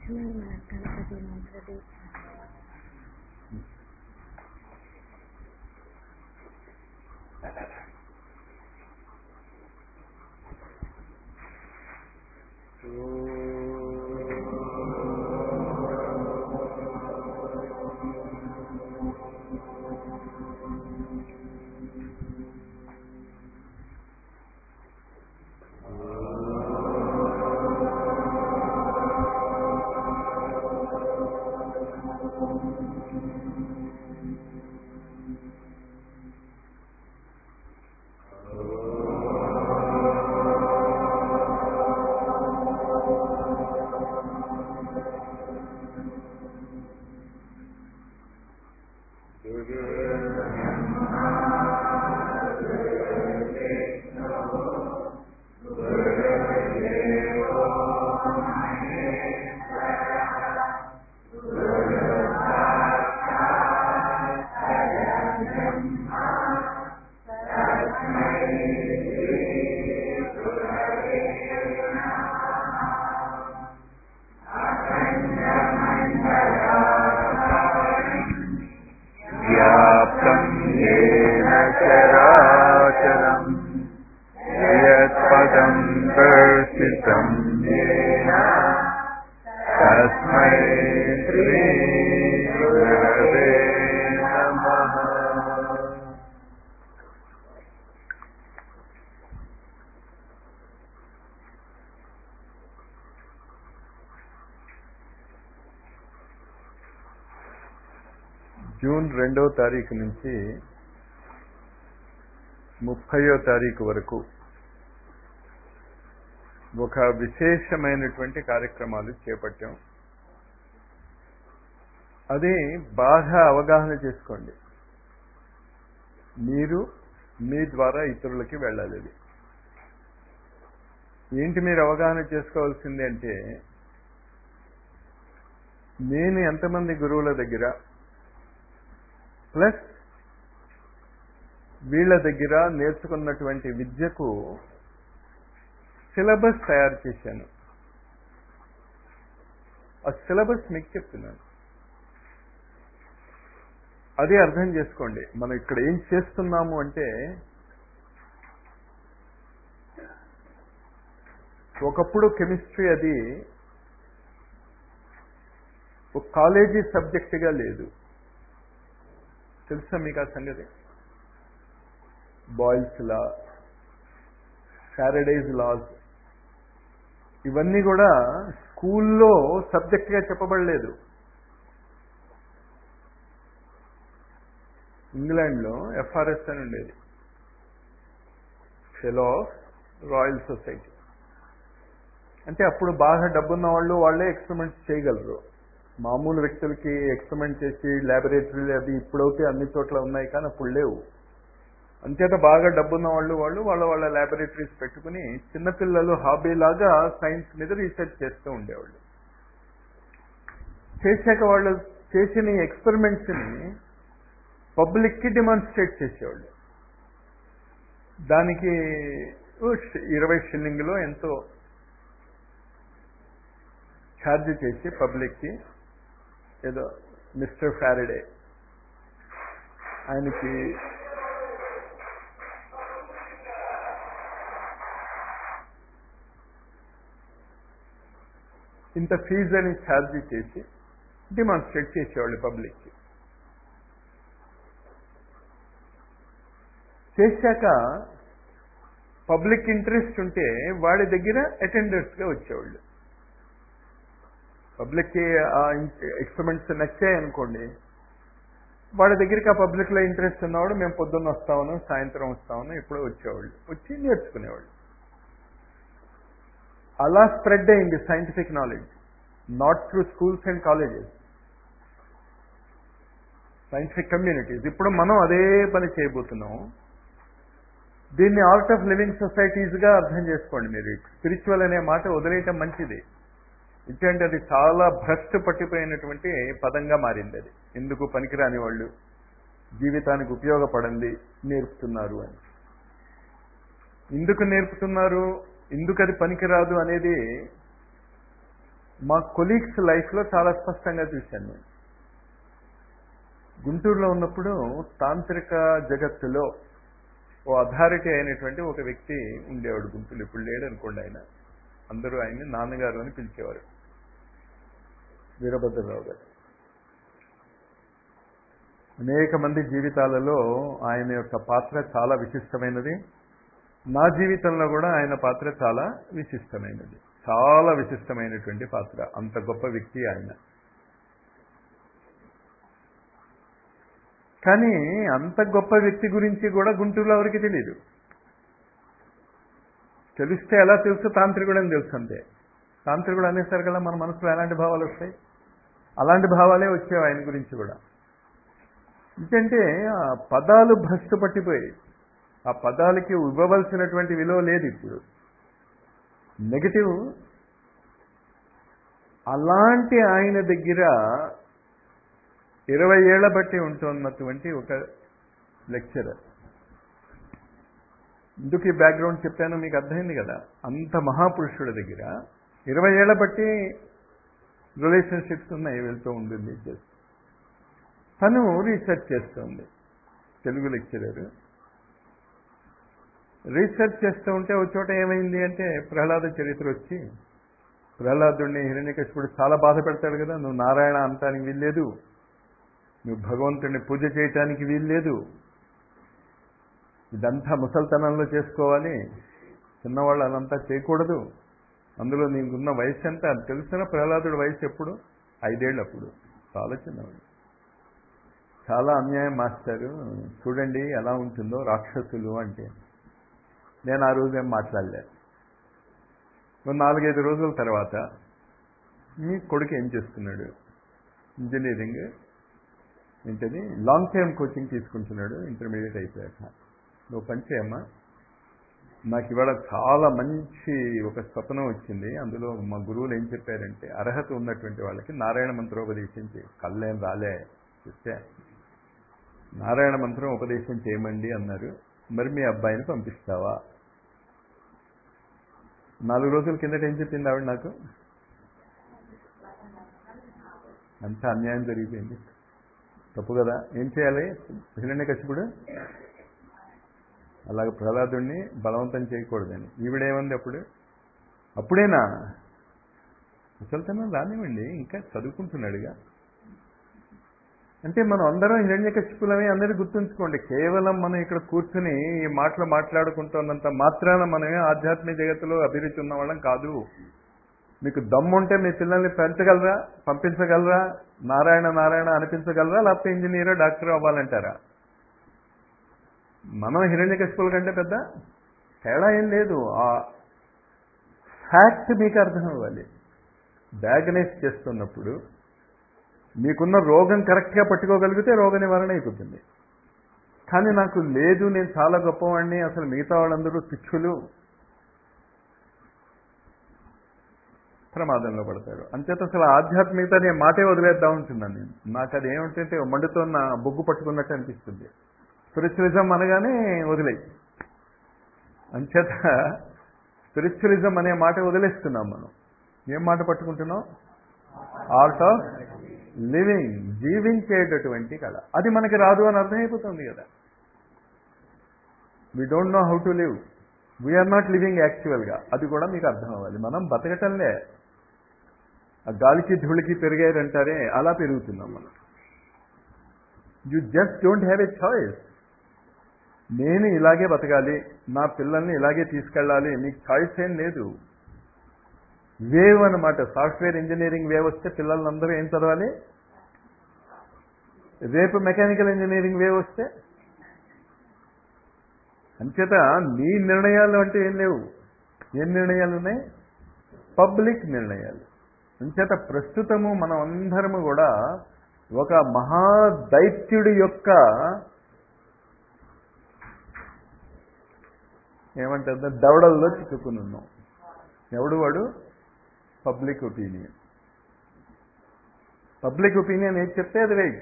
లక్ష్మీ మన గణపతి మంత్ర దీక్ష व्याप्तं येन चराचरम् यत्पदं दर्शितं येन तस्मै श्रीगुरवे नमः జూన్ రెండవ తారీఖు నుంచి ముప్పయో తారీఖు వరకు ఒక విశేషమైనటువంటి కార్యక్రమాలు చేపట్టాం అది బాగా అవగాహన చేసుకోండి మీరు మీ ద్వారా ఇతరులకి వెళ్ళాలి అది ఏంటి మీరు అవగాహన చేసుకోవాల్సింది అంటే నేను ఎంతమంది గురువుల దగ్గర ప్లస్ వీళ్ళ దగ్గర నేర్చుకున్నటువంటి విద్యకు సిలబస్ తయారు చేశాను ఆ సిలబస్ మీకు చెప్తున్నాను అది అర్థం చేసుకోండి మనం ఇక్కడ ఏం చేస్తున్నాము అంటే ఒకప్పుడు కెమిస్ట్రీ అది ఒక కాలేజీ సబ్జెక్టుగా లేదు తెలుసా మీకు ఆ సంగతి బాయిల్స్ లా శారడైజ్ లాస్ ఇవన్నీ కూడా స్కూల్లో సబ్జెక్ట్గా చెప్పబడలేదు ఇంగ్లాండ్లో ఎఫ్ఆర్ఎస్ అని ఉండేది ఫెలో ఆఫ్ రాయల్ సొసైటీ అంటే అప్పుడు బాగా డబ్బున్న వాళ్ళు వాళ్ళే ఎక్స్పెరిమెంట్స్ చేయగలరు మామూలు వ్యక్తులకి ఎక్స్పెరిమెంట్ చేసి ల్యాబొరేటరీలు అది ఇప్పుడైతే అన్ని చోట్ల ఉన్నాయి కానీ అప్పుడు లేవు అంచేత బాగా డబ్బున్న వాళ్ళు వాళ్ళు వాళ్ళ వాళ్ళ ల్యాబొరేటరీస్ పెట్టుకుని చిన్నపిల్లలు హాబీ లాగా సైన్స్ మీద రీసెర్చ్ చేస్తూ ఉండేవాళ్ళు చేశాక వాళ్ళు చేసిన ఎక్స్పెరిమెంట్స్ని పబ్లిక్కి డిమాన్స్ట్రేట్ చేసేవాళ్ళు దానికి ఇరవై షిల్లింగ్లో ఎంతో ఛార్జ్ చేసి పబ్లిక్కి ఏదో మిస్టర్ ఫ్యారడే ఆయనకి ఇంత ఫీజు అని ఛార్జ్ చేసి డిమాన్స్ట్రేట్ చేసేవాళ్ళు పబ్లిక్కి చేశాక పబ్లిక్ ఇంట్రెస్ట్ ఉంటే వాడి దగ్గర అటెండర్స్గా వచ్చేవాళ్ళు పబ్లిక్కి ఆ ఎక్స్పెరిమెంట్స్ నచ్చాయి అనుకోండి వాళ్ళ దగ్గరికి ఆ పబ్లిక్లో ఇంట్రెస్ట్ ఉన్నవాడు మేము పొద్దున్న వస్తామను సాయంత్రం వస్తామను ఎప్పుడో వచ్చేవాళ్ళు వచ్చి నేర్చుకునేవాళ్ళు అలా స్ప్రెడ్ అయింది scientific knowledge not through schools and colleges scientific communities ఇప్పుడు మనం అదే పని చేయబోతున్నాం దీన్ని ఆర్ట్ ఆఫ్ లివింగ్ సొసైటీస్గా అర్థం చేసుకోండి మీరు స్పిరిచువల్ అనే మాట వదిలేయటం మంచిది ఎందుకంటే అది చాలా భ్రష్టు పట్టిపోయినటువంటి పదంగా మారింది అది ఎందుకు పనికిరాని వాళ్ళు జీవితానికి ఉపయోగపడండి నేర్పుతున్నారు అని ఎందుకు నేర్పుతున్నారు ఎందుకు అది పనికిరాదు అనేది మా కొలీగ్స్ లైఫ్లో చాలా స్పష్టంగా చూశాను నేను గుంటూరులో ఉన్నప్పుడు తాంత్రిక జగత్తులో ఓ అథారిటీ అయినటువంటి ఒక వ్యక్తి ఉండేవాడు గుంటూరు ఇప్పుడు లేడు అనుకోండి ఆయన అందరూ ఆయన్ని నాన్నగారు అని పిలిచేవారు వీరభద్రరావు గారు అనేక మంది జీవితాలలో ఆయన యొక్క పాత్ర చాలా విశిష్టమైనది నా జీవితంలో కూడా ఆయన పాత్ర చాలా విశిష్టమైనది చాలా విశిష్టమైనటువంటి పాత్ర అంత గొప్ప వ్యక్తి ఆయన కానీ అంత గొప్ప వ్యక్తి గురించి కూడా గుంటూరులో ఎవరికి తెలియదు తెలిస్తే ఎలా తెలుసు తాంత్రికుడు అని తెలుసు అంతే తాంత్రికుడు అనేసరికల్లా మన మనసులో ఎలాంటి భావాలు వస్తాయి అలాంటి భావాలే వచ్చేవి ఆయన గురించి కూడా ఎందుకంటే ఆ పదాలు భ్రష్టు పట్టిపోయాయి ఆ పదాలకి ఇవ్వవలసినటువంటి విలువ లేదు ఇప్పుడు నెగటివ్ అలాంటి ఆయన దగ్గర ఇరవై ఏళ్ల బట్టి ఉంటున్నటువంటి ఒక లెక్చరర్ ఎందుకు ఈ బ్యాక్గ్రౌండ్ చెప్పానో మీకు అర్థమైంది కదా అంత మహాపురుషుడి దగ్గర ఇరవై ఏళ్ల బట్టి రిలేషన్షిప్స్ ఉన్నాయి వెళ్తూ ఉంటుంది చేస్తూ తను రీసెర్చ్ చేస్తుంది తెలుగు లెక్చరర్ రీసెర్చ్ చేస్తూ ఉంటే ఒక చోట ఏమైంది అంటే ప్రహ్లాద చరిత్ర వచ్చి ప్రహ్లాదుడిని హిరణ్యకశిపుడు చాలా బాధ పెడతాడు కదా నువ్వు నారాయణ అంటానికి వీల్లేదు నువ్వు భగవంతుడిని పూజ చేయటానికి వీల్లేదు ఇదంతా ముసల్తనంలో చేసుకోవాలి చిన్నవాళ్ళు అదంతా చేయకూడదు అందులో నీకున్న వయసు ఎంత అది తెలిసిన ప్రహ్లాదుడి వయసు ఎప్పుడు ఐదేళ్ళు అప్పుడు చాలా చిన్నవాడు చాలా అన్యాయం మాస్టారు చూడండి ఎలా ఉంటుందో రాక్షసులు అంటే నేను ఆ రోజు ఏం మాట్లాడలే నాలుగైదు రోజుల తర్వాత మీ కొడుకు ఏం చేస్తున్నాడు ఇంజనీరింగ్ ఏంటది లాంగ్ టైమ్ కోచింగ్ తీసుకుంటున్నాడు ఇంటర్మీడియట్ అయిపోయాక నువ్వు పని చేయమ్మా నాకు ఇవాళ చాలా మంచి ఒక స్వప్నం వచ్చింది అందులో మా గురువులు ఏం చెప్పారంటే అర్హత ఉన్నటువంటి వాళ్ళకి నారాయణ మంత్రోపదేశం చేయి కళ్ళేం రాలే చూస్తే నారాయణ మంత్రం ఉపదేశం చేయమండి అన్నారు మరి మీ అబ్బాయిని పంపిస్తావా నాలుగు రోజుల కిందట ఏం చెప్పింది ఆవిడ నాకు అంత అన్యాయం జరిగిపోయింది తప్పు కదా ఏం చేయాలి హిరణ్య కశిపుడు అలాగ ప్రహ్లాదుడిని బలవంతం చేయకూడదని ఈవిడేమంది అప్పుడు అప్పుడేనా ముసలితనం రానివ్వండి ఇంకా చదువుకుంటున్నాడుగా అంటే మనం అందరం హిరణ్యకశిపులమే అందరూ గుర్తుంచుకోండి కేవలం మనం ఇక్కడ కూర్చుని ఈ మాటలు మాట్లాడుకుంటున్నంత మాత్రాన మనమే ఆధ్యాత్మిక జగత్తులో అభిరుచి ఉన్న వాళ్ళం కాదు మీకు దమ్ముంటే మీ పిల్లల్ని పెంచగలరా పంపించగలరా నారాయణ నారాయణ అనిపించగలరా లేకపోతే ఇంజనీర్ డాక్టర్ అవ్వాలంటారా మనం హిరణ్యకశిపుల కంటే పెద్ద తేడా ఏం లేదు ఆ ఫ్యాక్ట్ మీకు అర్థం అవ్వాలి డయాగ్నైజ్ చేస్తున్నప్పుడు మీకున్న రోగం కరెక్ట్గా పట్టుకోగలిగితే రోగ నివారణ అయిపోతుంది కానీ నాకు లేదు నేను చాలా గొప్పవాడిని అసలు మిగతా వాళ్ళందరూ పిచ్చులు ప్రమాదంలో పడతారు అంచేత అసలు ఆధ్యాత్మికత అనే మాటే వదిలేద్దాం ఉంటున్నాను నేను నాకు అది ఏమిటంటే మండుతున్న బొగ్గు పట్టుకున్నట్టు అనిపిస్తుంది స్పిరిచువలిజం అనగానే వదిలేయి అంచేత స్పిరిచువలిజం అనే మాట వదిలేస్తున్నాం మనం ఏం మాట పట్టుకుంటున్నాం ఆర్ట్ ఆఫ్ లివింగ్ జీవించేటటువంటి కళ అది మనకి రాదు అని అర్థమైపోతుంది కదా we don't know how to live we are not living యాక్చువల్గా అది కూడా మీకు అర్థం అవ్వాలి మనం బతకటంలే ఆ గాలికి ధూళికి పెరిగారంటారే అలా పెరుగుతున్నాం మనం you just don't have a choice నేను ఇలాగే బతకాలి నా పిల్లల్ని ఇలాగే తీసుకెళ్ళాలి మీకు చాయిస్ ఏం లేదు వేవ్ అనమాట సాఫ్ట్వేర్ ఇంజనీరింగ్ వేవ్ వస్తే పిల్లలందరూ ఏం చదవాలి రేపు మెకానికల్ ఇంజనీరింగ్ వేవ్ వస్తే అంచేత నీ నిర్ణయాలు అంటే ఏం లేవు ఏం నిర్ణయాలు ఉన్నాయి పబ్లిక్ నిర్ణయాలు అంచేత ప్రస్తుతము మనం అందరము కూడా ఒక మహాదైత్యుడి యొక్క ఏమంటారు దవడల్లో చిక్కుకుని ఉన్నాం ఎవడు వాడు పబ్లిక్ ఒపీనియన్ పబ్లిక్ ఒపీనియన్ ఏది చెప్తే అది రైట్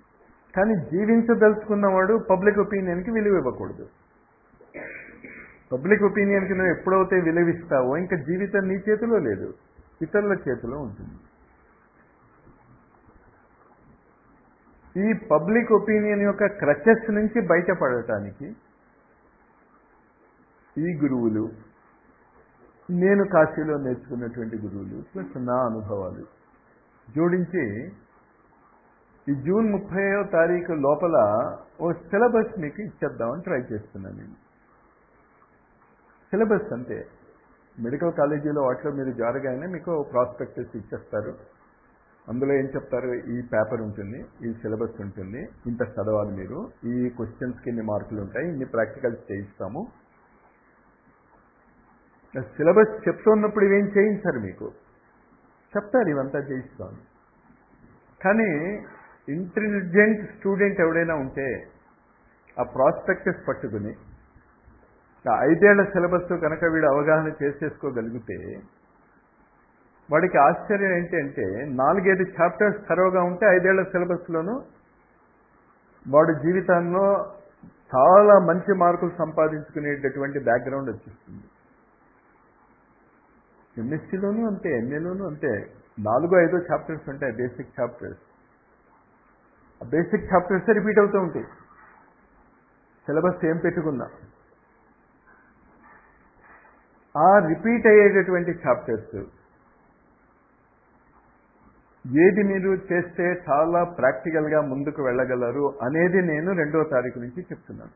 కానీ జీవించదలుచుకున్నవాడు పబ్లిక్ ఒపీనియన్కి విలువ ఇవ్వకూడదు పబ్లిక్ ఒపీనియన్కి నువ్వు ఎప్పుడైతే విలువిస్తావో ఇంకా జీవితం నీ చేతిలో లేదు ఇతరుల చేతిలో ఉంటుంది ఈ పబ్లిక్ ఒపీనియన్ యొక్క క్రచెస్ నుంచి బయటపడటానికి ఈ గురువులు నేను కాశీలో నేర్చుకున్నటువంటి గురువులు ప్లస్ నా అనుభవాలు జోడించి ఈ జూన్ ముప్పైవ తారీఖు లోపల ఓ సిలబస్ మీకు ఇచ్చేద్దామని ట్రై చేస్తున్నాను నేను సిలబస్ అంతే మెడికల్ కాలేజీలో వాటిలో మీరు జారగానే మీకు ప్రాస్పెక్టస్ ఇచ్చేస్తారు అందులో ఏం చెప్తారు ఈ పేపర్ ఉంటుంది ఈ సిలబస్ ఉంటుంది ఇంత చదవాలి మీరు ఈ క్వశ్చన్స్కి ఇన్ని మార్కులు ఉంటాయి ఇన్ని ప్రాక్టికల్స్ చేయిస్తాము సిలబస్ చెప్తున్నప్పుడు ఇవేం చేయించారు మీకు చెప్తారు ఇవంతా చేయిస్తాను కానీ ఇంటెలిజెంట్ స్టూడెంట్ ఎవడైనా ఉంటే ఆ ప్రాస్పెక్టస్ పట్టుకుని ఆ ఐదేళ్ల సిలబస్ కనుక వీడు అవగాహన చేసేసుకోగలిగితే వాడికి ఆశ్చర్యం ఏంటి అంటే నాలుగైదు చాప్టర్స్ తరవుగా ఉంటే ఐదేళ్ల సిలబస్లోనూ వాడు జీవితంలో చాలా మంచి మార్కులు సంపాదించుకునేటటువంటి బ్యాక్గ్రౌండ్ వచ్చేస్తుంది ఎంఎస్సీలోనూ అంతే ఎంఏలోనూ అంతే నాలుగో ఐదో చాప్టర్స్ ఉంటాయి బేసిక్ చాప్టర్స్ ఆ బేసిక్ చాప్టర్స్ రిపీట్ అవుతూ ఉంటాయి సిలబస్ ఏం పెట్టుకున్నా ఆ రిపీట్ అయ్యేటటువంటి చాప్టర్స్ ఏది మీరు చేస్తే చాలా ప్రాక్టికల్గా ముందుకు వెళ్ళగలరు అనేది నేను రెండో తారీఖు నుంచి చెప్తున్నాను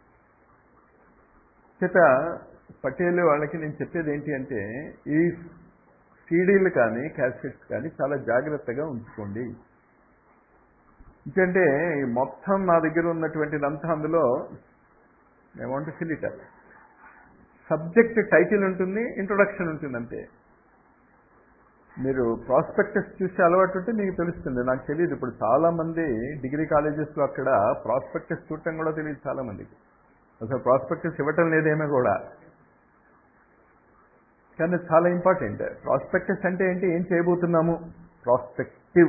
చేత పటేల్ వాళ్ళకి నేను చెప్పేది ఏంటి అంటే ఈ సీడీలు కానీ క్యాసెట్స్ కానీ చాలా జాగ్రత్తగా ఉంచుకోండి ఎందుకంటే ఈ మొత్తం నా దగ్గర ఉన్నటువంటిదంతా అందులో ఏమంటే ఫిలిటర్ సబ్జెక్ట్ టైటిల్ ఉంటుంది ఇంట్రొడక్షన్ ఉంటుంది అంతే మీరు ప్రాస్పెక్టస్ చూసే అలవాటు ఉంటే మీకు తెలుస్తుంది నాకు తెలియదు ఇప్పుడు చాలా మంది డిగ్రీ కాలేజెస్లో అక్కడ ప్రాస్పెక్టస్ చూడటం కూడా తెలియదు చాలా మందికి అసలు ప్రాస్పెక్టస్ ఇవ్వటం లేదేమో కూడా కానీ చాలా ఇంపార్టెంట్ ప్రాస్పెక్టస్ అంటే ఏంటి ఏం చేయబోతున్నాము ప్రాస్పెక్టివ్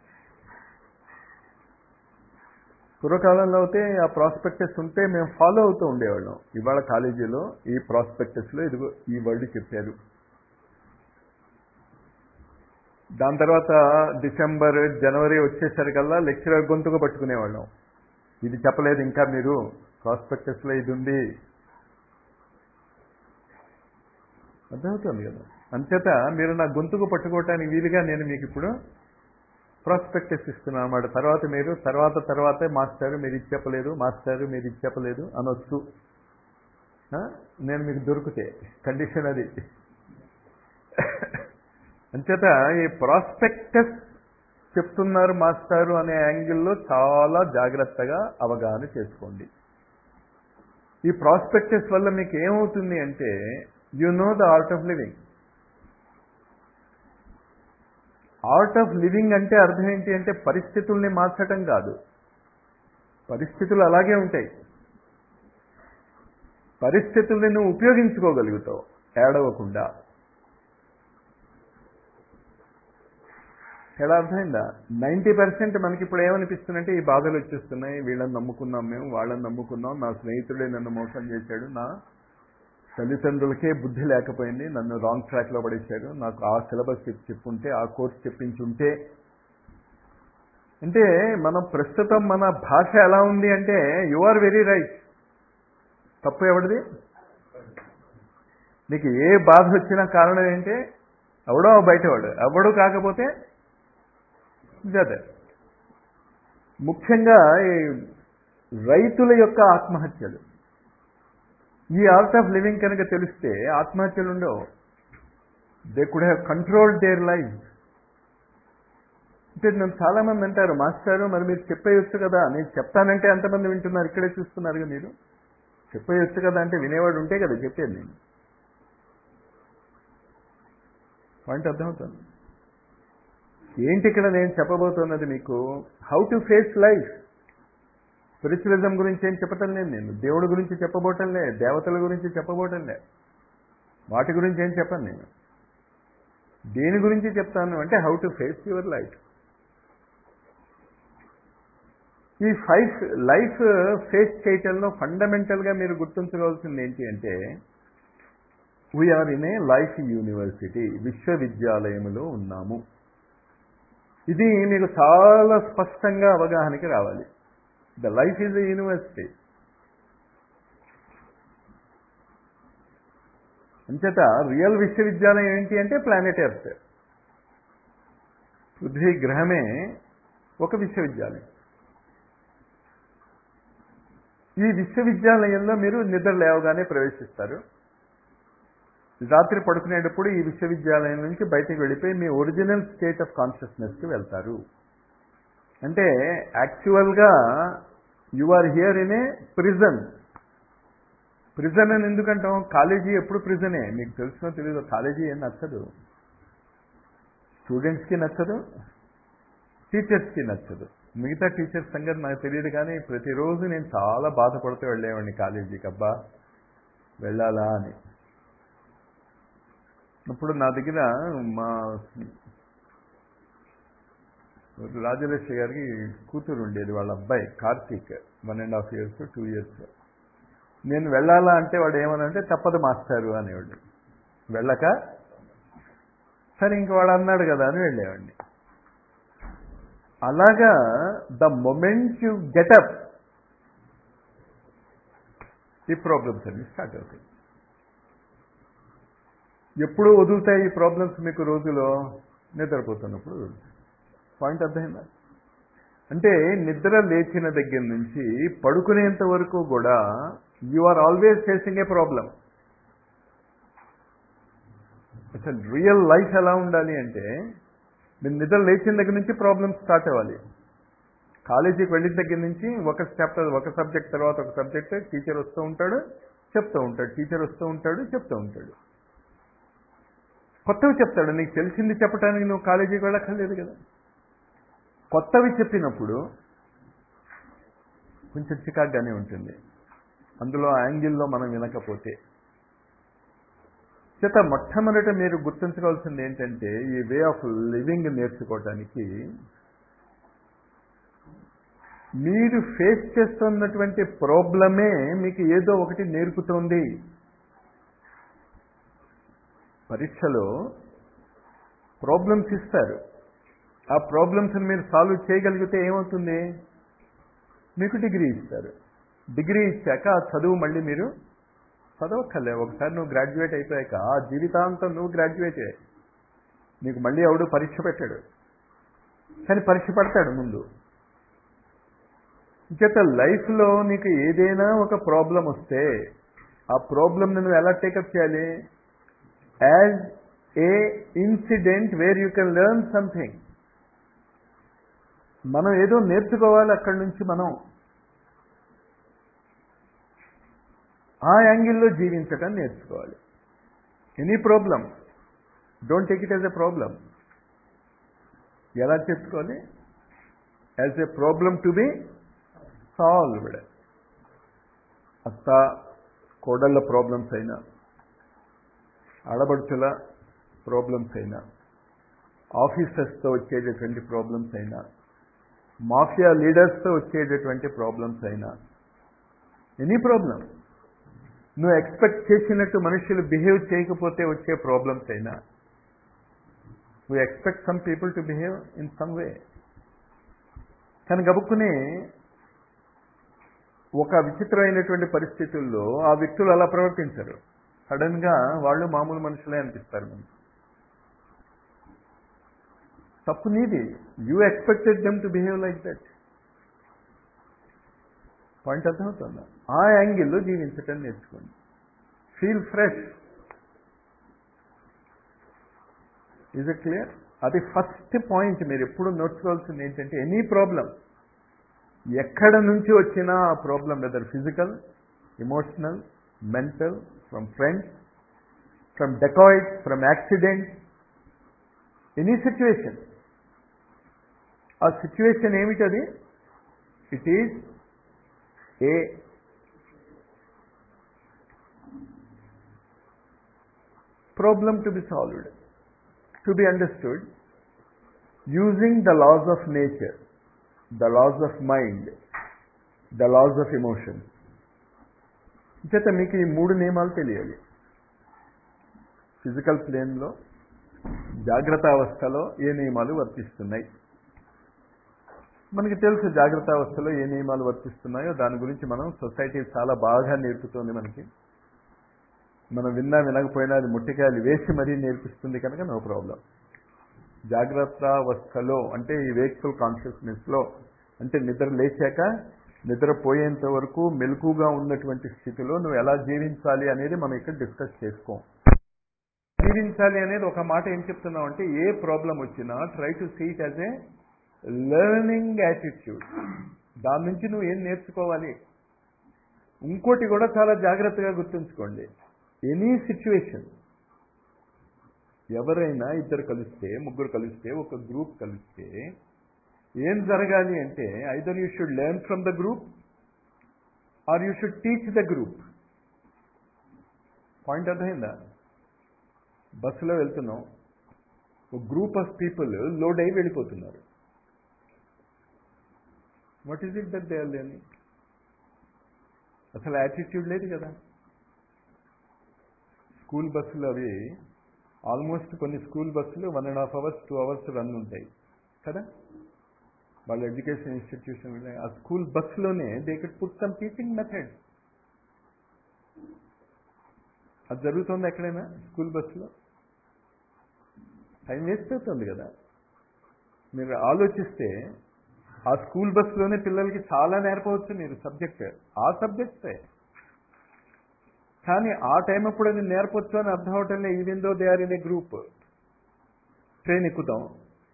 పూర్వకాలంలో అయితే ఆ ప్రాస్పెక్టస్ ఉంటే మేము ఫాలో అవుతూ ఉండేవాళ్ళం ఇవాళ కాలేజీలో ఈ ప్రాస్పెక్టస్లో ఇదిగో ఈ వర్డ్ చెప్పారు దాని తర్వాత డిసెంబర్ జనవరి వచ్చేసరికల్లా లెక్చరర్ గొంతుకు పట్టుకునేవాళ్ళం ఇది చెప్పలేదు ఇంకా మీరు ప్రాస్పెక్టస్లో ఇది ఉంది అర్థమవుతుంది కదా అంచేత మీరు నా గొంతుకు పట్టుకోవటానికి వీలుగా నేను మీకు ఇప్పుడు ప్రాస్పెక్టస్ ఇస్తున్నాను అన్నమాట తర్వాత మీరు తర్వాత తర్వాతే మాస్టర్ మీరు ఇది చెప్పలేదు మాస్టర్ మీరు ఇది చెప్పలేదు అనొచ్చు నేను మీకు దొరికితే కండిషన్ అది అంచేత ఈ ప్రాస్పెక్టస్ చెప్తున్నారు మాస్టారు అనే యాంగిల్లో చాలా జాగ్రత్తగా అవగాహన చేసుకోండి ఈ ప్రాస్పెక్టస్ వల్ల మీకు ఏమవుతుంది అంటే you know the art of living art of living అంటే అర్థం ఏంటి అంటే పరిస్థితుల్ని మార్చటం కాదు పరిస్థితులు అలాగే ఉంటాయి పరిస్థితుల్ని నువ్వు ఉపయోగించుకోగలుగుతావు ఏడవకుండా ఎలా అర్థమైందా నైంటీ పర్సెంట్ మనకి ఇప్పుడు ఏమనిపిస్తుందంటే ఈ బాధలు వచ్చేస్తున్నాయి వీళ్ళని నమ్ముకున్నాం మేము వాళ్ళని నమ్ముకున్నాం నా స్నేహితుడే నన్ను మోసం చేశాడు నా తల్లిదండ్రులకే బుద్ధి లేకపోయింది నన్ను రాంగ్ ట్రాక్లో పడేశాడు నాకు ఆ సిలబస్ చెప్పుంటే ఆ కోర్స్ చెప్పించుంటే అంటే మనం ప్రస్తుతం మన భాష ఎలా ఉంది అంటే యు ఆర్ వెరీ రైట్ తప్పు ఎవడిది నీకు ఏ బాధ వచ్చినా కారణం ఏంటి ఎవడో బయటవాడు ఎవడు కాకపోతే అదే ముఖ్యంగా ఈ రైతుల యొక్క ఆత్మహత్యలు ఈ ఆర్ట్ ఆఫ్ లివింగ్ కనుక తెలిస్తే ఆత్మహత్యలు ఉండవు they could have control their life అంటే నన్ను చాలా మంది అంటారు మాస్టారు మరి మీరు చెప్పేయొచ్చు కదా నేను చెప్తానంటే ఎంతమంది వింటున్నారు ఇక్కడే చూస్తున్నారుగా మీరు చెప్పేయొచ్చు కదా అంటే వినేవాడు ఉంటే కదా చెప్పేది నేను పాయింట్ అర్థమవుతుంది ఏంటి ఇక్కడ నేను చెప్పబోతున్నది మీకు how to face life spiritualism గురించి ఏం చెప్పటం లేదు నేను దేవుడి గురించి చెప్పబోటం లే దేవతల గురించి చెప్పబోటం లే వాటి గురించి ఏం చెప్పను నేను దేని గురించి చెప్తాను అంటే how to face your life ఈ ఫైవ్ లైఫ్ ఫేస్ చేయటంలో ఫండమెంటల్గా మీరు గుర్తుంచుకోవాల్సింది ఏంటి అంటే we are in a life university విశ్వవిద్యాలయములో ఉన్నాము ఇది మీకు చాలా స్పష్టంగా అవగాహనకి రావాలి the life is a university అంచేత రియల్ విశ్వవిద్యాలయం ఏంటి అంటే ప్లానెట్ ఎర్త్ పృథ్వీ గ్రహమే ఒక విశ్వవిద్యాలయం ఈ విశ్వవిద్యాలయంలో మీరు నిద్ర లేవగానే ప్రవేశిస్తారు రాత్రి పడుకునేటప్పుడు ఈ విశ్వవిద్యాలయం నుంచి బయటకు వెళ్ళిపోయి మీ ఒరిజినల్ స్టేట్ ఆఫ్ కాన్షియస్నెస్కి వెళ్తారు అంటే యాక్చువల్గా you are here in a prison prison అని ఎందుకంటాం కాలేజీ ఎప్పుడు ప్రిజనే మీకు తెలుసునో తెలియదు కాలేజీ ఏం నచ్చదు స్టూడెంట్స్కి నచ్చదు టీచర్స్కి నచ్చదు మిగతా టీచర్స్ సంగతి నాకు తెలియదు కానీ ప్రతిరోజు నేను చాలా బాధపడుతూ వెళ్ళేవాడిని కాలేజీకి అబ్బా వెళ్ళాలా అని అప్పుడు నా దగ్గర మా రాజలక్ష్మి గారికి కూతురు ఉండేది వాళ్ళ అబ్బాయి Karthik one and half years two years నేను వెళ్ళాలా అంటే వాడు ఏమనంటే తప్పదు మాస్టారు అనేవాడు వెళ్ళక సరే ఇంక వాడు అన్నాడు కదా అని వెళ్ళేవాడిని అలాగా ద మొమెంట్ యు గెటప్ ఈ ప్రాబ్లమ్స్ అన్ని స్టార్ట్ అవుతాయి ఎప్పుడు వదులుతాయి ఈ ప్రాబ్లమ్స్ మీకు రోజులో నిద్రపోతున్నప్పుడు వదులుతాయి పాయింట్ అర్థమైందా అంటే నిద్ర లేచిన దగ్గర నుంచి పడుకునేంత వరకు కూడా you are always facing a problem అసలు రియల్ లైఫ్ ఎలా ఉండాలి అంటే మీరు నిద్ర లేచిన దగ్గర నుంచి ప్రాబ్లమ్స్ స్టార్ట్ అవ్వాలి కాలేజీకి వెళ్ళిన దగ్గర నుంచి ఒక చాప్టర్ ఒక సబ్జెక్ట్ తర్వాత ఒక సబ్జెక్ట్ టీచర్ వస్తూ ఉంటాడు చెప్తూ ఉంటాడు టీచర్ వస్తూ ఉంటాడు చెప్తూ ఉంటాడు కొత్తవి చెప్తాడు నీకు తెలిసింది చెప్పడానికి నువ్వు కాలేజీకి వెళ్ళక్కర్లేదు కదా కొత్తవి చెప్పినప్పుడు కొంచెం చికాగ్గానే ఉంటుంది అందులో యాంగిల్లో మనం వినకపోతే చేత మొట్టమొదట మీరు గుర్తుంచుకోవాల్సింది ఏంటంటే ఈ వే ఆఫ్ లివింగ్ నేర్చుకోవటానికి మీరు ఫేస్ చేస్తున్నటువంటి ప్రాబ్లమే మీకు ఏదో ఒకటి నేర్పుతోంది పరీక్షలో ప్రాబ్లమ్స్ ఇస్తారు ఆ ప్రాబ్లమ్స్ని మీరు సాల్వ్ చేయగలిగితే ఏమవుతుంది మీకు డిగ్రీ ఇస్తారు డిగ్రీ ఇచ్చాక ఆ చదువు మళ్ళీ మీరు చదవక్కర్లే ఒకసారి నువ్వు గ్రాడ్యుయేట్ అయిపోయాక ఆ జీవితాంతం నువ్వు గ్రాడ్యుయేటే నీకు మళ్ళీ ఎవడు పరీక్ష పెట్టాడు కానీ పరీక్ష పెడతాడు ముందు చేత లైఫ్లో నీకు ఏదైనా ఒక ప్రాబ్లం వస్తే ఆ ప్రాబ్లమ్ని నువ్వు ఎలా టేకప్ చేయాలి as a incident where you can learn something మనం ఏదో నేర్చుకోవాలి అక్కడి నుంచి మనం ఆ యాంగిల్లో జీవించటం నేర్చుకోవాలి any problem don't take it as a problem ఎలా చేసుకోవాలి as a problem to be solved అత్త కోడళ్ళ ప్రాబ్లమ్స్ అయినా ఆడబడుచుల ప్రాబ్లమ్స్ అయినా ఆఫీసర్స్తో వచ్చేటటువంటి ప్రాబ్లమ్స్ అయినా మాఫియా లీడర్స్తో వచ్చేటటువంటి ప్రాబ్లమ్స్ అయినా ఎనీ ప్రాబ్లం నువ్వు ఎక్స్పెక్ట్ చేసినట్టు మనుషులు బిహేవ్ చేయకపోతే వచ్చే ప్రాబ్లమ్స్ అయినా we expect some people to behave in some way కానీ గబుక్కునే ఒక విచిత్రమైనటువంటి పరిస్థితుల్లో ఆ వ్యక్తులు అలా ప్రవర్తించరు సడన్గా వాళ్ళు మామూలు మనుషులే అనిపిస్తారు మనకు తప్పు నీది you expected them to behave like that point అర్థమవుతుందా ఆ యాంగిల్లో జీవించటం నేర్చుకోండి feel fresh is it clear అది ఫస్ట్ పాయింట్ మీరు ఎప్పుడు నోచుకోవాల్సింది ఏంటంటే ఎనీ ప్రాబ్లం ఎక్కడ నుంచి వచ్చినా ఆ problem whether physical emotional mental from friends from dacoit from accident any situation ఆ సిచ్యువేషన్ ఏమిటది it is a problem to be solved, to be understood using the laws of nature, the laws of mind, the laws of emotion. చేత మీకు ఈ మూడు నియమాలు తెలియాలి physical ప్లేన్లో జాగ్రత్త అవస్థలో ఏ నియమాలు వర్తిస్తున్నాయి మనకి తెలుసు జాగ్రత్త అవస్థలో ఏ నియమాలు వర్తిస్తున్నాయో దాని గురించి మనం సొసైటీ చాలా బాగా నేర్పుతోంది మనకి మనం విన్నా వినకపోయినా అది ముట్టికాయలు వేసి మరీ నేర్పిస్తుంది కనుక నో ప్రాబ్లం జాగ్రత్త అవస్థలో అంటే ఈ వేక్ఫుల్ కాన్షియస్నెస్లో అంటే నిద్ర లేచాక నిద్రపోయేంత వరకు మెలకుగా ఉన్నటువంటి స్థితిలో నువ్వు ఎలా జీవించాలి అనేది మనం ఇక్కడ డిస్కస్ చేసుకోం జీవించాలి అనేది ఒక మాట ఏం చెప్తున్నాం అంటే ఏ ప్రాబ్లం వచ్చినా try to see it as a learning attitude దాని నుంచి నువ్వు ఏం నేర్చుకోవాలి ఇంకోటి కూడా చాలా జాగ్రత్తగా గుర్తుంచుకోండి ఎనీ సిచ్యువేషన్ ఎవరైనా ఇద్దరు కలిస్తే ముగ్గురు కలిస్తే ఒక గ్రూప్ కలిస్తే ఏం జరగాలి అంటే either you should learn from the group or you should teach the group point అర్థమైందా బస్సులో వెళ్తున్నాం ఒక గ్రూప్ ఆఫ్ పీపుల్ లోడ్ అయి వెళ్ళిపోతున్నారు what is it that they are learning అసలు యాటిట్యూడ్ లేదు కదా స్కూల్ బస్సులు అవి ఆల్మోస్ట్ కొన్ని స్కూల్ బస్సులు one and half hours two hours run ఉంటాయి కదా వాళ్ళ ఎడ్యుకేషన్ ఇన్స్టిట్యూషన్ ఆ స్కూల్ బస్సులోనే they get put some teaching method అది జరుగుతుంది ఎక్కడైనా స్కూల్ బస్సులో టైం వేస్ట్ అవుతుంది కదా మీరు ఆలోచిస్తే ఆ స్కూల్ బస్సులోనే పిల్లలకి చాలా నేర్పవచ్చు మీరు సబ్జెక్ట్ ఆ సబ్జెక్టే కానీ ఆ టైం అప్పుడు అది నేర్పొచ్చు అని అర్థం అవటంలో even though they are in a group train ఎక్కుతాం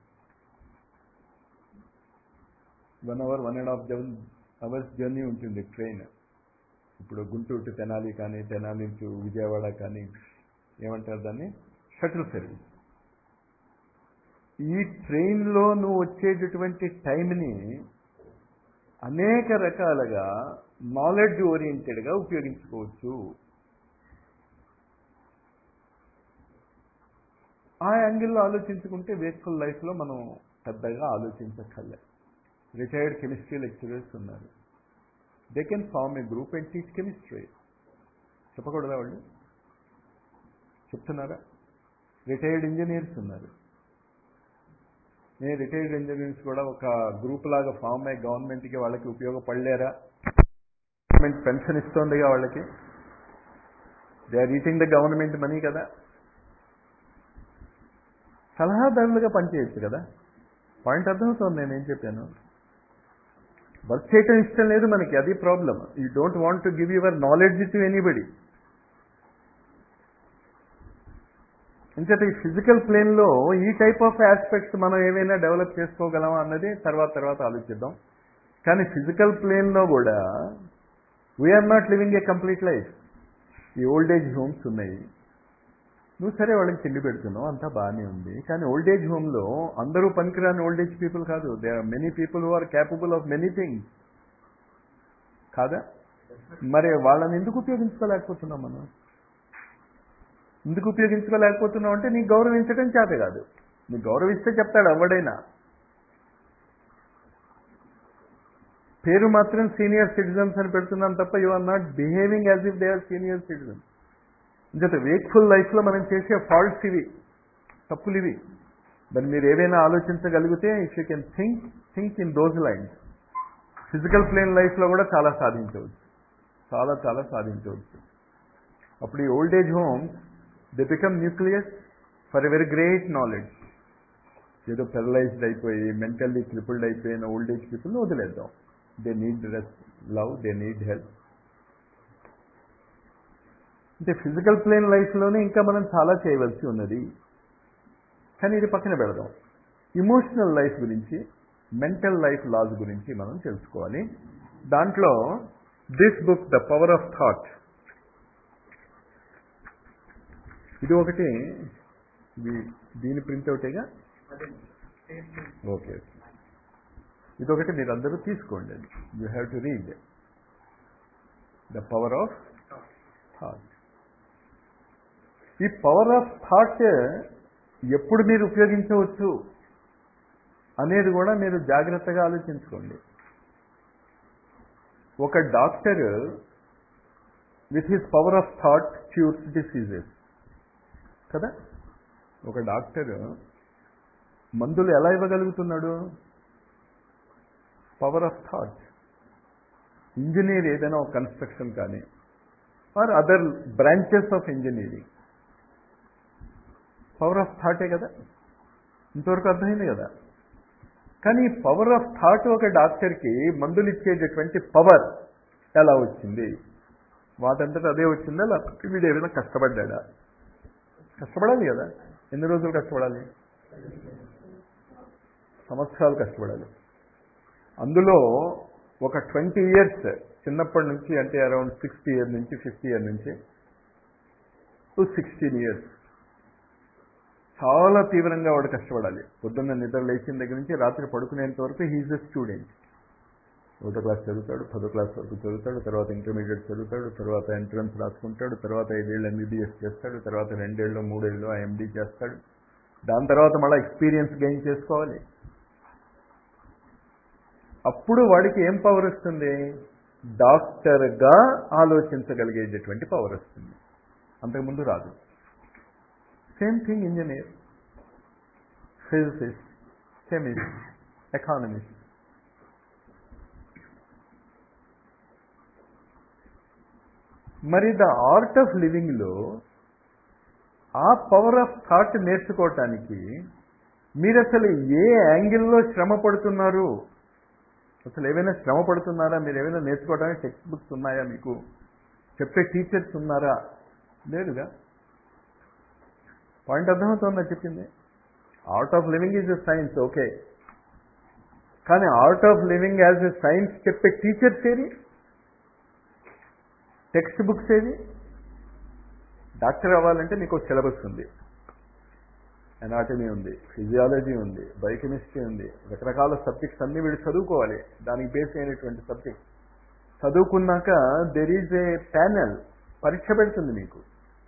one hour one and half జన్ అవర్స్ జర్నీ ఉంటుంది ట్రైన్ ఇప్పుడు గుంటూరు టు తెనాలి కానీ తెనాలి టు విజయవాడ కానీ ఏమంటారు దాన్ని షటిల్ సర్వీస్ ఈ ట్రైన్లో నువ్వు వచ్చేటటువంటి టైంని అనేక రకాలుగా నాలెడ్జ్ ఓరియంటెడ్గా ఉపయోగించుకోవచ్చు ఆ యాంగిల్లో ఆలోచించుకుంటే వేక్ఫుల్ లైఫ్లో మనం పెద్దగా ఆలోచించక్కర్లే రిటైర్డ్ కెమిస్ట్రీ లెక్చరర్స్ ఉన్నారు they can form a group and teach chemistry చెప్పకూడదా వాళ్ళు చెప్తున్నారా రిటైర్డ్ ఇంజనీర్స్ ఉన్నారు నేను రిటైర్డ్ ఇంజనీర్స్ కూడా ఒక గ్రూప్ లాగా ఫామ్ అయ్యి గవర్నమెంట్కి వాళ్ళకి ఉపయోగపడలేరా గవర్నమెంట్ పెన్షన్ ఇస్తోందిగా వాళ్ళకి they are eating the government money కదా సలహాదారులుగా పనిచేయచ్చు కదా పాయింట్ అర్థమవుతుంది నేను ఏం చెప్పాను వర్క్ చేయటం ఇష్టం లేదు మనకి అది problem you don't want to give your knowledge to anybody ఇంకటి ఈ ఫిజికల్ ప్లేన్లో ఈ టైప్ ఆఫ్ ఆస్పెక్ట్స్ మనం ఏమైనా డెవలప్ చేసుకోగలమా అన్నది తర్వాత తర్వాత ఆలోచిద్దాం కానీ ఫిజికల్ ప్లేన్లో కూడా we are not living a complete life ఈ ఓల్డ్ ఏజ్ హోమ్స్ ఉన్నాయి నువ్వు సరే వాళ్ళకి తిండి పెడుతున్నావు అంతా బాగానే ఉంది కానీ ఓల్డ్ ఏజ్ హోమ్లో అందరూ పనికిరాని ఓల్డ్ ఏజ్ పీపుల్ కాదు they are many people who are capable of many things కాదా మరి వాళ్ళని ఎందుకు ఉపయోగించుకోలేకపోతున్నాం మనం ఎందుకు ఉపయోగించుకోలేకపోతున్నావు అంటే నీకు గౌరవించడం చేత కాదు నీకు గౌరవిస్తే చెప్తాడు ఎవడైనా పేరు మాత్రం సీనియర్ సిటిజన్స్ అని పెడుతున్నాం తప్ప you are not behaving as if they are senior citizens ఇంకట వేక్ఫుల్ లైఫ్లో మనం చేసే ఫాల్ట్స్ ఇవి తప్పులు ఇవి మరి మీరు ఏదైనా ఆలోచించగలిగితే if you can think think in those lines physical plane లైఫ్లో కూడా చాలా సాధించవచ్చు చాలా చాలా సాధించవచ్చు అప్పుడు ఈ old age homes they become nucleus for a very great knowledge ఏదో పెరలైజ్డ్ అయిపోయి మెంటల్లీ క్రిపుల్డ్ అయిపోయిన ఓల్డ్ ఏజ్ పీపుల్ని వదిలేద్దాం they need rest love they need help అంటే ఫిజికల్ ప్లేన్ లైఫ్లోనే ఇంకా మనం చాలా చేయవలసి ఉన్నది కానీ ఇది పక్కన పెడదాం ఇమోషనల్ లైఫ్ గురించి మెంటల్ లైఫ్ లాస్ గురించి మనం తెలుసుకోవాలి దాంట్లో this book the power of thought ఇది ఒకటి ఇది దీని ప్రింట్అవుటేగా ఓకే ఇదొకటి మీరు అందరూ తీసుకోండి you have to read the power of thought ఈ పవర్ ఆఫ్ థాట్ ఎప్పుడు మీరు ఉపయోగించవచ్చు అనేది కూడా మీరు జాగ్రత్తగా ఆలోచించుకోండి ఒక doctor with his power of thought cures diseases కదా ఒక డాక్టర్ మందులు ఎలా ఇవ్వగలుగుతున్నాడు పవర్ ఆఫ్ థాట్ ఇంజనీర్ ఏదైనా ఒక కన్స్ట్రక్షన్ కానీ or other branches of engineering power of థాటే కదా ఇంతవరకు అర్థమైంది కదా కానీ పవర్ ఆఫ్ థాట్ ఒక డాక్టర్కి మందులు ఇచ్చేటటువంటి పవర్ ఎలా వచ్చింది వాటంతటా అదే వచ్చిందా లేకపోతే వీడు ఏదైనా కష్టపడ్డా కష్టపడాలి కదా ఎన్ని రోజులు కష్టపడాలి సంవత్సరాలు కష్టపడాలి అందులో ఒక ట్వంటీ ఇయర్స్ చిన్నప్పటి నుంచి అంటే అరౌండ్ సిక్స్టీ ఇయర్ నుంచి ఫిఫ్టీ ఇయర్ నుంచి టు సిక్స్టీన్ ఇయర్స్ చాలా తీవ్రంగా వాడు కష్టపడాలి పొద్దున్న నిద్ర లేచిన దగ్గర నుంచి రాత్రి పడుకునేంత వరకు హీజ్ ఎ స్టూడెంట్ ఒకటో క్లాస్ చదువుతాడు పదో క్లాస్ వరకు చదువుతాడు తర్వాత ఇంటర్మీడియట్ చదువుతాడు తర్వాత ఎంట్రన్స్ రాసుకుంటాడు తర్వాత ఐదేళ్ళు ఎంబీబీఎస్ చేస్తాడు తర్వాత రెండేళ్ళు మూడేళ్ళు ఎండీ చేస్తాడు దాని తర్వాత మళ్ళీ ఎక్స్పీరియన్స్ గెయిన్ చేసుకోవాలి అప్పుడు వాడికి ఏం పవర్ వస్తుంది డాక్టర్గా ఆలోచించగలిగేటటువంటి పవర్ వస్తుంది అంతకుముందు రాదు same thing engineer physicist chemist economist మరి ద ఆర్ట్ ఆఫ్ లివింగ్లో ఆ పవర్ ఆఫ్ థాట్ నేర్చుకోవటానికి మీరు అసలు ఏ యాంగిల్లో శ్రమ పడుతున్నారు అసలు ఏమైనా శ్రమ పడుతున్నారా మీరు ఏమైనా నేర్చుకోవడానికి టెక్స్ట్ బుక్స్ ఉన్నాయా మీకు చెప్పే టీచర్స్ ఉన్నారా లేదుగా పాయింట్ అర్థమవుతుందా చెప్పింది art of living is a science okay కానీ art of living as a science చెప్పే టీచర్స్ ఏది టెక్స్ట్ బుక్స్ ఏది డాక్టర్ అవ్వాలంటే మీకు సిలబస్ ఉంది ఎనాటమీ ఉంది ఫిజియాలజీ ఉంది బయోకెమిస్ట్రీ ఉంది రకరకాల సబ్జెక్ట్స్ అన్నీ వీడు చదువుకోవాలి దానికి బేస్ అయినటువంటి సబ్జెక్ట్ చదువుకున్నాక దెర్ ఈజ్ ఏ ప్యానెల్ పరీక్ష పెడుతుంది మీకు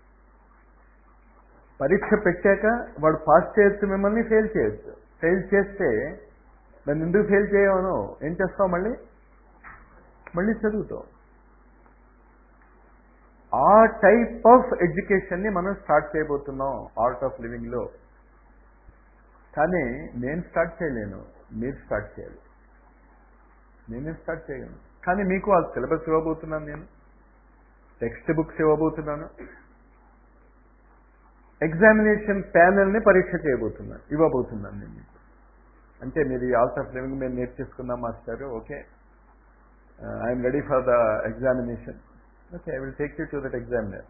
పరీక్ష పెట్టాక వాడు పాస్ చేయొచ్చు మిమ్మల్ని ఫెయిల్ చేయొచ్చు ఫెయిల్ చేస్తే దాన్ని ఎందుకు ఫెయిల్ చేయవను ఏం చేస్తావు మళ్ళీ మళ్ళీ చదువుతావు ఆ టైప్ ఆఫ్ ఎడ్యుకేషన్ని మనం స్టార్ట్ చేయబోతున్నాం ఆర్ట్ ఆఫ్ లివింగ్లో కానీ నేను స్టార్ట్ చేయలేను మీరు స్టార్ట్ చేయాలి నేనే స్టార్ట్ చేయగలను కానీ మీకు ఆ సిలబస్ ఇవ్వబోతున్నాను నేను టెక్స్ట్ బుక్స్ ఇవ్వబోతున్నాను ఎగ్జామినేషన్ ప్యానెల్ని పరీక్ష చేయబోతున్నాను ఇవ్వబోతున్నాను నేను మీకు అంటే మీరు ఈ ఆర్ట్ ఆఫ్ లివింగ్ మేము నేర్చేసుకున్నాం master okay I'm ready for the examination okay I will take you to that examiner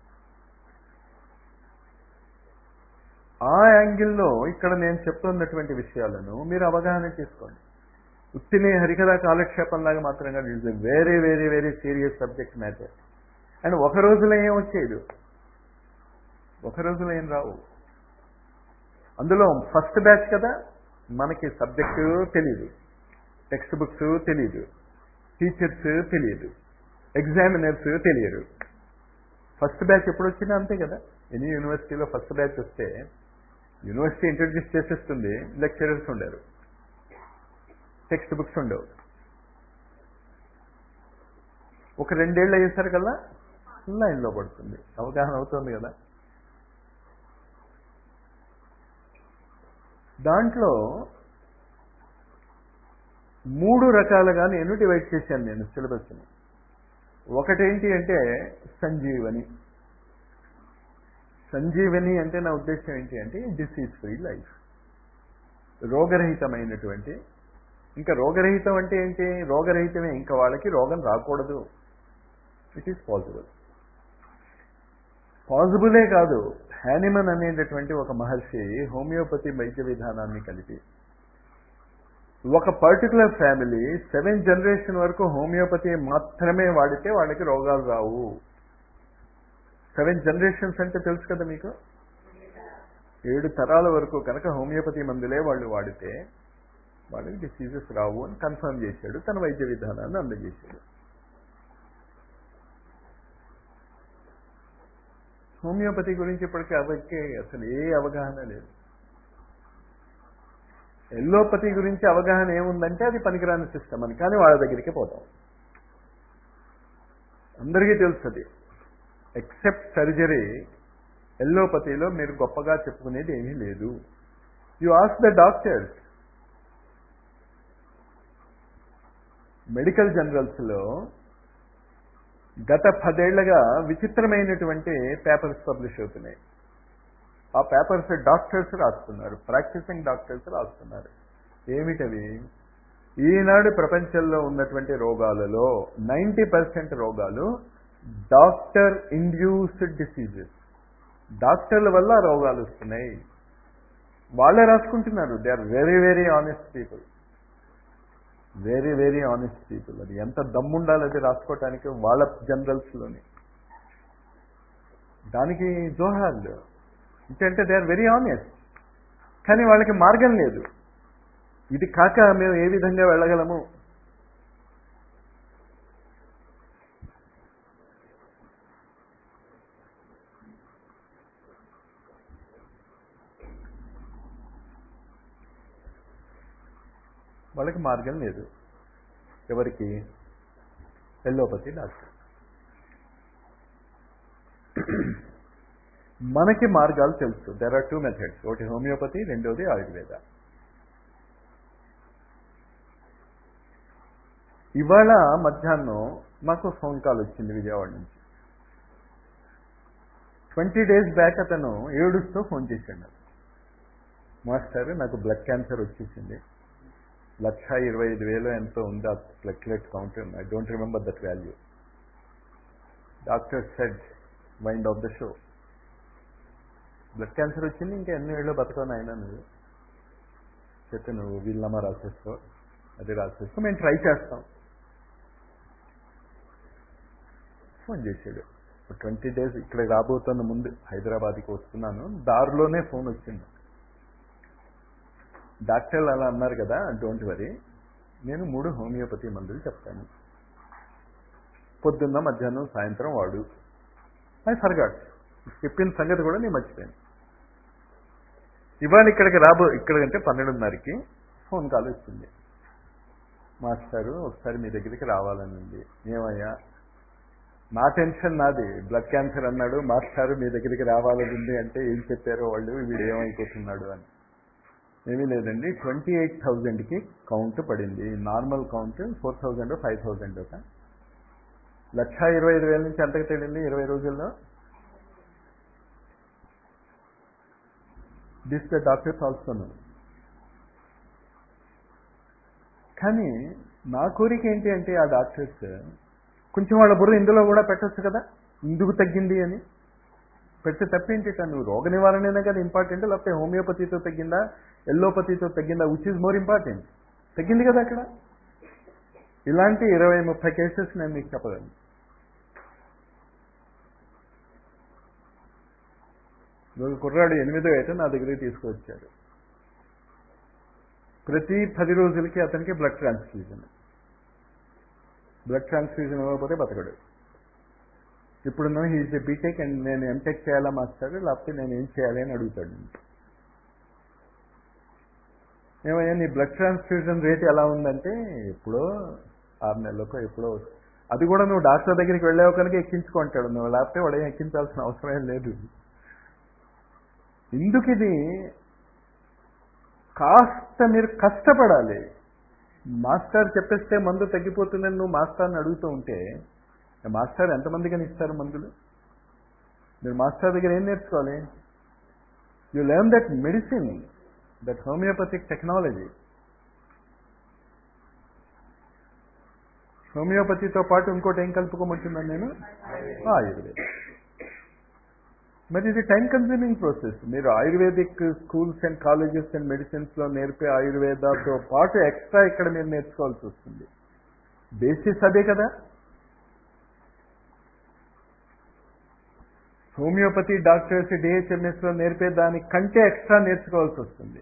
ఆ యాంగిల్లో ఇక్కడ నేను చెప్తున్నటువంటి విషయాలను మీరు అవగాహన చేసుకోండి ఉత్తినే హరికథ కాలక్షేపంలాగా మాత్రంగా it's a very very very serious subject matter and ఒక రోజులో ఏం వచ్చేది ఒక రోజులో ఏం రావు అందులో ఫస్ట్ బ్యాచ్ కదా మనకి సబ్జెక్టు తెలియదు టెక్స్ట్ బుక్స్ తెలియదు టీచర్స్ తెలియదు ఎగ్జామినర్స్ తెలియరు ఫస్ట్ బ్యాచ్ ఎప్పుడు వచ్చినా అంతే కదా ఎనీ యూనివర్సిటీలో ఫస్ట్ బ్యాచ్ వస్తే యూనివర్సిటీ ఇంట్రడ్యూస్ చేసేస్తుంది లెక్చరర్స్ ఉండరు టెక్స్ట్ బుక్స్ ఉండవు ఒక రెండేళ్ళు అయ్యేసరికల్లా లైన్లో పడుతుంది అవగాహన అవుతుంది కదా దాంట్లో మూడు రకాలుగా నేను డివైడ్ చేశాను నేను సిలబస్ని ఒకటేంటి అంటే సంజీవని సంజీవని అంటే నా ఉద్దేశం ఏంటి అంటే డిసీజ్ ఫ్రీ లైఫ్ రోగరహితమైనటువంటి ఇంకా రోగరహితం అంటే ఏంటి రోగరహితమే ఇంకా వాళ్ళకి రోగం రాకూడదు ఇట్ ఈస్ పాసిబుల్ పాసిబులే కాదు హ్యానిమన్ అనేటటువంటి ఒక మహర్షి హోమియోపతి వైద్య విధానాన్ని కలిపి ఒక పర్టికులర్ ఫ్యామిలీ సెవెన్ జనరేషన్ వరకు హోమియోపతి మాత్రమే వాడితే వాళ్ళకి రోగాలు రావు సెవెన్ జనరేషన్స్ అంటే తెలుసు కదా మీకు ఏడు తరాల వరకు కనుక హోమియోపతి మందులే వాళ్ళు వాడితే వాళ్ళకి డిసీజెస్ రావు అని కన్ఫర్మ్ చేశాడు తన వైద్య విధానాన్ని అందజేశాడు హోమియోపతి గురించి ఇప్పటికీ అవకే అసలు ఏ అవగాహన లేదు ఎల్లోపతి గురించి అవగాహన ఏముందంటే అది పనికిరాని సిస్టమ్ అని కానీ వాళ్ళ దగ్గరికి పోతాం అందరికీ తెలుస్తుంది ఎక్సెప్ట్ సర్జరీ ఎల్లోపతిలో మీరు గొప్పగా చెప్పుకునేది ఏమీ లేదు you as the doctors medical జనరల్స్లో గత పదేళ్లుగా విచిత్రమైనటువంటి పేపర్స్ పబ్లిష్ అవుతున్నాయి ఆ పేపర్స్ డాక్టర్స్ రాస్తున్నారు ప్రాక్టీసింగ్ డాక్టర్స్ రాస్తున్నారు ఏమిటవి ఈనాడు ప్రపంచంలో ఉన్నటువంటి రోగాలలో నైంటీ పర్సెంట్ రోగాలు డాక్టర్ ఇండ్యూస్డ్ డిసీజెస్ డాక్టర్ల వల్ల రోగాలు వస్తున్నాయి వాళ్ళే రాసుకుంటున్నారు they are very very honest people very very honest people అది ఎంత దమ్ముండాలి అది రాసుకోవటానికి వాళ్ళ జనరల్స్లోని దానికి జోహార్లు ఎందుకంటే దే ఆర్ వెరీ ఆనెస్ట్ కానీ వాళ్ళకి మార్గం లేదు ఇది కాక మేము ఏ విధంగా వెళ్ళగలము వాళ్ళకి మార్గం లేదు ఎవరికి ఎల్లోపతి డాక్టర్ మనకి మార్గాలు తెలుసు దెర్ ఆర్ టూ మెథడ్స్ ఒకటి హోమియోపతి రెండోది ఆయుర్వేద ఇవాళ మధ్యాహ్నం మాకు ఫోన్ కాల్ వచ్చింది విజయవాడ నుంచి ట్వంటీ డేస్ బ్యాక్ అతను ఏడుస్తూ ఫోన్ చేశాడు మాస్టర్ నాకు బ్లడ్ క్యాన్సర్ వచ్చేసింది లక్ష ఇరవై ఐదు వేలు ఎంతో ఉంది ఆ platelet count I don't remember that value doctor said wind off the show blood cancer వచ్చింది ఇంకా ఎన్ని ఏళ్ళు బతకని అయినా నువ్వు చెప్తే నువ్వు వీళ్ళమ్మా రాసేస్తావు అది రాసేస్తావు మేము ట్రై చేస్తాం ఫోన్ చేశాడు ట్వంటీ డేస్ ఇక్కడ రాబోతున్న ముందు హైదరాబాద్కి వస్తున్నాను దారిలోనే ఫోన్ వచ్చింది డాక్టర్లు అలా అన్నారు కదా డోంట్ వరీ నేను మూడు హోమియోపతి మందులు చెప్తాను పొద్దున్న మధ్యాహ్నం సాయంత్రం వాడు ఐ ఫర్గాట్ చెప్పిన సంగతి కూడా నేను మర్చిపోయాను ఇవాళ ఇక్కడికి రాబో ఇక్కడికంటే పన్నెండున్నరకి ఫోన్ కాల్ వచ్చింది మాస్టారు ఒకసారి మీ దగ్గరికి రావాలని ఉంది ఏమయ్యా నా టెన్షన్ నాది బ్లడ్ క్యాన్సర్ అన్నాడు మాస్టారు మీ దగ్గరికి రావాలని ఉంది అంటే ఏం చెప్పారో వాళ్ళు వీడు ఏమైపోతున్నాడు అని ఏమీ లేదండి ట్వంటీ ఎయిట్ థౌజండ్కి కౌంట్ పడింది normal count four thousand five thousand ఒక లక్ష ఇరవై ఐదు వేల నుంచి ఎంతకు తేలింది ఇరవై రోజుల్లో దిస్ ద డాక్టర్స్ ఆల్సో కానీ నా కోరిక ఏంటి అంటే ఆ డాక్టర్స్ కొంచెం వాళ్ళ బుర్ర ఇందులో కూడా పెట్టచ్చు కదా ఇందుకు తగ్గింది అని పెడితే తప్పేంటి నువ్వు రోగ నివారణనే కదా ఇంపార్టెంట్ లేకపోతే హోమియోపతితో తగ్గిందా ఎల్లోపతితో తగ్గిందా విచ్ ఈజ్ మోర్ ఇంపార్టెంట్ తగ్గింది కదా అక్కడ ఇలాంటి ఇరవై ముప్పై కేసెస్ నేను మీకు చెప్పగలను ఒక కుర్రాడు ఎనిమిదో ఏట నా దగ్గరికి తీసుకువచ్చాడు ప్రతి పది రోజులకి అతనికి బ్లడ్ ట్రాన్స్ఫ్యూజన్ బ్లడ్ ట్రాన్స్ఫ్యూజన్ ఇవ్వకపోతే బతకడు ఇప్పుడు హీజ్ బీటెక్ అండ్ నేను ఎంటెక్ చేయాలా మాస్టర్ లేకపోతే నేను ఏం చేయాలి అని అడుగుతాడు ఏమయ్యా నీ బ్లడ్ ట్రాన్స్ఫ్యూజన్ రేట్ ఎలా ఉందంటే ఎప్పుడో ఆరు నెలలకో ఎప్పుడో అది కూడా నువ్వు డాక్టర్ దగ్గరికి వెళ్ళావు కనుక ఎక్కించుకుంటాడు నువ్వు లేకపోతే వాడు ఏం ఎక్కించాల్సిన అవసరం లేదు ఎందుకు ఇది కాస్త మీరు కష్టపడాలి మాస్టర్ చెప్పేస్తే మందు తగ్గిపోతుందని నువ్వు మాస్టర్ని అడుగుతూ ఉంటే మాస్టర్ ఎంతమందికని ఇస్తారు మందులు మీరు మాస్టర్ దగ్గర ఏం నేర్చుకోవాలి you learn that medicine that homeopathic technology హోమియోపతితో పాటు ఇంకోటి ఏం కలుపుకోమంటున్నాను నేను ఆయుర్వేదం మరి ఇది టైం కన్జ్యూమింగ్ ప్రాసెస్ మీరు ayurvedic schools and colleges and మెడిసిన్స్లో నేర్పే ఆయుర్వేదాతో పాటు ఎక్స్ట్రా ఇక్కడ మీరు నేర్చుకోవాల్సి వస్తుంది బేసిస్ అదే కదా హోమియోపతి డాక్టర్స్ డిహెచ్ఎంఎస్లో నేర్పే దానికంటే ఎక్స్ట్రా నేర్చుకోవాల్సి వస్తుంది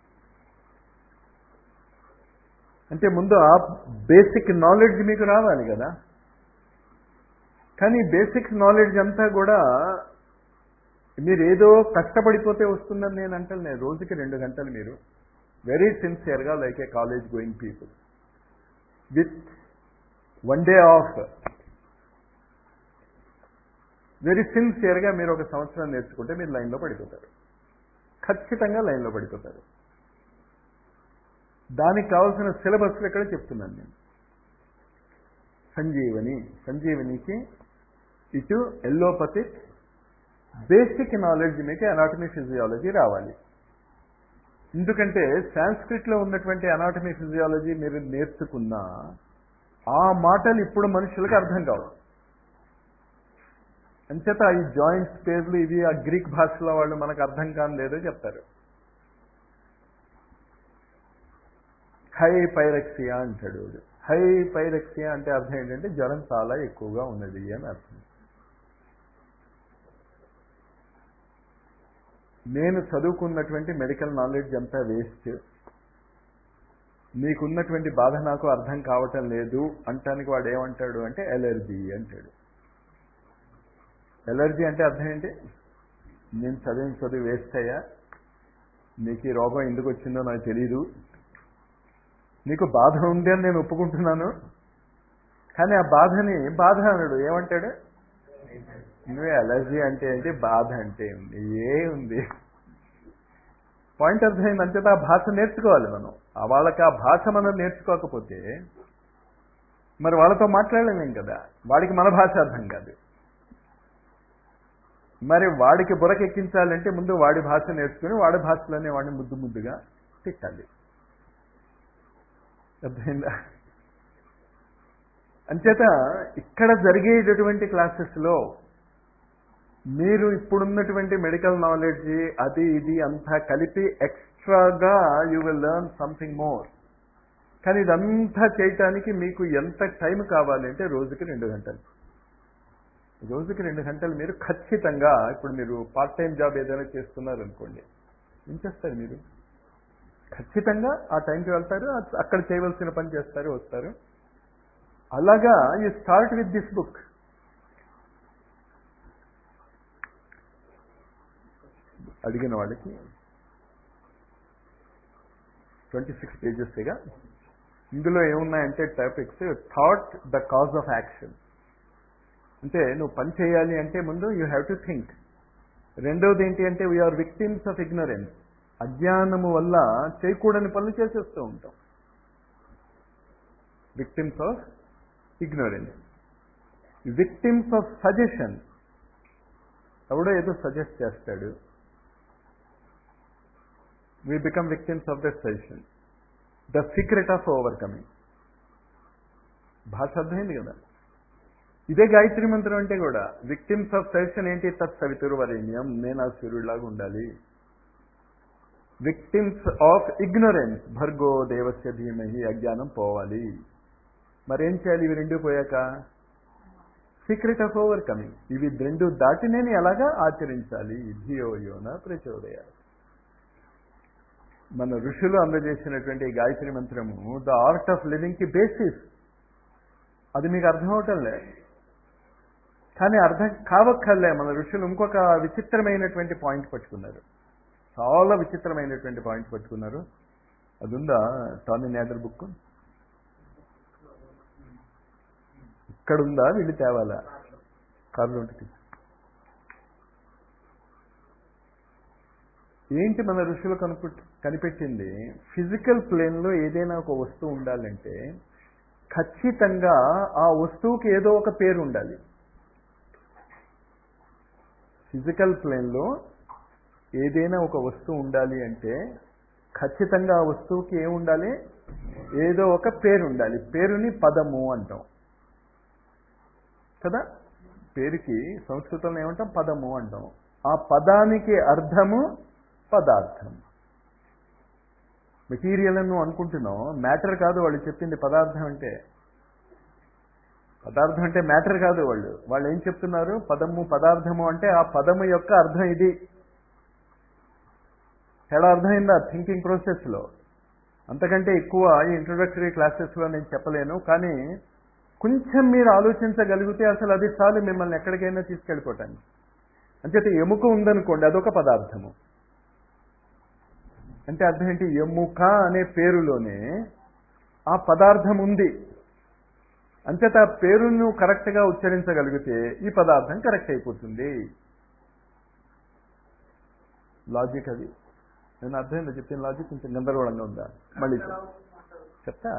అంటే ముందు ఆ బేసిక్ నాలెడ్జ్ మీకు రావాలి కదా కానీ బేసిక్ నాలెడ్జ్ అంతా కూడా మీరు ఏదో కష్టపడిపోతే వస్తుందని నేను అంటాను రోజుకి రెండు గంటలు మీరు వెరీ సిన్సియర్గా like a college going people with one day of very సిన్సియర్గా మీరు ఒక సంవత్సరం నేర్చుకుంటే మీరు లైన్లో పడిపోతారు ఖచ్చితంగా లైన్లో పడిపోతారు దానికి కావాల్సిన సిలబస్లు ఇక్కడ చెప్తున్నాను నేను సంజీవని సంజీవనికి ఇటు ఎల్లోపతిక్ బేసిక్ నాలెడ్జ్ మీకు అనాటమీ ఫిజియాలజీ రావాలి ఎందుకంటే సాంస్క్రిట్లో ఉన్నటువంటి అనాటమీ ఫిజియాలజీ మీరు నేర్చుకున్నా ఆ మాటలు ఇప్పుడు మనుషులకు అర్థం కావు అంచేత ఈ జాయింట్ స్పేస్లు ఇవి ఆ గ్రీక్ భాషలో వాళ్ళు మనకు అర్థం కాని లేదో చెప్తారు హై పైరక్సియా అంటాడు వాడు హై పైరక్సియా అంటే అర్థం ఏంటంటే జ్వరం చాలా ఎక్కువగా ఉన్నది అని అర్థం నేను చదువుకున్నటువంటి మెడికల్ నాలెడ్జ్ అంతా వేస్ట్ నీకున్నటువంటి బాధ నాకు అర్థం కావటం లేదు అంటానికి వాడు ఏమంటాడు అంటే ఎలర్జీ అంటాడు ఎలర్జీ అంటే అర్థం ఏంటి నేను చదివిన చదివి వేస్ట్ అయ్యా నీకు ఈ రోగం ఎందుకు వచ్చిందో నాకు తెలీదు నీకు బాధ ఉంది అని నేను ఒప్పుకుంటున్నాను కానీ ఆ బాధని బాధ అనడు ఏమంటాడు నువ్వే అలర్జీ అంటే ఏంటి బాధ అంటే ఉంది ఏ ఉంది పాయింట్ అర్థమైంది అంతేత ఆ భాష నేర్చుకోవాలి మనం ఆ వాళ్ళకి ఆ భాష మనం నేర్చుకోకపోతే మరి వాళ్ళతో మాట్లాడలేమేం కదా వాడికి మన భాష అర్థం కాదు మరి వాడికి బురకెక్కించాలంటే ముందు వాడి భాష నేర్చుకుని వాడి భాషలోనే వాడిని ముద్దు ముద్దుగా తిట్టాలి అర్థమైందా అంచేత ఇక్కడ జరిగేటటువంటి క్లాసెస్లో మీరు ఇప్పుడున్నటువంటి మెడికల్ నాలెడ్జ్ అది ఇది అంతా కలిపి ఎక్స్ట్రాగా you will learn something more కానీ ఇదంతా చేయటానికి మీకు ఎంత టైం కావాలి అంటే రోజుకి రెండు గంటలు రోజుకి రెండు గంటలు మీరు ఖచ్చితంగా ఇప్పుడు మీరు పార్ట్ టైం జాబ్ ఏదైనా చేస్తున్నారు అనుకోండి ఏం చేస్తారు మీరు ఖచ్చితంగా ఆ టైంకి వెళ్తారు అక్కడ చేయవలసిన పని చేస్తారు వస్తారు అలాగా you start with this book అడిగిన వాళ్ళకి ట్వంటీ సిక్స్ పేజెస్గా ఇందులో ఏమున్నాయంటే topics thought the cause of action అంటే నువ్వు పని చేయాలి అంటే ముందు యూ హ్యావ్ టు థింక్ రెండవది ఏంటి అంటే వీఆర్ విక్టిమ్స్ ఆఫ్ ఇగ్నరెన్స్ అజ్ఞానము వల్ల చేయకూడని పనులు చేసేస్తూ ఉంటాం victims of ignorance victims of suggestion ఎవడో ఏదో సజెస్ట్ చేస్తాడు we become victims of the suggestion the secret of overcoming భాష అర్థమైంది కదా ఇదే గాయత్రి మంత్రం అంటే కూడా విక్టిమ్స్ ఆఫ్ సజెషన్ ఏంటి తత్ సవితుర్వరేణ్యం నేను ఆ సూర్యుడిలాగా ఉండాలి విక్టిమ్స్ ఆఫ్ ఇగ్నరెన్స్ భర్గో దేవస్య ధీమహి అజ్ఞానం పోవాలి మరేం చేయాలి ఇవి రెండు పోయాక సీక్రెట్ ఆఫ్ ఓవర్ కమింగ్ ఇవి రెండు దాటి నేను ఎలాగా ఆచరించాలి ధియో యోన ప్రచోదయ మన ఋషులు అందజేసినటువంటి ఈ గాయత్రి మంత్రము ద ఆర్ట్ ఆఫ్ లివింగ్ కి బేసిస్ అది మీకు అర్థం అవటంలే కానీ అర్థం కావక్కర్లే మన ఋషులు ఇంకొక విచిత్రమైనటువంటి పాయింట్ పట్టుకున్నారు చాలా విచిత్రమైనటువంటి పాయింట్ పట్టుకున్నారు అది ఉందా టామీ నేదర్ బుక్ ఇక్కడ ఉందా వీళ్ళు తేవాలా కారులో ఉంటుంది ఏంటి మన ఋషులు కనుపు కనిపెట్టింది ఫిజికల్ ప్లేన్లో ఏదైనా ఒక వస్తువు ఉండాలంటే ఖచ్చితంగా ఆ వస్తువుకి ఏదో ఒక పేరు ఉండాలి ఫిజికల్ ప్లేన్లో ఏదైనా ఒక వస్తువు ఉండాలి అంటే ఖచ్చితంగా ఆ వస్తువుకి ఏముండాలి ఏదో ఒక పేరు ఉండాలి పేరుని పదము అంటాం కదా పేరుకి సంస్కృతంలో ఏమంటాం పదము అంటాం ఆ పదానికి అర్థము పదార్థం మెటీరియల్ అని నువ్వు అనుకుంటున్నావు మ్యాటర్ కాదు వాళ్ళు చెప్పింది పదార్థం అంటే పదార్థం అంటే మ్యాటర్ కాదు వాళ్ళు వాళ్ళు ఏం చెప్తున్నారు పదము పదార్థము అంటే ఆ పదము యొక్క అర్థం ఇది తేడా అర్థమైందా థింకింగ్ ప్రాసెస్లో అంతకంటే ఎక్కువ ఈ ఇంట్రొడక్టరీ క్లాసెస్లో నేను చెప్పలేను కానీ కొంచెం మీరు ఆలోచించగలిగితే అసలు అది చాలు మిమ్మల్ని ఎక్కడికైనా తీసుకెళ్ళిపోటానికి అంచేత ఎముక ఉందనుకోండి అదొక పదార్థము అంటే అర్థం ఏంటి ఎముక అనే పేరులోనే ఆ పదార్థం ఉంది అంచేత ఆ పేరును కరెక్ట్గా ఉచ్చరించగలిగితే ఈ పదార్థం కరెక్ట్ అయిపోతుంది లాజిక్ అది నేను అర్థమైందా చెప్పిన లాజిక్ కొంచెం గందరగోళంగా ఉందా మళ్ళీ చెప్- చెప్తా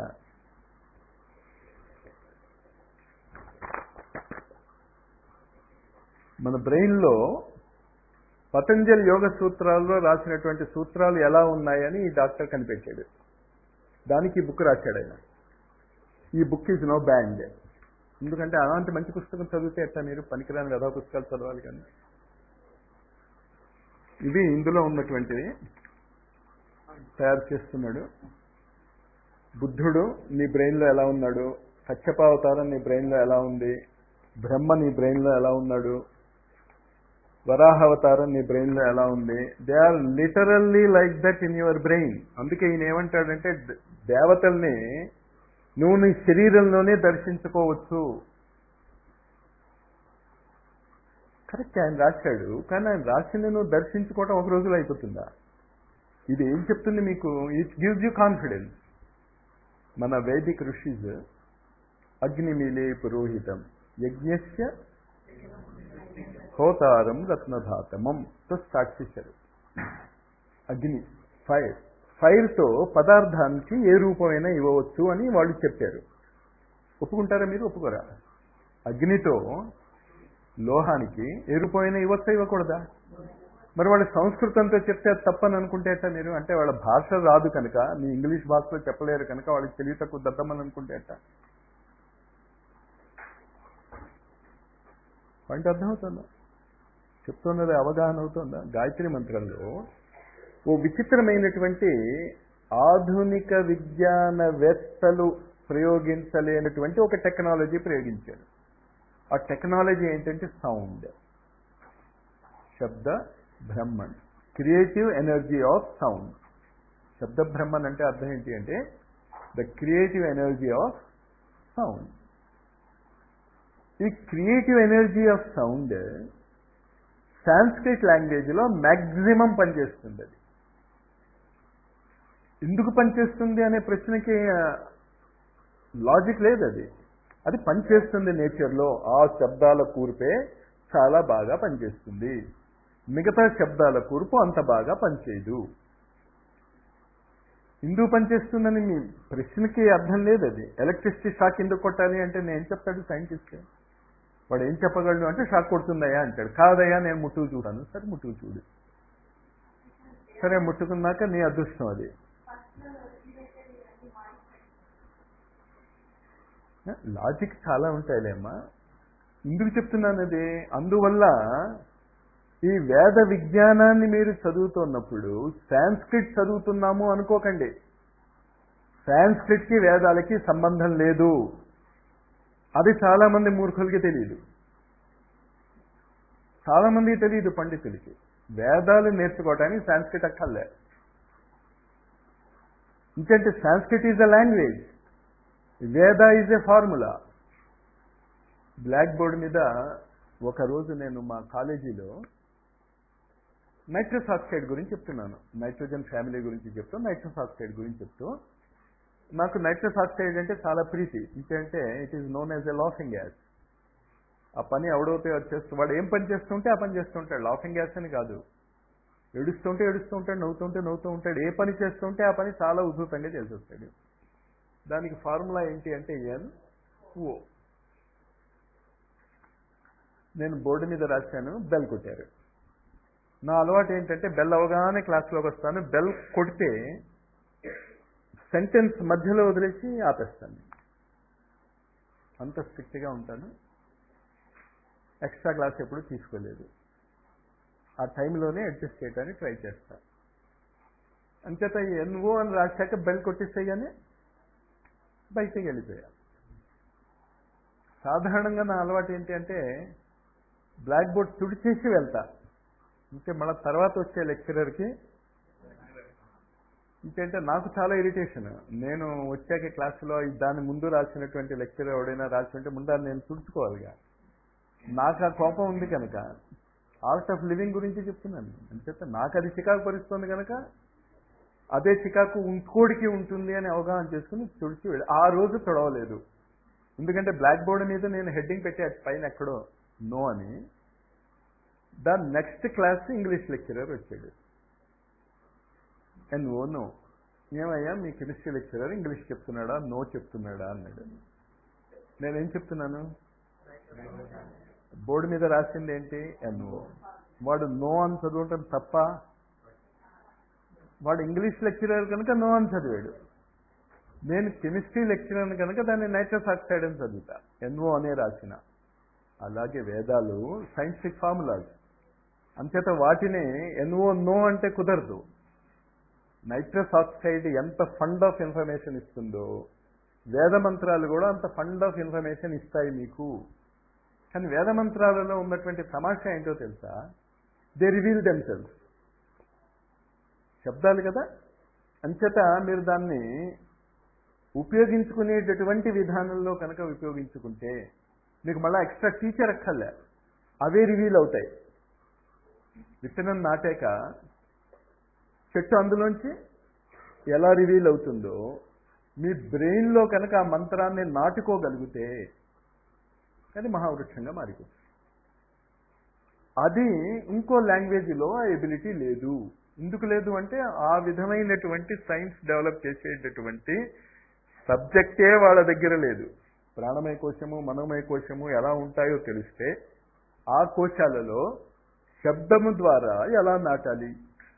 మన బ్రెయిన్లో పతంజలి యోగ సూత్రాల్లో రాసినటువంటి సూత్రాలు ఎలా ఉన్నాయని ఈ డాక్టర్ కనిపెట్టాడు దానికి ఈ బుక్ రాశాడు ఆయన ఈ బుక్ ఈజ్ నో బ్యాండ్ ఎందుకంటే అలాంటి మంచి పుస్తకం చదివితే ఎట్లా మీరు పనికిరాని వ్యధా పుస్తకాలు చదవాలి కానీ ఇవి ఇందులో ఉన్నటువంటివి తయారు చేస్తున్నాడు బుద్ధుడు నీ బ్రెయిన్లో ఎలా ఉన్నాడు కచ్చపావతారం నీ బ్రెయిన్లో ఎలా ఉంది బ్రహ్మ నీ బ్రెయిన్లో ఎలా ఉన్నాడు వరాహావతారం నీ బ్రెయిన్లో ఎలా ఉంది they are literally like that in your brain అందుకే ఈయన ఏమంటాడంటే ద- దేవతల్ని నువ్వు నీ శరీరంలోనే దర్శించుకోవచ్చు కరెక్ట్ ఆయన రాశాడు కానీ ఆయన రాసింది నువ్వు దర్శించుకోవటం ఒక రోజులో అయిపోతుందా ఇది ఏం చెప్తుంది మీకు ఇట్ గివ్స్ యూ కాన్ఫిడెన్స్ మన వైదిక్ ఋషిస్ అగ్నిమిలే పురోహితం యజ్ఞస్య హోతారం రత్నధాతమం తో స్టార్ట్ చేశారు అగ్ని ఫైర్ ఫైర్తో పదార్థానికి ఏ రూపమైనా ఇవ్వవచ్చు అని వాళ్ళు చెప్పారు ఒప్పుకుంటారా మీరు ఒప్పుకోరా అగ్నితో లోహానికి ఏ రూపమైనా ఇవ్వచ్చా ఇవ్వకూడదా మరి వాళ్ళ సంస్కృతంతో చెప్తే అది తప్పని అనుకుంటే ఎట్టా మీరు అంటే వాళ్ళ భాష రాదు కనుక మీ ఇంగ్లీష్ భాషలో చెప్పలేరు కనుక వాళ్ళకి తెలివి తక్కువ దద్దమని అనుకుంటే ఎట్టా పాయింట్ అర్థమవుతుందా చెప్తున్నది అవగాహన అవుతుందా గాయత్రి మంత్రంలో ఓ విచిత్రమైనటువంటి ఆధునిక విజ్ఞానవేత్తలు ప్రయోగించలేనటువంటి ఒక టెక్నాలజీ ప్రయోగించారు ఆ టెక్నాలజీ ఏంటంటే సౌండ్ శబ్ద బ్రహ్మన్ క్రియేటివ్ ఎనర్జీ ఆఫ్ సౌండ్ శబ్ద బ్రహ్మన్ అంటే అర్థం ఏంటి అంటే the creative energy of sound ఈ creative energy of sound Sanskrit లాంగ్వేజ్లో మ్యాక్సిమం పనిచేస్తుంది అది ఎందుకు పనిచేస్తుంది అనే ప్రశ్నకి లాజిక్ లేదు అది అది పనిచేస్తుంది నేచర్లో ఆ శబ్దాల కూర్పే చాలా బాగా పనిచేస్తుంది మిగతా శబ్దాల కూర్పు అంత బాగా పనిచేయదు ఎందుకు పనిచేస్తుందని మీ ప్రశ్నకి అర్థం లేదు అది ఎలక్ట్రిసిటీ షాక్ ఎందుకు కొట్టాలి అంటే నేను చెప్తాడు సైంటిస్ట్ వాడు ఏం చెప్పగలడు అంటే షాక్ కొడుతుందయ్యా అంటాడు కాదయ్యా నేను ముట్టుకు చూడాను సరే ముట్టుకు చూడు సరే ముట్టుకున్నాక నీ అదృష్టం అది లాజిక్ చాలా ఉంటాయిలేమ్మా ఎందుకు చెప్తున్నాను అది అందువల్ల ఈ వేద విజ్ఞానాన్ని మీరు చదువుతున్నప్పుడు సాంస్క్రిట్ చదువుతున్నాము అనుకోకండి సాంస్క్రిట్కి వేదాలకి సంబంధం లేదు అది చాలా మంది మూర్ఖులకి తెలియదు చాలా మందికి తెలియదు పండితులకి వేదాలు నేర్చుకోవడానికి సాంస్క్రిట్ అక్కర్లే ఇంకంటే Sanskrit is a language Veda is a formula black board మీద ఒకరోజు నేను మా కాలేజీలో నైట్రస్ ఆక్సైడ్ గురించి చెప్తున్నాను నైట్రోజన్ ఫ్యామిలీ గురించి చెప్తూ నైట్రస్ ఆక్సైడ్ గురించి చెప్తూ నాకు నైట్రస్ ఆక్సైడ్ అంటే చాలా ప్రీతి ఇంకంటే it is known as a laughing gas ఆ పని ఎవడవుతే అది చేస్తూ వాడు ఏం పని చేస్తుంటే ఆ పని చేస్తుంటాడు లాఫింగ్ గ్యాస్ అని కాదు ఏడుస్తుంటే ఏడుస్తూ ఉంటాడు నవ్వుతుంటే నవ్వుతూ ఉంటాడు ఏ పని చేస్తుంటే ఆ పని చాలా ఉధృతంగా చేసి వస్తాడు దానికి ఫార్ములా ఏంటి అంటే ఎన్ ఓ నేను బోర్డు మీద రాశాను బెల్ కొట్టారు నా అలవాటు ఏంటంటే బెల్ అవగానే క్లాస్లోకి వస్తాను బెల్ కొడితే సెంటెన్స్ మధ్యలో వదిలేసి ఆపేస్తాను అంత స్ట్రిక్ట్గా ఉంటాను ఎక్స్ట్రా క్లాస్ ఎప్పుడు తీసుకోలేదు ఆ టైంలోనే అడ్జస్ట్ చేయడానికి ట్రై చేస్తా అంచేత ఎన్ఓ అని రాశాక బెల్ కొట్టేసేయగానే బయటకు వెళ్ళిపోయా సాధారణంగా నా అలవాటు ఏంటి అంటే బ్లాక్ బోర్డ్ తుడిచేసి వెళ్తా అంటే మళ్ళీ తర్వాత వచ్చే లెక్చరర్కి ఇంకేంటే నాకు చాలా ఇరిటేషన్ నేను వచ్చాక క్లాసులో దాని ముందు రాసినటువంటి లెక్చర్ ఎవడైనా రాసి ఉంటే ముందు అది నేను తుడుచుకోవాలిగా నాకు ఆ కోపం ఉంది కనుక ఆర్ట్ ఆఫ్ లివింగ్ గురించి చెప్తున్నాను అంచేత నాకు అది చికాకు పరుస్తుంది కనుక అదే చికాకు ఇంకోడికి ఉంటుంది అని అవగాహన చేసుకుని తుడిచి వెళ్ళి ఆ రోజు తొడవలేదు ఎందుకంటే బ్లాక్ బోర్డ్ మీద నేను హెడ్డింగ్ పెట్టే పైన ఎక్కడో నో అని the next class English lecturer వచ్చాడు అండ్ ఓ నో ఏమయ్యా మీ కెమిస్ట్రీ లెక్చరర్ ఇంగ్లీష్ చెప్తున్నాడా నో చెప్తున్నాడా అన్నాడు నేనేం చెప్తున్నాను బోర్డు మీద రాసింది ఏంటి ఎన్ఓ వాడు నో అని చదవటం తప్ప వాడు ఇంగ్లీష్ లెక్చరర్ కనుక నో అని చదివాడు నేను కెమిస్ట్రీ లెక్చరర్ కనుక దాన్ని నైట్రస్ ఆక్సైడ్ అని చదువుతా ఎన్ఓ అనే రాసిన అలాగే వేదాలు సైంటిఫిక్ ఫార్ములాస్ అంచేత వాటిని ఎన్ఓ నో అంటే కుదరదు నైట్రస్ ఆక్సైడ్ ఎంత ఫండ్ ఆఫ్ ఇన్ఫర్మేషన్ ఇస్తుందో వేద మంత్రాలు కూడా అంత ఫండ్ ఆఫ్ ఇన్ఫర్మేషన్ ఇస్తాయి మీకు కానీ వేద మంత్రాలలో ఉన్నటువంటి తమాషా ఏంటో తెలుసా దే రివీల్ దెమ్సెల్స్ శబ్దాలు కదా అంచేత మీరు దాన్ని ఉపయోగించుకునేటటువంటి విధానంలో కనుక ఉపయోగించుకుంటే మీకు మళ్ళీ ఎక్స్ట్రా టీచర్ అక్కర్లే అవే రివీల్ అవుతాయి విత్తనం నాటాక చెట్టు అందులోంచి ఎలా రివీల్ అవుతుందో మీ బ్రెయిన్లో కనుక ఆ మంత్రాన్ని నాటుకోగలిగితే అది మహావృక్షంగా మారిపోతుంది అది ఇంకో లాంగ్వేజ్లో ఆ ఎబిలిటీ లేదు ఎందుకు లేదు అంటే ఆ విధమైనటువంటి సైన్స్ డెవలప్ చేసేటటువంటి సబ్జెక్టే వాళ్ళ దగ్గర లేదు ప్రాణమయ కోశము మనోమయ కోశము ఎలా ఉంటాయో తెలిస్తే ఆ కోశాలలో శబ్దము ద్వారా ఎలా నాటాలి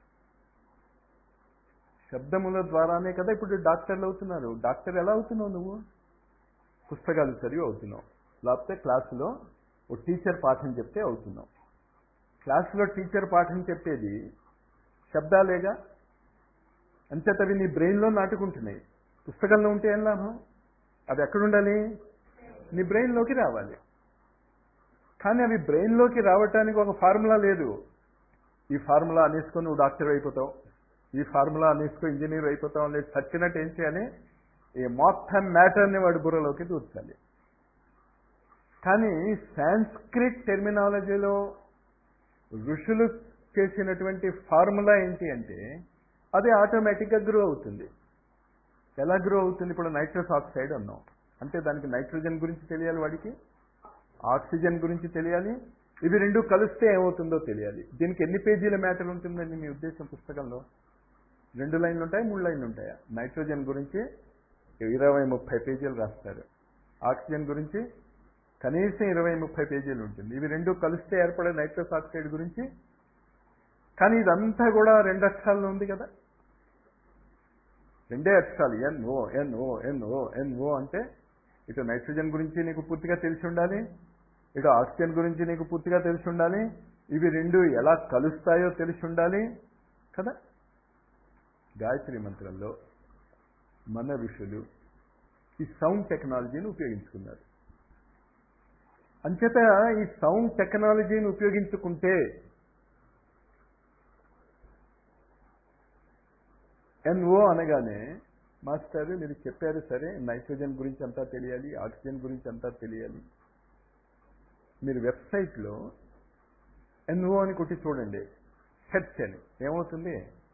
శబ్దముల ద్వారానే కదా ఇప్పుడు డాక్టర్లు అవుతున్నారు డాక్టర్ ఎలా అవుతున్నావు నువ్వు పుస్తకాలు చదివి అవుతున్నావు లేకపోతే క్లాసులో ఓ టీచర్ పాఠం చెప్తే అవుతున్నావు క్లాసులో టీచర్ పాఠం చెప్పేది శబ్దాలేగా అంచేతవి నీ బ్రెయిన్లో నాటుకుంటున్నాయి పుస్తకంలో ఉంటే ఏం లాభం అది ఎక్కడుండాలి నీ బ్రెయిన్లోకి రావాలి కానీ అవి బ్రెయిన్లోకి రావటానికి ఒక ఫార్ములా లేదు ఈ ఫార్ములా అనేసుకొని నువ్వు డాక్టర్ అయిపోతావు ఈ ఫార్ములా అనేసుకో ఇంజనీర్ అయిపోతావు అనేది చచ్చినట్టు ఏం చేయాలి ఈ మొత్తం మ్యాటర్ని వాడి బుర్రలోకి దూర్చాలి కానీ సాంస్క్రిట్ టెర్మినాలజీలో ఋషులు చేసినటువంటి ఫార్ములా ఏంటి అంటే అది ఆటోమేటిక్గా గ్రో అవుతుంది ఎలా గ్రో అవుతుంది ఇప్పుడు నైట్రస్ ఆక్సైడ్ అన్నాం అంటే దానికి నైట్రోజన్ గురించి తెలియాలి వాడికి ఆక్సిజన్ గురించి తెలియాలి ఇవి రెండు కలిస్తే ఏమవుతుందో తెలియాలి దీనికి ఎన్ని పేజీల మ్యాటర్ ఉంటుందండి మీ ఉద్దేశం పుస్తకంలో రెండు లైన్లు ఉంటాయి మూడు లైన్లు ఉంటాయా నైట్రోజన్ గురించి ఇరవై ముప్పై పేజీలు రాస్తారు ఆక్సిజన్ గురించి కనీసం ఇరవై ముప్పై పేజీలు ఉంటుంది ఇవి రెండు కలిస్తే ఏర్పడే నైట్రస్ ఆక్సైడ్ గురించి కానీ ఇదంతా కూడా రెండు అక్షరాల్లో ఉంది కదా రెండే అక్షరాలు ఎన్ఓ ఎన్ఓ ఎన్ఓ ఎన్ఓ అంటే ఇటు నైట్రోజన్ గురించి నీకు పూర్తిగా తెలిసి ఉండాలి ఇటు ఆక్సిజన్ గురించి నీకు పూర్తిగా తెలిసి ఉండాలి ఇవి రెండు ఎలా కలుస్తాయో తెలిసి ఉండాలి కదా గాయత్రి మంత్రంలో మన ఋషులు ఈ సౌండ్ టెక్నాలజీని ఉపయోగించుకున్నారు అంచేత ఈ సౌండ్ టెక్నాలజీని ఉపయోగించుకుంటే ఎన్ఓ అనగానే మాస్టర్ మీరు చెప్పారు సరే నైట్రోజన్ గురించి అంతా తెలియాలి ఆక్సిజన్ గురించి అంతా తెలియాలి మీరు వెబ్సైట్లో ఎన్ఓ అని కొట్టి చూడండి సెర్చ్ అని ఏమవుతుంది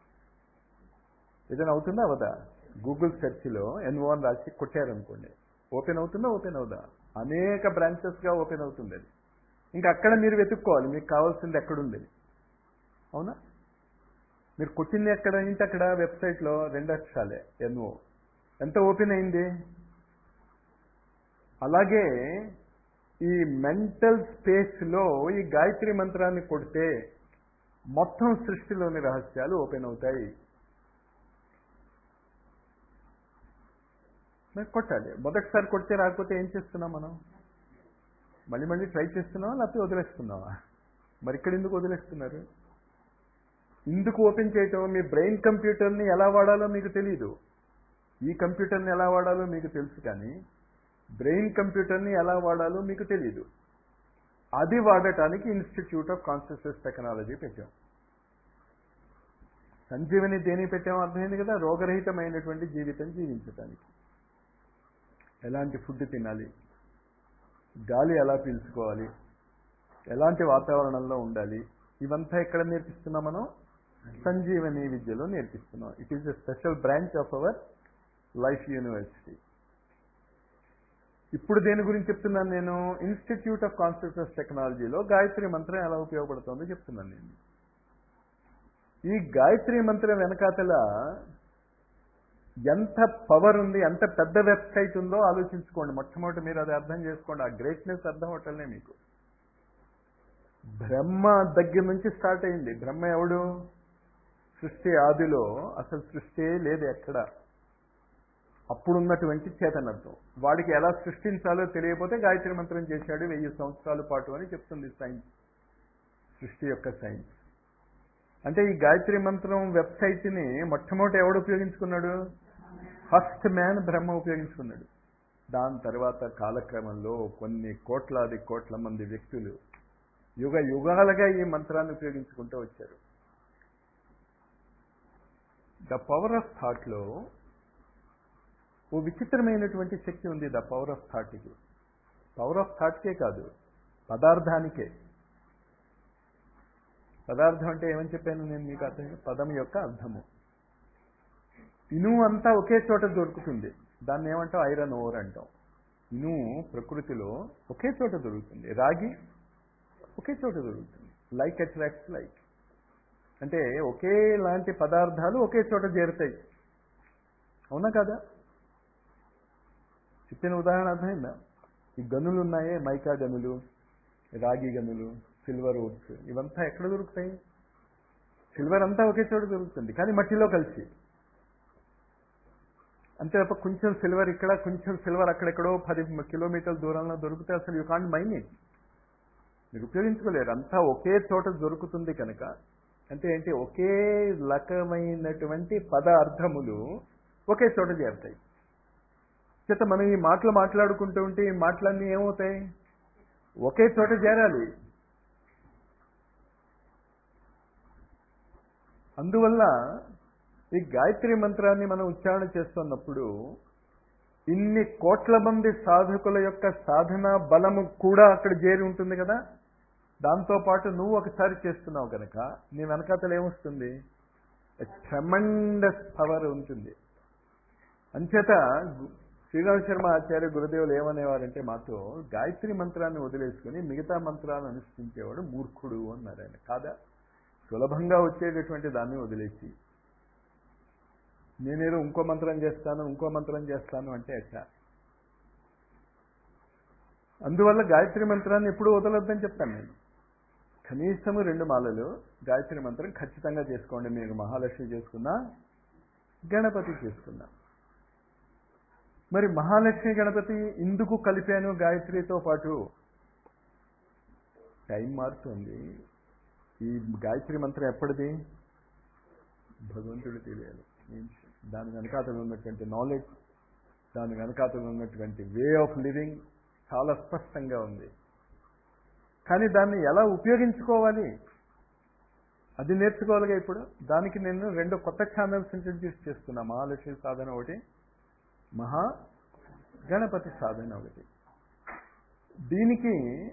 ఏదైనా అవుతుందా అవదా గూగుల్ సెర్చ్లో ఎన్ఓ అని రాసి కొట్టారనుకోండి ఓపెన్ అవుతుందా ఓపెన్ అవుదా అనేక బ్రాంచెస్గా ఓపెన్ అవుతుంది అది ఇంకా అక్కడ మీరు వెతుక్కోవాలి మీకు కావాల్సింది ఎక్కడుంది అవునా మీరు కొట్టింది ఎక్కడ ఏంటి అక్కడ వెబ్సైట్లో రెండు అక్షరాలే ఎన్ఓ ఎంత ఓపెన్ అయింది అలాగే ఈ మెంటల్ స్పేస్లో ఈ గాయత్రి మంత్రాన్ని కొడితే మొత్తం సృష్టిలోని రహస్యాలు ఓపెన్ అవుతాయి మరి కొట్టాలి మొదటిసారి కొడితే రాకపోతే ఏం చేస్తున్నాం మనం మళ్ళీ మళ్ళీ ట్రై చేస్తున్నావా లేకపోతే వదిలేస్తున్నావా మరి ఇక్కడ ఎందుకు వదిలేస్తున్నారు ఇందుకు ఓపెన్ చేయటం మీ బ్రెయిన్ కంప్యూటర్ని ఎలా వాడాలో మీకు తెలియదు ఈ కంప్యూటర్ని ఎలా వాడాలో మీకు తెలుసు కానీ బ్రెయిన్ కంప్యూటర్ని ఎలా వాడాలో మీకు తెలియదు అది వాడటానికి ఇన్స్టిట్యూట్ ఆఫ్ కాన్షియస్నెస్ టెక్నాలజీ పెట్టాం సంజీవని దేని పెట్టామో అర్థమైంది కదా రోగరహితమైనటువంటి జీవితం జీవించటానికి ఎలాంటి ఫుడ్ తినాలి గాలి ఎలా పీల్చుకోవాలి ఎలాంటి వాతావరణంలో ఉండాలి ఇవంతా ఎక్కడ నేర్పిస్తున్నాం మనం సంజీవని విద్యలో నేర్పిస్తున్నాం it is a special branch of our life university ఇప్పుడు దేని గురించి చెప్తున్నాను నేను ఇన్స్టిట్యూట్ ఆఫ్ కాన్స్టిట్యూస్ టెక్నాలజీలో గాయత్రి మంత్రం ఎలా ఉపయోగపడుతుందో చెప్తున్నాను నేను ఈ గాయత్రి మంత్రం వెనకాతల ఎంత పవర్ ఉంది ఎంత పెద్ద వెబ్సైట్ ఉందో ఆలోచించుకోండి మొట్టమొదటి మీరు అది అర్థం చేసుకోండి ఆ గ్రేట్నెస్ అర్థం అవటంలే మీకు బ్రహ్మ దగ్గర నుంచి స్టార్ట్ అయింది బ్రహ్మ ఎవడు సృష్టి ఆదిలో అసలు సృష్టి లేదు ఎక్కడ అప్పుడున్నటువంటి చేతనత్వం వాడికి ఎలా సృష్టించాలో తెలియకపోతే గాయత్రి మంత్రం చేశాడు వెయ్యి సంవత్సరాల పాటు అని చెప్తుంది సైన్స్ సృష్టి యొక్క సైన్స్ అంటే ఈ గాయత్రి మంత్రం వెబ్సైట్ని మొట్టమొదటి ఎవడు ఉపయోగించుకున్నాడు ఫస్ట్ మ్యాన్ బ్రహ్మ ఉపయోగించుకున్నాడు దాని తర్వాత కాలక్రమంలో కొన్ని కోట్లాది కోట్ల మంది వ్యక్తులు యుగ యుగాలుగా ఈ మంత్రాన్ని ఉపయోగించుకుంటూ వచ్చారు ద పవర్ ఆఫ్ థాట్లో ఓ విచిత్రమైనటువంటి శక్తి ఉంది ద పవర్ ఆఫ్ థాట్కి పవర్ ఆఫ్ థాట్కే కాదు పదార్థానికే పదార్థం అంటే ఏమని చెప్పాను నేను మీకు అర్థం పదం యొక్క అర్థము ఇనుము అంతా ఒకే చోట దొరుకుతుంది దాన్ని ఏమంటాం ఐరన్ ఓర్ అంటాం ఇనుము ప్రకృతిలో ఒకే చోట దొరుకుతుంది రాగి ఒకే చోట దొరుకుతుంది లైక్ అట్రాక్ట్స్ లైక్ అంటే ఒకే లాంటి పదార్థాలు ఒకే చోట చేరుతాయి అవునా కదా చెప్పిన ఉదాహరణ అర్థమైందా ఈ గనులు ఉన్నాయే మైకా గనులు రాగి గనులు సిల్వర్ ఓట్స్ ఇవంతా ఎక్కడ దొరుకుతాయి సిల్వర్ అంతా ఒకే చోట దొరుకుతుంది కానీ మట్టిలో కలిసి అంతే తప్ప కొంచెం సిల్వర్ ఇక్కడ కొంచెం సిల్వర్ అక్కడెక్కడో పది కిలోమీటర్ల దూరంలో దొరికితే అసలు యూ కాంట్ మైన్ ఇట్ మీరు ఉపయోగించుకోలేరు అంతా ఒకే చోట దొరుకుతుంది కనుక అంటే ఏంటి ఒకే రకమైనటువంటి పదార్థములు ఒకే చోట చేరుతాయి చేత మనం ఈ మాటలు మాట్లాడుకుంటూ ఉంటే ఈ మాటలన్నీ ఏమవుతాయి ఒకే చోట చేరాలి అందువల్ల ఈ గాయత్రి మంత్రాన్ని మనం ఉచ్చారణ చేస్తున్నప్పుడు ఇన్ని కోట్ల మంది సాధకుల యొక్క సాధన బలము కూడా అక్కడ చేరి ఉంటుంది కదా దాంతోపాటు నువ్వు ఒకసారి చేస్తున్నావు కనుక నీ వెనకాతలు ఏమొస్తుంది ట్రెమండస్ పవర్ ఉంటుంది అంచేత శ్రీరామ్ శర్మ ఆచార్య గురుదేవులు ఏమనేవారంటే మాతో గాయత్రి మంత్రాన్ని వదిలేసుకుని మిగతా మంత్రాలను అనుష్ఠించేవాడు మూర్ఖుడు అన్నారు ఆయన కాదా సులభంగా వచ్చేటటువంటి దాన్ని వదిలేసి నేనేదో ఇంకో మంత్రం చేస్తాను ఇంకో మంత్రం చేస్తాను అంటే ఎట్లా అందువల్ల గాయత్రి మంత్రాన్ని ఎప్పుడు వదలొద్దని చెప్తాను నేను కనీసము రెండు మాలలు గాయత్రి మంత్రం ఖచ్చితంగా చేసుకోండి మీరు మహాలక్ష్మి చేసుకున్నా గణపతి చేసుకున్నా మరి మహాలక్ష్మి గణపతి ఎందుకు కలిపాను గాయత్రితో పాటు టైం మారుతుంది ఈ గాయత్రి మంత్రం ఎప్పటిది భగవంతుడు తెలియాలి దాని వెనకాతలు ఉన్నటువంటి నాలెడ్జ్ దాని వెనకాతలు ఉన్నటువంటి వే ఆఫ్ లివింగ్ చాలా స్పష్టంగా ఉంది కానీ దాన్ని ఎలా ఉపయోగించుకోవాలి అది నేర్చుకోవాలిగా ఇప్పుడు దానికి నేను రెండు కొత్త ఛానల్స్ ఇంట్రడ్యూస్ చేస్తున్నా మహాలక్ష్మి సాధన ఒకటి మహా గణపతి సాధన ఒకటి దీనికి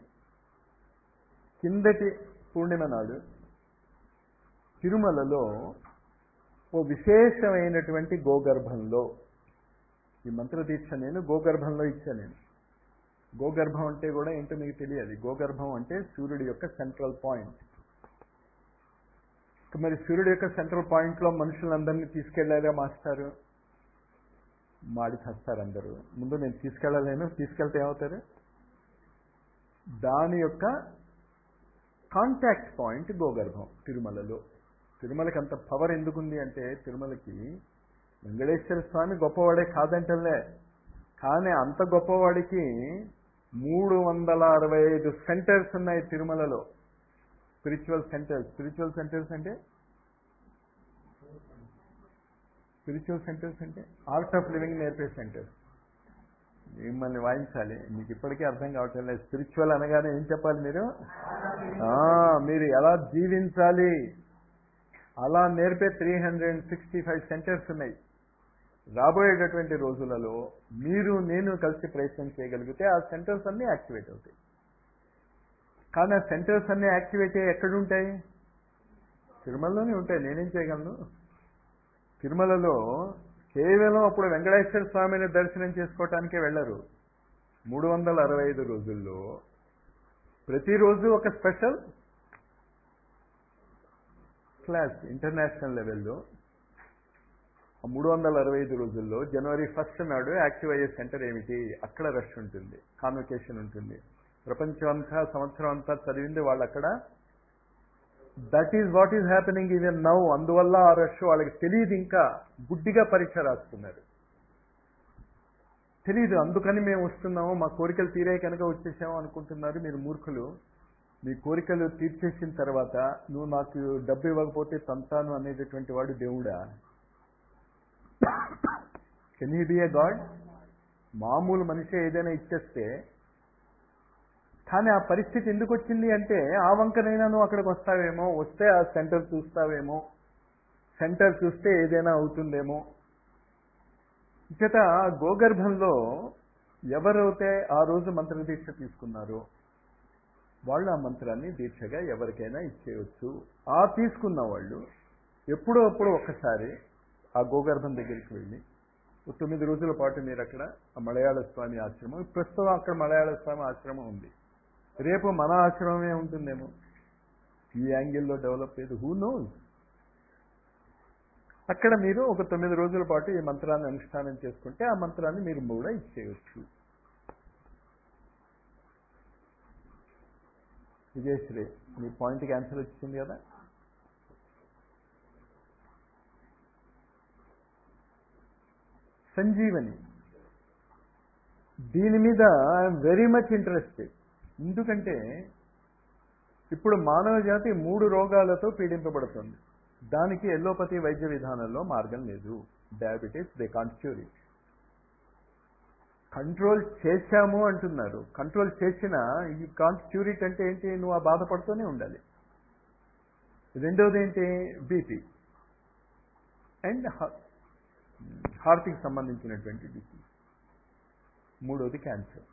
కిందటి పూర్ణిమ నాడు తిరుమలలో ఓ విశేషమైనటువంటి గోగర్భంలో ఈ మంత్రదీక్ష నేను గోగర్భంలో ఇచ్చాను నేను గోగర్భం అంటే కూడా ఏంటో మీకు తెలియాలి గోగర్భం అంటే సూర్యుడి యొక్క సెంట్రల్ పాయింట్ మరి సూర్యుడి యొక్క సెంట్రల్ పాయింట్లో మనుషులందరినీ తీసుకెళ్లారా మాస్టారు మాడి చస్తారు అందరూ ముందు నేను తీసుకెళ్ళలేను తీసుకెళ్తే ఏమవుతారు దాని యొక్క కాంటాక్ట్ పాయింట్ గోగర్భం తిరుమలలో తిరుమలకి అంత పవర్ ఎందుకుంది అంటే తిరుమలకి వెంకటేశ్వర స్వామి గొప్పవాడే కాదంటలే కానీ అంత గొప్పవాడికి మూడు వందల అరవై ఐదు సెంటర్స్ ఉన్నాయి తిరుమలలో స్పిరిచువల్ సెంటర్స్ స్పిరిచువల్ సెంటర్స్ అంటే స్పిరిచువల్ సెంటర్స్ అంటే ఆర్ట్ ఆఫ్ లివింగ్ నేర్పే సెంటర్స్ మిమ్మల్ని వాయించాలి మీకు ఇప్పటికీ అర్థం కావటం లేదు స్పిరిచువల్ అనగానే ఏం చెప్పాలి మీరు మీరు ఎలా జీవించాలి అలా నేర్పే three hundred sixty five centres ఉన్నాయి రాబోయేటటువంటి రోజులలో మీరు నేను కలిసి ప్రయత్నం చేయగలిగితే ఆ సెంటర్స్ అన్నీ యాక్టివేట్ అవుతాయి కానీ ఆ సెంటర్స్ అన్నీ యాక్టివేట్ అయ్యి ఎక్కడుంటాయి తిరుమలలోనే ఉంటాయి నేనేం చేయగలను తిరుమలలో కేవలం అప్పుడు వెంకటేశ్వర స్వామిని దర్శనం చేసుకోవటానికే వెళ్ళరు మూడు వందల అరవై ఐదు రోజుల్లో ప్రతిరోజు ఒక స్పెషల్ క్లాస్ ఇంటర్నేషనల్ లెవెల్లో మూడు వందల అరవై ఐదు రోజుల్లో జనవరి ఫస్ట్ నాడు యాక్టివ్ అయ్యే సెంటర్ ఏమిటి అక్కడ రష్ ఉంటుంది కాన్వకేషన్ ఉంటుంది ప్రపంచం అంతా సంవత్సరం అంతా చదివింది వాళ్ళు అక్కడ that is what is happening even now అందువల్ల ఆ రష్ వాళ్ళకి తెలియదు ఇంకా గుడ్డిగా పరీక్ష రాస్తున్నారు తెలియదు అందుకని మేము వస్తున్నాము మా కోరికలు తీరే కనుక వచ్చేసాము అనుకుంటున్నారు మీరు మూర్ఖులు మీ కోరికలు తీర్చేసిన తర్వాత నువ్వు నాకు డబ్బు ఇవ్వకపోతే తంతాను అనేటటువంటి వాడు దేవుడా can you be a god మామూలు మనిషి ఏదైనా ఇచ్చేస్తే కానీ ఆ పరిస్థితి ఎందుకు వచ్చింది అంటే ఆ వంకనైనా నువ్వు అక్కడికి వస్తావేమో వస్తే ఆ సెంటర్ చూస్తావేమో సెంటర్ చూస్తే ఏదైనా అవుతుందేమో చేత గోగర్భంలో ఎవరైతే ఆ రోజు మంత్ర దీక్ష తీసుకున్నారో వాళ్ళు ఆ మంత్రాన్ని దీక్షగా ఎవరికైనా ఇచ్చేయవచ్చు ఆ తీసుకున్న వాళ్ళు ఎప్పుడో అప్పుడు ఒక్కసారి ఆ గోగర్భం దగ్గరికి వెళ్ళి ఓ తొమ్మిది రోజుల పాటు మీరు అక్కడ ఆ మలయాళ స్వామి ఆశ్రమం ప్రస్తుతం అక్కడ మలయాళ స్వామి ఆశ్రమం ఉంది రేపు మన ఆశ్రమమే ఉంటుందేమో ఈ యాంగిల్లో డెవలప్ అయ్యేది హూ నోస్ అక్కడ మీరు ఒక తొమ్మిది రోజుల పాటు ఈ మంత్రాన్ని అనుష్ఠానం చేసుకుంటే ఆ మంత్రాన్ని మీరు కూడా ఇచ్చేయచ్చు విజయశ్రీ మీ పాయింట్కి ఆన్సర్ వచ్చింది కదా సంజీవని దీని మీద ఐఎమ్ వెరీ మచ్ ఇంట్రెస్టెడ్ ఎందుకంటే ఇప్పుడు మానవ జాతి మూడు రోగాలతో పీడింపబడుతుంది దానికి ఎల్లోపతి వైద్య విధానంలో మార్గం లేదు diabetes they can't cure it control చేశాము అంటున్నారు కంట్రోల్ చేసిన ఈ కాంట్ క్యూర్ ఇట్ అంటే ఏంటి నువ్వు ఆ బాధపడుతూనే ఉండాలి రెండోది ఏంటి బీపీ అండ్ హార్ట్కి సంబంధించినటువంటి డిసీజ్ మూడోది క్యాన్సర్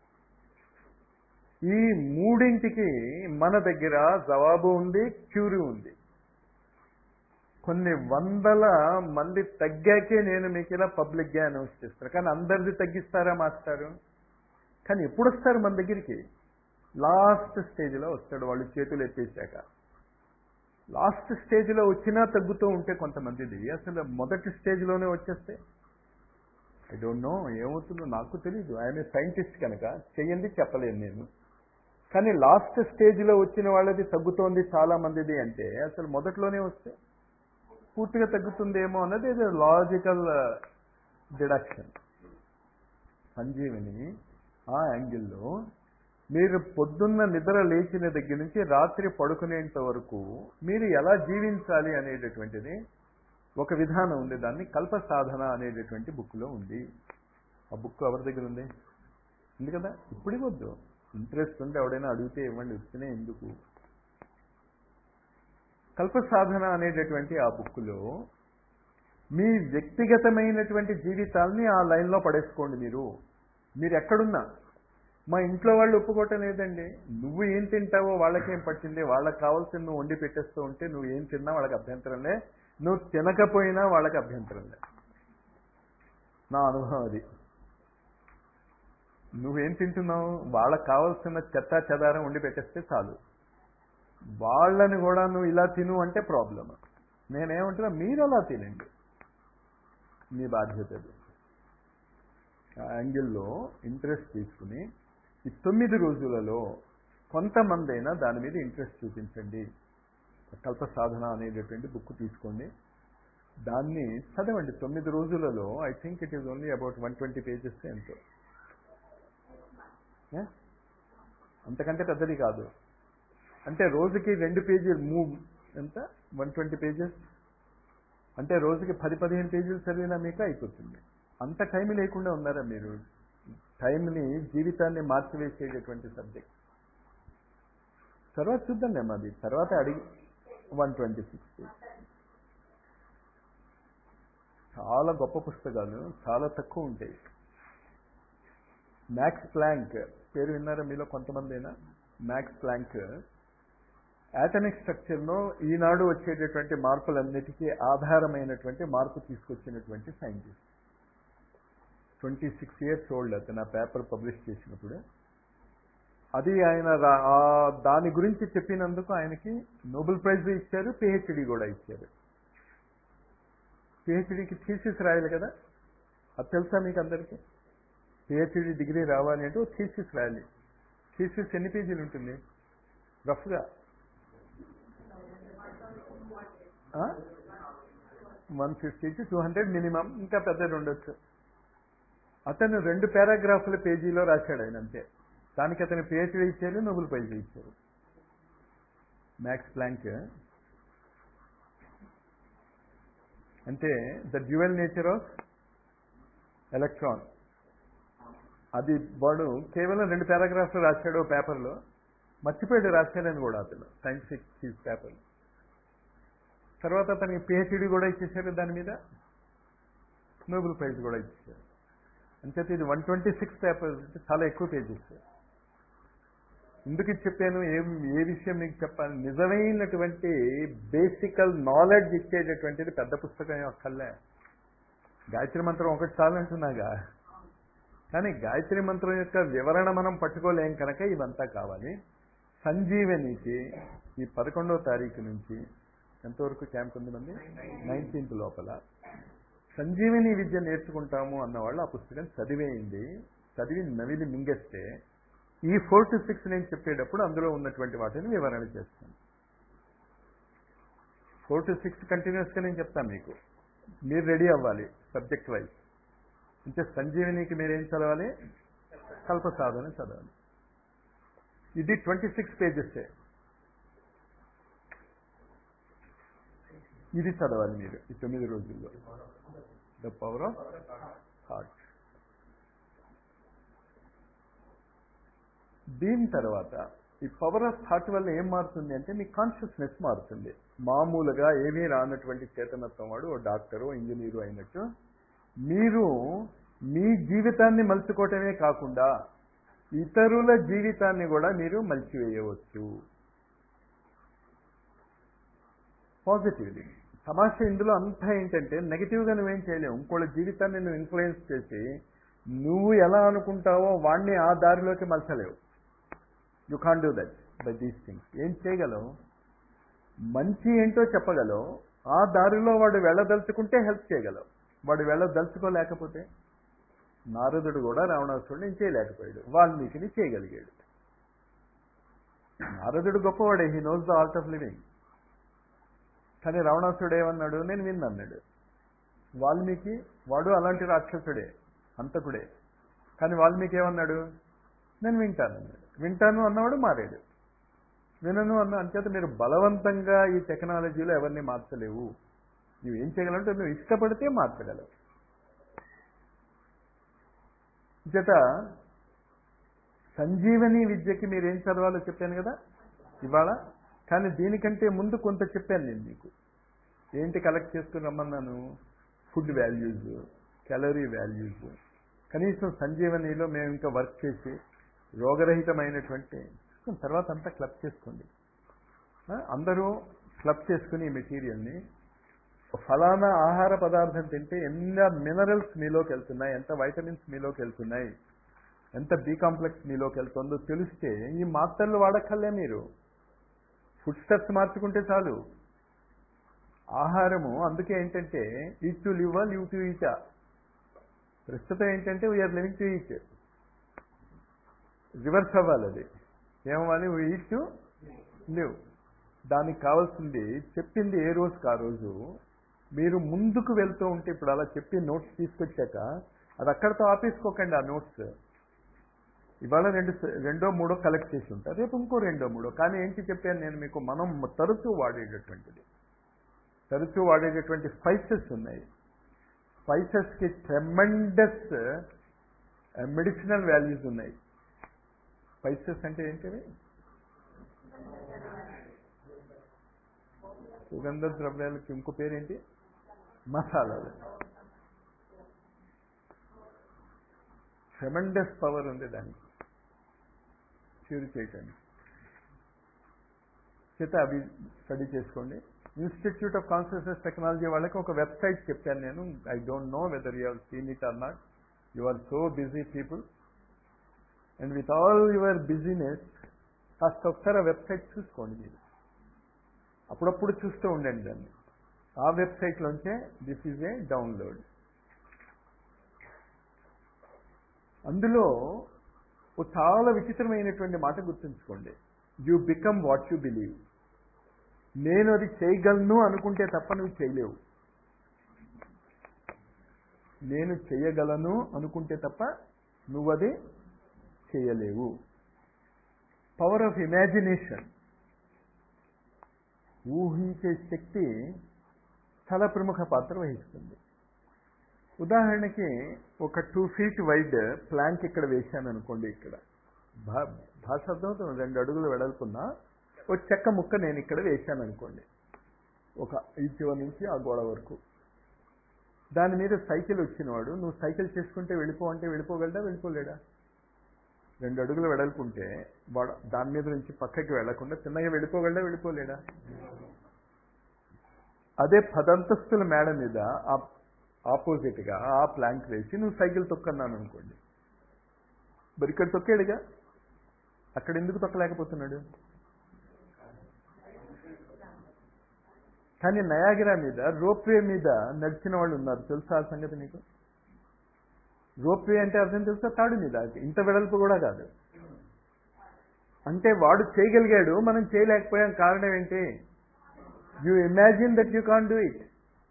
ఈ మూడింటికి మన దగ్గర జవాబు ఉంది క్యూరి ఉంది కొన్ని వందల మంది తగ్గాకే నేను మీకు ఇలా పబ్లిక్గా అనౌన్స్ చేస్తాను కానీ అందరిది తగ్గిస్తారా మాస్టారు కానీ ఎప్పుడు వస్తారు మన దగ్గరికి లాస్ట్ స్టేజ్లో వస్తాడు వాళ్ళు చేతులు ఎత్తేసాక లాస్ట్ స్టేజ్లో వచ్చినా తగ్గుతూ ఉంటే కొంతమందిది అసలు మొదటి స్టేజ్లోనే వచ్చేస్తే ఐ డోంట్ నో ఏమవుతుందో నాకు తెలియదు ఆయన సైంటిస్ట్ కనుక చెయ్యండి చెప్పలేను నేను కానీ లాస్ట్ స్టేజ్లో వచ్చిన వాళ్ళది తగ్గుతోంది చాలా మందిది అంటే అసలు మొదట్లోనే వస్తే పూర్తిగా తగ్గుతుందేమో అన్నది ఇది లాజికల్ డిడక్షన్ సంజీవిని ఆ యాంగిల్లో మీరు పొద్దున్న నిద్ర లేచిన దగ్గర నుంచి రాత్రి పడుకునేంత వరకు మీరు ఎలా జీవించాలి అనేటటువంటిది ఒక విధానం ఉంది దాన్ని కల్ప సాధన అనేటటువంటి బుక్లో ఉంది ఆ బుక్ ఎవరి దగ్గర ఉంది ఉంది కదా ఇప్పుడు ఇవ్వద్దు ఇంట్రెస్ట్ ఉంటే ఎవడైనా అడిగితే ఇవ్వండి ఇస్తేనే ఎందుకు కల్ప సాధన అనేటటువంటి ఆ బుక్లో మీ వ్యక్తిగతమైనటువంటి జీవితాల్ని ఆ లైన్లో పడేసుకోండి మీరు మీరు ఎక్కడున్నా మా ఇంట్లో వాళ్ళు ఒప్పుకోవటం లేదండి నువ్వు ఏం తింటావో వాళ్ళకేం పట్టింది వాళ్ళకి కావాల్సింది నువ్వు వండి పెట్టేస్తూ ఉంటే నువ్వు ఏం తిన్నా వాళ్ళకి అభ్యంతరంలే నువ్వు తినకపోయినా వాళ్ళకి అభ్యంతరంలే నా అనుభవం అది నువ్వేం తింటున్నావు వాళ్ళకి కావాల్సిన చెత్త చెదారం వండి పెట్టేస్తే చాలు వాళ్ళని కూడా నువ్వు ఇలా తిను అంటే ప్రాబ్లం నేనేమంటున్నా మీరు అలా తినండి మీ బాధ్యత అది ఆ యాంగిల్లో ఇంట్రెస్ట్ తీసుకుని ఈ తొమ్మిది రోజులలో కొంతమంది అయినా దాని మీద ఇంట్రెస్ట్ చూపించండి కల్ప సాధన అనేటటువంటి బుక్ తీసుకోండి దాన్ని చదవండి తొమ్మిది రోజులలో I think it is only about one twenty pages ఎంతో ఏ? అంతకంటే పెద్దది కాదు అంటే రోజుకి రెండు పేజీలు మూవ్ ఎంత వన్ ట్వంటీ పేజెస్ అంటే రోజుకి పది పదిహేను పేజీలు చదివినా మీకు అయిపోతుంది అంత టైం లేకుండా ఉన్నారా మీరు టైంని జీవితాన్ని మార్చివేసేటటువంటి సబ్జెక్ట్ తర్వాత చూద్దాంలే మాది తర్వాత అడిగి వన్ ట్వంటీ సిక్స్ చాలా గొప్ప పుస్తకాలు చాలా తక్కువ ఉంటాయి మ్యాక్స్ ప్లాంక్ పేరు విన్నారా మీలో కొంతమంది అయినా మ్యాక్స్ ప్లాంక్ యాటమిక్ స్ట్రక్చర్లో ఈనాడు వచ్చేటటువంటి మార్పులన్నిటికీ ఆధారమైనటువంటి మార్పు తీసుకొచ్చినటువంటి scientist twenty six years old అతను ఆ పేపర్ పబ్లిష్ చేసినప్పుడు అది ఆయన రా- ఆ దాని గురించి చెప్పినందుకు ఆయనకి నోబెల్ ప్రైజ్ ఇచ్చారు పిహెచ్డి కూడా ఇచ్చారు పిహెచ్డికి థీసిస్ రాయాలి కదా అది తెలుసా మీకు అందరికీ పిహెచ్డి డిగ్రీ రావాలి అంటే థీసిస్ రాయాలి థీసిస్ ఎన్ని పేజీలు ఉంటుంది రఫ్గా one fifty to two hundred minimum ఇంకా పెద్దది ఉండొచ్చు అతను రెండు పారాగ్రాఫ్ల పేజీలో రాశాడు ఆయన అంతే దానికి అతను పిహెచ్డీ ఇచ్చారు నోబెల్ ప్రైజ్ ఇచ్చారు మ్యాక్స్ ప్లాంక్ అంటే the dual nature of electron అది వాడు కేవలం రెండు పారాగ్రాఫ్లు రాశాడు ఓ పేపర్లో మర్చిపోయాడు రాశాడని కూడా అతను సైంటిఫిక్ చీజ్ పేపర్ తర్వాత అతనికి పిహెచ్డి కూడా ఇచ్చేసారు దాని మీద నోబెల్ ప్రైజ్ కూడా ఇచ్చేసారు అంచేత ఇది వన్ ట్వంటీ సిక్స్ పేపర్స్ చాలా ఎక్కువ పేజెస్ ఎందుకు ఇది చెప్పాను ఏం ఏ విషయం మీకు చెప్పాలి నిజమైనటువంటి బేసికల్ నాలెడ్జ్ ఇచ్చేటటువంటిది పెద్ద పుస్తకం ఒక్కర్లే గాయత్రి మంత్రం ఒకటి చాలంటున్నాగా కానీ గాయత్రి మంత్రం యొక్క వివరణ మనం పట్టుకోలేం కనుక ఇవంతా కావాలి సంజీవనికి ఈ పదకొండవ తారీఖు నుంచి ఎంతవరకు క్యాంప్ ఉంది మంది నైన్టీన్త్ లోపల సంజీవని విద్య నేర్చుకుంటాము అన్నవాళ్ళు ఆ పుస్తకం చదివేయండి చదివి నవిలి మింగేస్తే ఈ ఫోర్ టు సిక్స్ నేను చెప్పేటప్పుడు అందులో ఉన్నటువంటి వాటిని వివరణ చేస్తాను ఫోర్ టు సిక్స్ కంటిన్యూస్గా నేను చెప్తాను మీకు మీరు రెడీ అవ్వాలి సబ్జెక్ట్ వైజ్ అంటే సంజీవనికి మీరేం చదవాలి కల్ప సాధన చదవాలి ఇది ట్వంటీ సిక్స్ పేజెస్ ఇది చదవాలి మీరు ఈ తొమ్మిది రోజుల్లో ద పవర్ ఆఫ్ హార్ట్ దీని తర్వాత ఈ పవర్ ఆఫ్ థాట్ వల్ల ఏం మారుతుంది అంటే మీ కాన్షియస్నెస్ మారుతుంది మామూలుగా ఏమీ రానటువంటి చేతనత్వం వాడు ఓ డాక్టరు ఇంజనీరు అయినట్టు మీరు మీ జీవితాన్ని మలుచుకోవటమే కాకుండా ఇతరుల జీవితాన్ని కూడా మీరు మలిచివేయవచ్చు పాజిటివ్లీ సమస్య ఇందులో అంతా ఏంటంటే నెగిటివ్గా నువ్వేం చేయలేవు ఇంకోళ్ళ జీవితాన్ని నువ్వు ఇన్ఫ్లుయెన్స్ చేసి నువ్వు ఎలా అనుకుంటావో వాడిని ఆ దారిలోకి మలచలేవు you can do that by these things ఏం చేయగలవు మంచి ఏంటో చెప్పగలవు ఆ దారిలో వాడు వెళ్ళదలుచుకుంటే హెల్ప్ చేయగలవు వాడు వెళ్ళదలుచుకోలేకపోతే నారదుడు కూడా రావణాసురుడు ఏం చేయలేకపోయాడు వాల్మీకిని చేయగలిగాడు నారదుడు గొప్పవాడే he knows the art of living కానీ రావణాసురుడు ఏమన్నాడు నేను విన్నన్నాడు వాల్మీకి వాడు అలాంటి రాక్షసుడే అంతకుడే కానీ వాల్మీకి ఏమన్నాడు నేను వింటాను అన్నాడు వింటాను అన్నవాడు మారాడు వినను అన్న అంచేత మీరు బలవంతంగా ఈ టెక్నాలజీలో ఎవరిని మార్చలేవు నువ్వు ఏం చేయగలంటే నువ్వు ఇష్టపడితే మార్చగలవు చేత సంజీవని విద్యకి మీరు ఏం చదవాలో చెప్పాను కదా ఇవాళ కానీ దీనికంటే ముందు కొంత చెప్పాను నేను మీకు ఏంటి కలెక్ట్ చేసుకుని రమ్మన్నాను ఫుడ్ వాల్యూస్ క్యాలరీ వాల్యూస్ కనీసం సంజీవనిలో మేము ఇంకా వర్క్ చేసి రోగరహితమైనటువంటి తర్వాత అంతా క్లబ్ చేసుకోండి ఆ, అందరూ క్లబ్ చేసుకుని ఈ మెటీరియల్ని ఫలానా ఆహార పదార్థం తింటే ఎన్ని మినరల్స్ మీలోకి వెళ్తున్నాయి ఎంత వైటమిన్స్ మీలోకి వెళ్తున్నాయి ఎంత బి కాంప్లెక్స్ మీలోకి వెళ్తుందో తెలిస్తే ఈ మాత్రలు వాడక్కర్లే మీరు ఫుడ్ స్టెప్స్ మార్చుకుంటే చాలు ఆహారము అందుకే ఏంటంటే eat to live live to eat ప్రస్తుతం ఏంటంటే we are living to eat reverse అవ్వాలి అది ఏమవ్వాలి ఈట్ టు లివ్ దానికి కావాల్సింది చెప్పింది ఏ రోజుకి ఆ రోజు మీరు ముందుకు వెళ్తూ ఉంటే ఇప్పుడు అలా చెప్పి నోట్స్ తీసుకొచ్చాక అది అక్కడితో ఆపేసుకోకండి ఆ నోట్స్ ఇవాళ రెండు రెండో మూడో కలెక్ట్ చేసి ఉంటారు రేపు ఇంకో రెండో మూడో కానీ ఏంటి చెప్పాను నేను మీకు మనం తరచూ వాడేటటువంటిది తరచూ వాడేటటువంటి స్పైసెస్ ఉన్నాయి స్పైసెస్కి ట్రెమెండస్ మెడిసినల్ వాల్యూస్ ఉన్నాయి స్పైసెస్ అంటే ఏంటివి సుగంధ ద్రవ్యాలకి ఇంకో పేరేంటి మసాలాలు ట్రెమెండస్ పవర్ ఉంది దానికి క్యూర్ చేయటానికి చేత అవి స్టడీ చేసుకోండి ఇన్స్టిట్యూట్ ఆఫ్ కాన్షియస్నెస్ టెక్నాలజీ వాళ్ళకి ఒక వెబ్సైట్ చెప్పాను నేను I don't know whether you seen it or not you are so busy people and with all your business కాస్త ఒకసారి ఆ వెబ్సైట్ చూసుకోండి మీరు అప్పుడప్పుడు చూస్తూ ఉండండి దాన్ని ఆ వెబ్సైట్లోంచే దిస్ ఈజ్ ఏ డౌన్లోడ్ అందులో ఓ చాలా విచిత్రమైనటువంటి మాట గుర్తుంచుకోండి you become what you believe నేను అది చేయగలను అనుకుంటే తప్ప నువ్వు చేయలేవు నేను చేయగలను అనుకుంటే తప్ప నువ్వు అది చేయలేవు పవర్ ఆఫ్ ఇమాజినేషన్ ఊహించే శక్తి చాలా ప్రముఖ పాత్ర వహిస్తుంది ఉదాహరణకి ఒక టూ ఫీట్ వైడ్ ప్లాంక్ ఇక్కడ వేశాను అనుకోండి ఇక్కడ భా భాష అర్థమవుతుంది రెండు అడుగులు వెడల్పున్న ఒక చెక్క ముక్క నేను ఇక్కడ వేశాను అనుకోండి ఒక ఈ చివరి నుంచి ఆ గోడ వరకు దాని మీద సైకిల్ వచ్చినవాడు నువ్వు సైకిల్ చేసుకుంటే వెళ్ళిపో అంటే వెళ్ళిపోగలడా వెళ్ళిపోలేడా రెండు అడుగులు వెడల్పుంటే వాడు దాని మీద నుంచి పక్కకి వెళ్లకుండా చిన్నగా వెళ్ళిపోగలడా వెళ్ళిపోలేడా అదే పదంతస్తుల మేడ మీద ఆ ఆపోజిట్గా ఆ ప్లాంక్ వేసి నువ్వు సైకిల్ తొక్కన్నాను అనుకోండి మరి ఇక్కడ తొక్కాడుగా అక్కడ ఎందుకు తొక్కలేకపోతున్నాడు కానీ నయాగిరా మీద రోప్వే మీద నడిచిన వాళ్ళు ఉన్నారు తెలుసా ఆ సంగతి నీకు రోప్వే అంటే అర్థం తెలుసా తాడు మీద ఇంత వెడల్పు కూడా కాదు అంటే వాడు చేయగలిగాడు మనం చేయలేకపోయాం కారణం ఏంటి you imagine that you can do it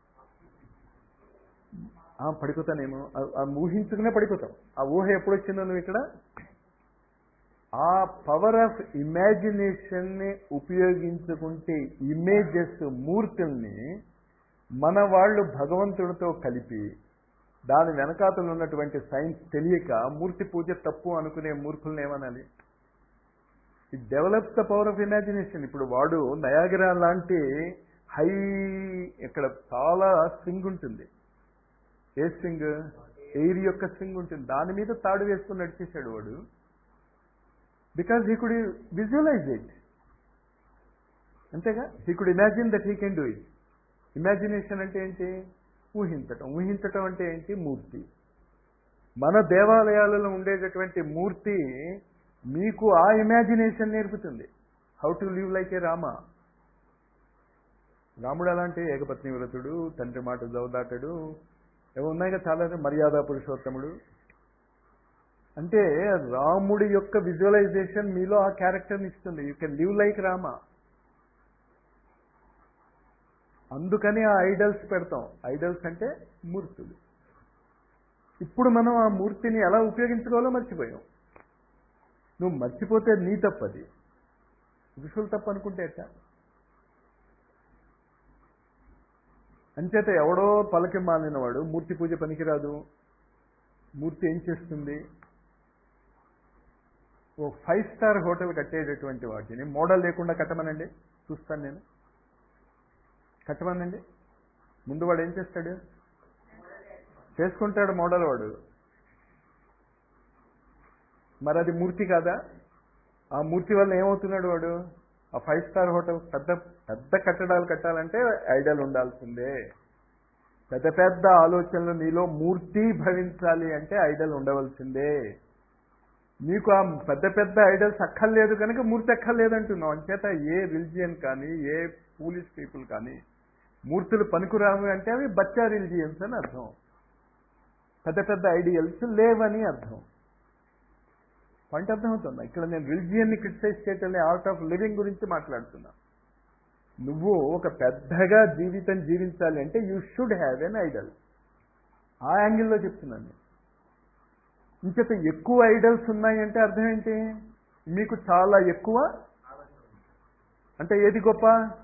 పడిపోతానేమో ఆ ఊహించుకునే పడిపోతాం ఆ ఊహ ఎప్పుడు వచ్చిందో నువ్వు ఇక్కడ ఆ పవర్ ఆఫ్ ఇమాజినేషన్ని ఉపయోగించుకుంటే ఇమేజెస్ మూర్తుల్ని మన వాళ్ళు భగవంతుడితో కలిపి దాని వెనకాతలు ఉన్నటువంటి సైన్స్ తెలియక మూర్తి పూజ తప్పు అనుకునే మూర్ఖుల్ని ఏమనాలి it develops the power of imagination ఇప్పుడు వాడు నయాగరా లాంటి హై ఇక్కడ చాలా స్వింగ్ ఉంటుంది ఏ స్వింగ్ ఎయిర్ యొక్క స్వింగ్ ఉంటుంది దాని మీద తాడు వేసుకుని నడిచేశాడు వాడు because he could visualise it అంతేగా he could imagine that he can do it imagination అంటే ఏంటి ఊహించటం ఊహించటం అంటే ఏంటి మూర్తి మన దేవాలయాలలో ఉండేటటువంటి మూర్తి మీకు ఆ ఇమాజినేషన్ నేర్పుతుంది how to live like a Rama రాముడు అలాంటి ఏకపత్ని వ్రతుడు తండ్రి మాట దౌదాటడు ఏమో ఉన్నాయి కదా చాలా మర్యాద పురుషోత్తముడు అంటే రాముడి యొక్క విజువలైజేషన్ మీలో ఆ క్యారెక్టర్ని ఇస్తుంది you can live like Rama అందుకని ఆ ఐడల్స్ పెడతాం ఐడల్స్ అంటే మూర్తులు ఇప్పుడు మనం ఆ మూర్తిని ఎలా ఉపయోగించుకోవాలో మర్చిపోయాం నువ్వు మర్చిపోతే నీ తప్పది ఋషులు తప్పు అనుకుంటే ఎట్టా అంచేత ఎవడో పలకి మాలినవాడు మూర్తి పూజ పనికిరాదు మూర్తి ఏం చేస్తుంది ఓ ఫైవ్ స్టార్ హోటల్ కట్టేటటువంటి వాటిని మోడల్ లేకుండా కట్టమనండి చూస్తాను నేను కట్టమనండి ముందు వాడు ఏం చేస్తాడు చేసుకుంటాడు మోడల్ వాడు మరి అది మూర్తి కాదా ఆ మూర్తి వల్ల ఏమవుతున్నాడు వాడు ఆ ఫైవ్ స్టార్ హోటల్ పెద్ద పెద్ద కట్టడాలు కట్టాలంటే ఐడియాలు ఉండాల్సిందే పెద్ద పెద్ద ఆలోచనలు నీలో మూర్తి భవించాలి అంటే ఐడల్ ఉండవలసిందే నీకు ఆ పెద్ద పెద్ద ఐడల్స్ అక్కర్లేదు కనుక మూర్తి అక్కర్లేదు అంటున్నావు అంచేత ఏ రిలిజియన్ కానీ ఏ పూలిష్ పీపుల్ కానీ మూర్తులు పనికిరావు అంటే అవి బచ్చా రిలిజియన్స్ అని అర్థం పెద్ద పెద్ద ఐడియల్స్ లేవని అర్థం పాయింట్ అర్థమవుతుందా ఇక్కడ నేను రిలిజియన్ని క్రిటిసైజ్ చేయటం ఆర్ట్ ఆఫ్ లివింగ్ గురించి మాట్లాడుతున్నా నువ్వు ఒక పెద్దగా జీవితం జీవించాలి అంటే you should have an idol ఆ యాంగిల్లో చెప్తున్నాను ఇంచేత ఎక్కువ ఐడల్స్ ఉన్నాయంటే అర్థం ఏంటి మీకు చాలా ఎక్కువ అంటే ఏది గొప్ప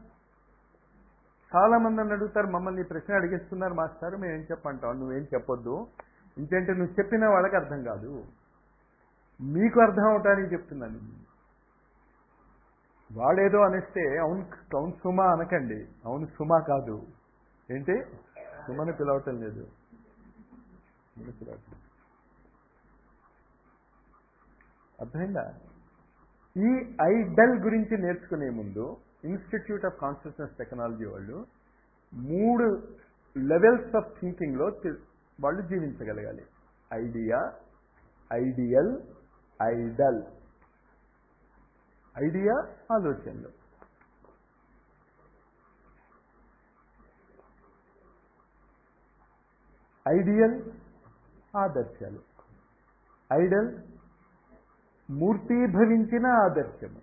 చాలా మంది నన్ను అడుగుతారు మమ్మల్ని ఈ ప్రశ్న అడిగిస్తున్నారు మాస్టర్ మేము ఏం చెప్పంటాం నువ్వేం చెప్పొద్దు ఇంకేంటే నువ్వు చెప్పిన వాళ్ళకి అర్థం కాదు మీకు అర్థం అవటానికి చెప్తున్నాను వాడేదో అనిస్తే అవును అవును సుమా అనకండి అవును సుమా కాదు ఏంటి సుమని పిలవటం లేదు సుమని పిలవటం అర్థమైందా ఈ ఐడల్ గురించి నేర్చుకునే ముందు ఇన్స్టిట్యూట్ ఆఫ్ కాన్షియస్నెస్ టెక్నాలజీ వాళ్ళు మూడు లెవెల్స్ ఆఫ్ థింకింగ్లో వాళ్ళు జీవించగలగాలి ఐడియా ఐడియల్ ఐడల్ ఐడియా ఆలోచనలు ఐడియల్ ఆదర్శాలు ఐడల్ మూర్తీభవించిన ఆదర్శము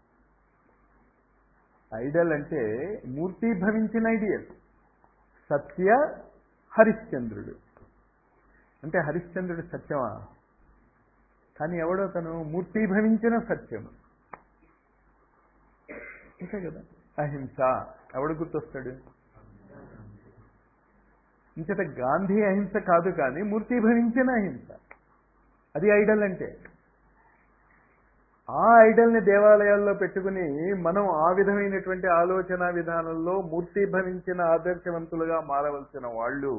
ఐడల్ అంటే మూర్తీభవించిన ఐడియల్ సత్య హరిశ్చంద్రుడు అంటే హరిశ్చంద్రుడు సత్యమా కానీ ఎవడో తను మూర్తీభవించిన సత్యము అంతే కదా అహింస ఎవడు గుర్తొస్తాడు ఇంచేత గాంధీ అహింస కాదు కానీ మూర్తీభవించిన అహింస అది ఐడల్ అంటే ఆ ఐడల్ని దేవాలయాల్లో పెట్టుకుని మనం ఆ విధమైనటువంటి ఆలోచన విధానంలో మూర్తీభవించిన ఆదర్శవంతులుగా మారవలసిన వాళ్ళు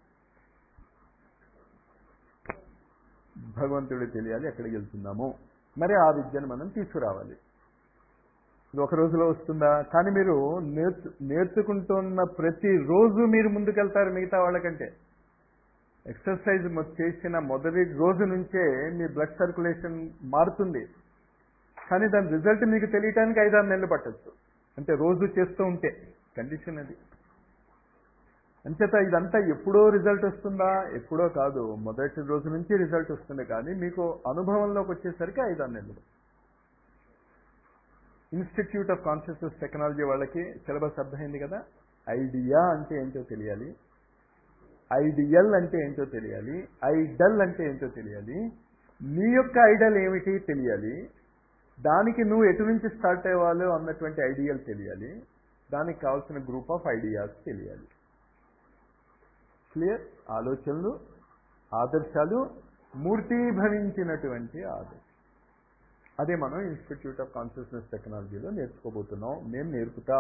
భగవంతుడు తెలియాలి ఎక్కడికి వెళ్తున్నాము మరి ఆ విద్యను మనం తీసుకురావాలి ఇది ఒక రోజులో వస్తుందా కానీ మీరు నేర్చు నేర్చుకుంటున్న ప్రతి రోజు మీరు ముందుకెళ్తారు మిగతా వాళ్ళకంటే ఎక్సర్సైజ్ చేసిన మొదటి రోజు నుంచే మీ బ్లడ్ సర్క్యులేషన్ మారుతుంది కానీ దాని రిజల్ట్ మీకు తెలియటానికి ఐదారు నెలలు పట్టచ్చు అంటే రోజు చేస్తూ ఉంటే కండిషన్ అది అంచేత ఇదంతా ఎప్పుడో రిజల్ట్ వస్తుందా ఎప్పుడో కాదు మొదటి రోజు నుంచి రిజల్ట్ వస్తుంది కానీ మీకు అనుభవంలోకి వచ్చేసరికి ఐదారు నెలలు ఇన్స్టిట్యూట్ ఆఫ్ కాన్షియస్నెస్ టెక్నాలజీ వాళ్ళకి సిలబస్ అర్థమైంది కదా ఐడియా అంటే ఏంటో తెలియాలి ఐడియల్ అంటే ఏంటో తెలియాలి ఐడల్ అంటే ఏంటో తెలియాలి నీ యొక్క ఐడల్ ఏమిటి తెలియాలి దానికి నువ్వు ఎటు నుంచి స్టార్ట్ అయ్యేవాళ్ళు అన్నటువంటి ఐడియల్ తెలియాలి దానికి కావాల్సిన గ్రూప్ ఆఫ్ ఐడియాస్ తెలియాలి క్లియర్ ఆలోచనలు ఆదర్శాలు మూర్తీభవించినటువంటి ఆదర్శం అదే మనం ఇన్స్టిట్యూట్ ఆఫ్ కాన్షియస్నెస్ టెక్నాలజీలో నేర్చుకోబోతున్నాం మేము నేర్పుతా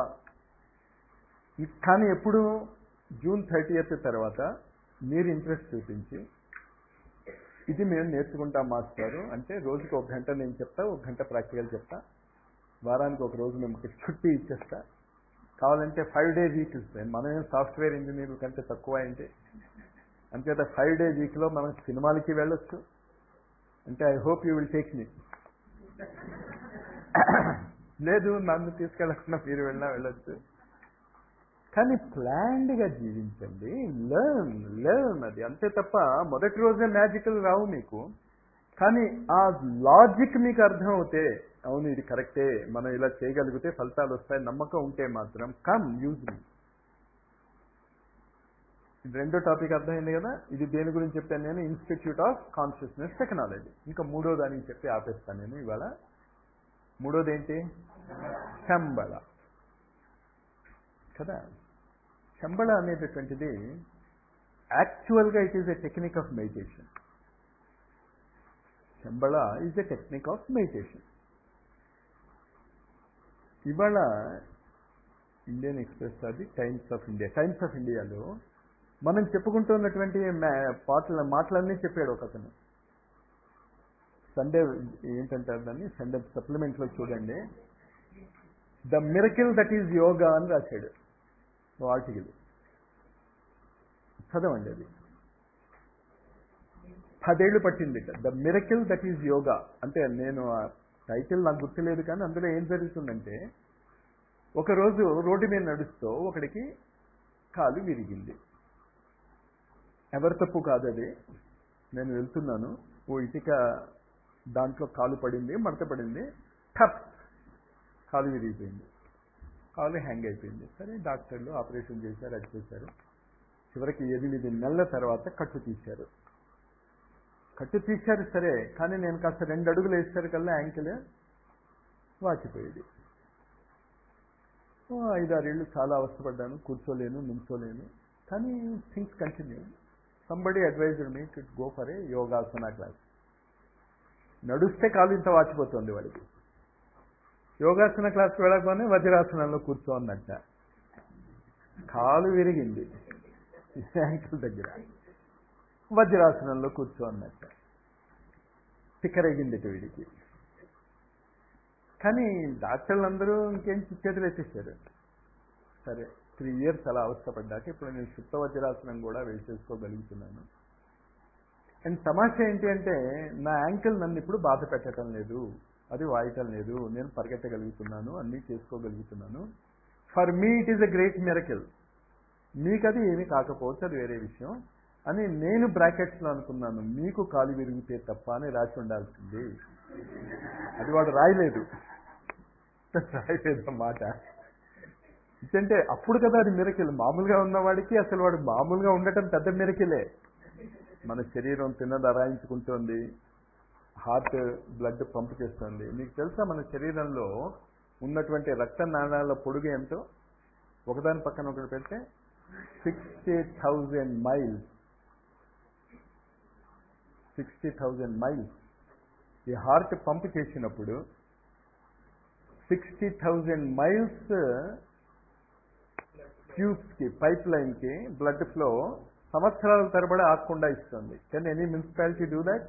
కానీ ఎప్పుడు జూన్ థర్టీయత్ తర్వాత మీరు ఇంట్రెస్ట్ చూపించి ఇది మేము నేర్చుకుంటాం మాస్టారు అంటే రోజుకి ఒక గంట నేను చెప్తా ఒక గంట ప్రాక్టికల్ చెప్తా వారానికి ఒక రోజు మేము చుట్టి ఇచ్చేస్తా కావాలంటే ఫైవ్ డే వీక్ ఇస్తాయి మనం సాఫ్ట్వేర్ ఇంజనీర్ల కంటే తక్కువ ఏంటి అంతేత ఫైవ్ డే వీక్లో మనం సినిమాలకి వెళ్ళొచ్చు అంటే I hope you will take me లేదు నన్ను తీసుకెళ్ళకుండా మీరు వెళ్ళినా వెళ్ళొచ్చు కానీ ప్లాన్డ్గా జీవించండి లర్న్ లర్న్ అది అంతే తప్ప మొదటి రోజే మ్యాజికల్ రావు మీకు కానీ ఆ లాజిక్ మీకు అర్థం అవుతే అవును ఇది కరెక్టే మనం ఇలా చేయగలిగితే ఫలితాలు వస్తాయి నమ్మకం ఉంటే మాత్రం కమ్ యూజ్ మీ రెండో టాపిక్ అర్థమైంది కదా ఇది దేని గురించి చెప్పాను నేను ఇన్స్టిట్యూట్ ఆఫ్ కాన్షియస్నెస్ టెక్నాలజీ ఇంకా మూడో దానికి చెప్పి ఆపేస్తాను నేను ఇవాళ మూడోది ఏంటి శంబళ కదా శంబళ అనేటటువంటిది యాక్చువల్గా it is a technique of meditation Shambhala is a technique of meditation ఇవాళ ఇండియన్ ఎక్స్ప్రెస్ అది Times of India Times of ఇండియాలో మనం చెప్పుకుంటున్నటువంటి పాటల మాటలన్నీ చెప్పాడు ఒక అతను సండే ఏంటంటారు దాన్ని సండే సప్లిమెంట్లో చూడండి the miracle that is yoga అని రాశాడు ఆర్టికల్ చదవండి అది పదేళ్లు పట్టింది the miracle that is yoga అంటే నేను ఆ టైటిల్ నాకు గుర్తులేదు కానీ అందులో ఏం జరుగుతుందంటే ఒకరోజు రోడ్డు మీద నడుస్తూ ఒకడికి కాలు విరిగింది ఎవరి తప్పు కాదు అది నేను వెళ్తున్నాను ఓ ఇటుక దాంట్లో కాలు పడింది మడత పడింది టప్ కాలు విరిగిపోయింది కాలు హ్యాంగ్ అయిపోయింది సరే డాక్టర్లు ఆపరేషన్ చేశారు అది చేశారు చివరికి ఎనిమిది నెలల తర్వాత కట్టు తీశారు కట్టు తీశారు సరే కానీ నేను కాస్త రెండు అడుగులు వేసారు కల్లా యాంకిల్ వాచిపోయేది ఐదారేళ్ళు చాలా అవస్థపడ్డాను కూర్చోలేను నిల్చోలేను కానీ things continue somebody adviser me to go for a yogasana class నడుస్తే కాలు ఇంత వాచిపోతుంది వాడికి యోగాసన క్లాస్కి వెళ్ళకపోతే వజ్రాసనంలో కూర్చోన్నట్ట కాలు విరిగింది యాంకిల్ దగ్గర వజ్రాసనంలో కూర్చోన్నట్ట తిక్కరేగింది వీడికి కానీ డాక్టర్లు అందరూ ఇంకేం చేతులు ఎత్తేసారు సరే త్రీ ఇయర్స్ అలా అవస్థపడ్డాక ఇప్పుడు నేను శుద్ధ వజ్రాసనం కూడా వేసేసుకోగలుగుతున్నాను అండ్ తమాషా ఏంటి అంటే నా యాంకిల్ నన్ను ఇప్పుడు బాధ పెట్టడం లేదు అది వాయటం లేదు నేను పరిగెట్టగలుగుతున్నాను అన్నీ చేసుకోగలుగుతున్నాను for me it is a great miracle మీకు అది ఏమీ కాకపోవచ్చు అది వేరే విషయం అని నేను బ్రాకెట్స్లో అనుకున్నాను మీకు కాలు విరిగితే తప్ప అని రాసి ఉండాల్సింది అది వాడు రాయలేదు రాయలేదు అన్నమాట ఎందుకంటే అప్పుడు కదా అది మిరకిల్ మామూలుగా ఉన్నవాడికి అసలు వాడు మామూలుగా ఉండటం పెద్ద మిరకిలే మన శరీరం తిన్నది అరాయించుకుంటోంది హార్ట్ బ్లడ్ పంప్ చేస్తుంది మీకు తెలుసా మన శరీరంలో ఉన్నటువంటి రక్త నాణాల పొడుగు ఎంతో ఒకదాని పక్కన ఒకటి పెడితే sixty thousand miles sixty thousand miles ఈ హార్ట్ పంప్ చేసినప్పుడు సిక్స్టీ థౌజండ్ మైల్స్ ట్యూబ్స్కి పైప్ లైన్కి బ్లడ్ ఫ్లో సంవత్సరాల తరబడి ఆగకుండా ఇస్తుంది can any municipality do that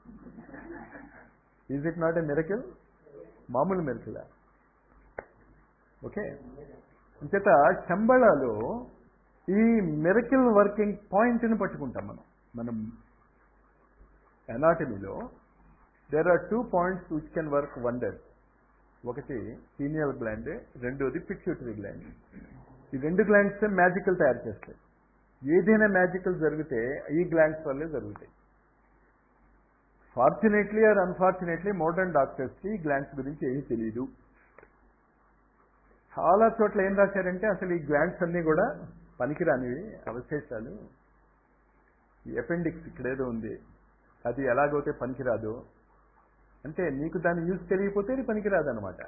is it not a miracle మామూలు మిరకిలా ఓకే అంచేత శంబళాలో ఈ మిరకిల్ వర్కింగ్ పాయింట్ని పట్టుకుంటాం మనం మనం ఎనాటమీలో there are two points which can work wonder ఒకటి సీనియల్ గ్లాండ్ రెండోది పిట్యూటరీ గ్లాండ్ ఈ రెండు గ్లాండ్స్ మ్యాజికల్ తయారు చేస్తాయి ఏదైనా మ్యాజికల్ జరిగితే ఈ గ్లాండ్స్ వల్లే జరుగుతాయి ఫార్చునేట్లీ ఆర్ అన్ఫార్చునేట్లీ మోడర్న్ డాక్టర్స్కి ఈ గ్లాండ్స్ గురించి ఏమీ తెలియదు చాలా చోట్ల ఏం రాశారంటే అసలు ఈ గ్లాండ్స్ అన్నీ కూడా పనికిరానివి అవశేషాలు ఈ అపెండిక్స్ ఇక్కడేదో ఉంది అది ఎలాగైతే పనికిరాదు అంటే నీకు దాని యూజ్ తెలియకపోతే ఇది పనికిరాదు అనమాట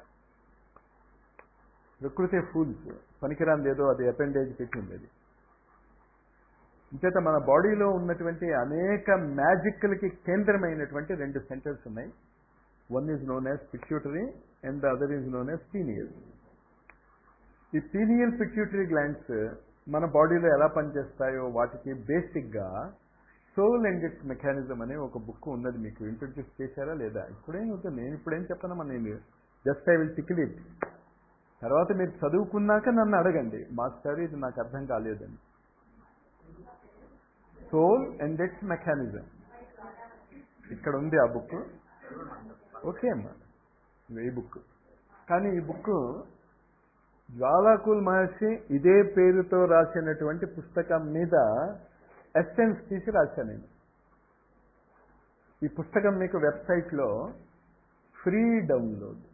ప్రకృతి ఫూల్స్ పనికిరాంది ఏదో అది అపెండేజ్ పెట్టింది అది ఇంచేత మన బాడీలో ఉన్నటువంటి అనేక మ్యాజిక్లకి కేంద్రమైనటువంటి రెండు సెంటర్స్ ఉన్నాయి one is known as pituitary and the other is known as pineal ఈ పీనియల్ పిట్యూటరీ గ్లాండ్స్ మన బాడీలో ఎలా పనిచేస్తాయో వాటికి బేసిక్గా సోల్ అండ్ ఇట్స్ మెకానిజం అనే ఒక బుక్ ఉన్నది మీకు ఇంట్రొడ్యూస్ చేశారా లేదా ఇప్పుడేం అవుతుంది నేను ఇప్పుడేం చెప్పనమ్మా నేను just I will tickle it తర్వాత మీరు చదువుకున్నాక నన్ను అడగండి మాస్టర్ ఇది నాకు అర్థం కాలేదని సోల్ అండ్ ఇట్స్ మెకానిజం ఇక్కడ ఉంది ఆ బుక్ ఓకే అమ్మా ఏ బుక్ కానీ ఈ బుక్ జ్వాలాకుల్ మహర్షి ఇదే పేరుతో రాసినటువంటి పుస్తకం మీద ఎస్సెన్స్ తీసి రాశాను నేను ఈ పుస్తకం మీకు వెబ్సైట్లో ఫ్రీ డౌన్లోడ్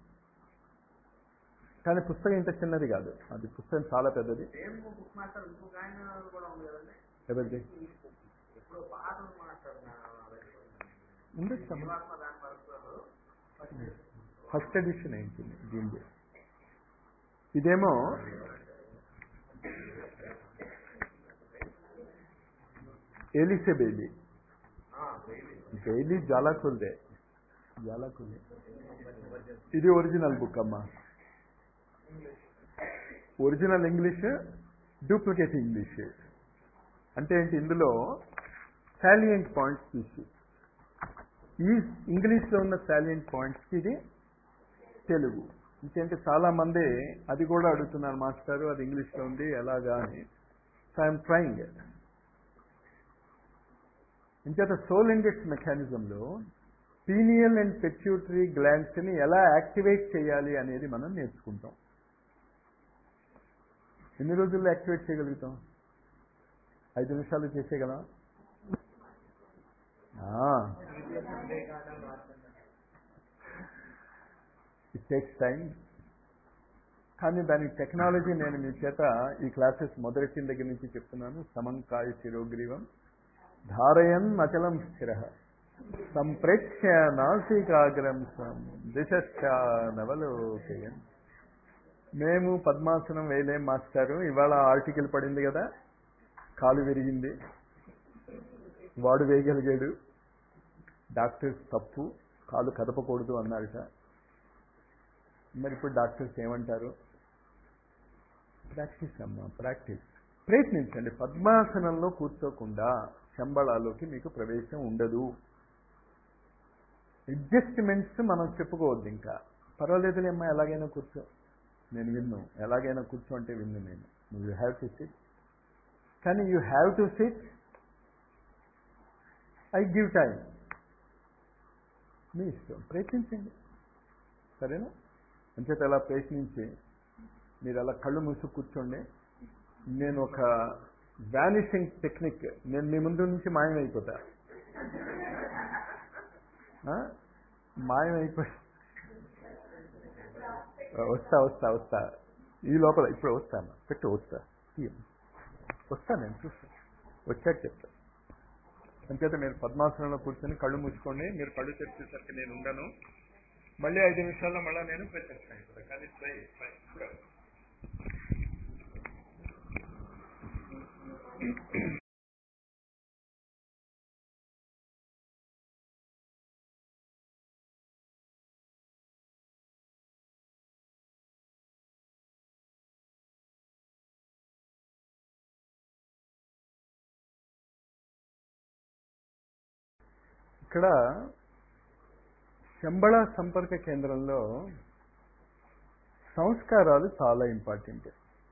కానీ పుస్తకం ఇంత చిన్నది కాదు అది పుస్తకం చాలా పెద్దది సేమ్ బుక్ మాస్టర్ ఇంకొక ఆయన కూడా ఉంది కదండి ఎవరిది ఇప్పుడు పాత మాస్టర్ ఉండొచ్చు అమ్మా. జీవాత్మ దాని పరుస్తారు ఫస్ట్ ఎడిషన్ ఏంటి దీనిది ఇదేమో ఎలిసే బెయిలీ బెయిలీ జాలాకుల్దే జాలాకుల్దే ఇది ఒరిజినల్ బుక్ అమ్మా ఒరిజినల్ ఇంగ్లీష్ డూప్లికేట్ ఇంగ్లీష్ అంటే ఏంటి ఇందులో సాలియంట్ పాయింట్స్ తీసి ఈ ఇంగ్లీష్లో ఉన్న సాలియంట్ పాయింట్స్కి ఇది తెలుగు ఇంకేంటి చాలా మంది అది కూడా అడుగుతున్నారు మాస్టారు అది ఇంగ్లీష్లో ఉంది ఎలాగా అని సో ఐఎమ్ ట్రయింగ్ ఇంచేత సోల్ ఇండెక్స్ మెకానిజంలో పీనియల్ అండ్ పెట్యూటరీ గ్లాండ్స్ని ఎలా యాక్టివేట్ చేయాలి అనేది మనం నేర్చుకుంటాం ఎన్ని రోజుల్లో యాక్టివేట్ చేయగలుగుతాం ఐదు నిమిషాలు చేసేయగలం ఇట్ టేక్స్ టైం కానీ దాని టెక్నాలజీ నేను మీ చేత ఈ క్లాసెస్ మొదలెట్టిన దగ్గర నుంచి చెప్తున్నాను సమంకాయ శిరోగ్రీవం ధారయన్ అచలం స్థిర సంప్రేక్ష్య నాసికాగ్రం దిశానవలోకయన్ మేము పద్మాసనం వేయలేం మాస్టారు ఇవాళ ఆర్టికల్ పడింది కదా కాలు విరిగింది వాడు వేయగలిగాడు డాక్టర్స్ తప్పు కాలు కదపకూడదు అన్నారట మరి ఇప్పుడు డాక్టర్స్ ఏమంటారు ప్రాక్టీస్ అమ్మా ప్రాక్టీస్ ప్రయత్నించండి పద్మాసనంలో కూర్చోకుండా శంబళాలోకి మీకు ప్రవేశం ఉండదు అడ్జస్ట్మెంట్స్ మనం చెప్పుకోవద్దు ఇంకా పర్వాలేదులే అమ్మా ఎలాగైనా కూర్చో నేను విన్ను ఎలాగైనా కూర్చో అంటే విన్ను నేను యూ హ్యావ్ టు సిట్ కానీ you have to sit I give time మీ ఇష్టం ప్రయత్నించండి సరేనా అంచేత అలా ప్రయత్నించి మీరు అలా కళ్ళు మూసి కూర్చోండి నేను ఒక వానిషింగ్ టెక్నిక్ నేను మీ ముందు నుంచి మాయమైపోతా ఆ? మాయమైపోయి వస్తా వస్తా వస్తా ఈ లోపల ఇప్పుడు వస్తాను పెట్టు వస్తా తీయండి. వస్తా నేను చూస్తా వచ్చాక చెప్తా అంచేత మీరు పద్మాసనంలో కూర్చొని కళ్ళు మూసుకోండి మీరు కళ్ళు తెరిచేసరికి నేను ఉండను మళ్ళీ ఐదు నిమిషాల్లో మళ్ళీ నేను ప్రత్యక్షం అయిపోతా కానీ ట్రై ట్రై ఇప్పుడు. ఇక్కడ శంబళ సంపర్క కేంద్రంలో సంస్కారాలు చాలా ఇంపార్టెంట్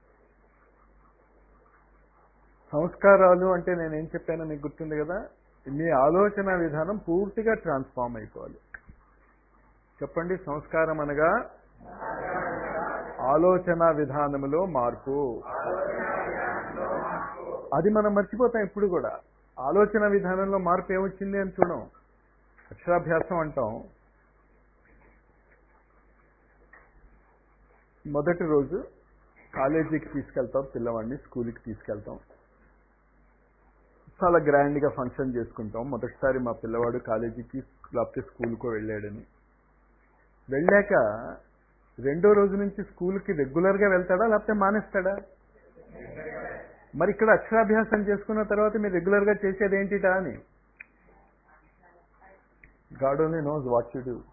సంస్కారాలు అంటే నేనేం చెప్పానో మీకు గుర్తుంది కదా మీ ఆలోచన విధానం పూర్తిగా ట్రాన్స్ఫార్మ్ అయిపోవాలి చెప్పండి సంస్కారం అనగా ఆలోచన విధానములో మార్పు అది మనం మర్చిపోతాం ఇప్పుడు కూడా ఆలోచన విధానంలో మార్పు ఏమొచ్చింది అని చూడం అక్షరాభ్యాసం అంటాం మొదటి రోజు కాలేజీకి తీసుకెళ్తాం పిల్లవాడిని స్కూల్కి తీసుకెళ్తాం చాలా గ్రాండ్గా ఫంక్షన్ చేసుకుంటాం మొదటిసారి మా పిల్లవాడు కాలేజీకి లేకపోతే స్కూల్కో వెళ్ళాడని వెళ్ళాక రెండో రోజు నుంచి స్కూల్కి రెగ్యులర్గా వెళ్తాడా లేకపోతే మానేస్తాడా మరి ఇక్కడ అక్షరాభ్యాసం చేసుకున్న తర్వాత మీరు రెగ్యులర్గా చేసేది ఏంటిటా అని God only knows what you do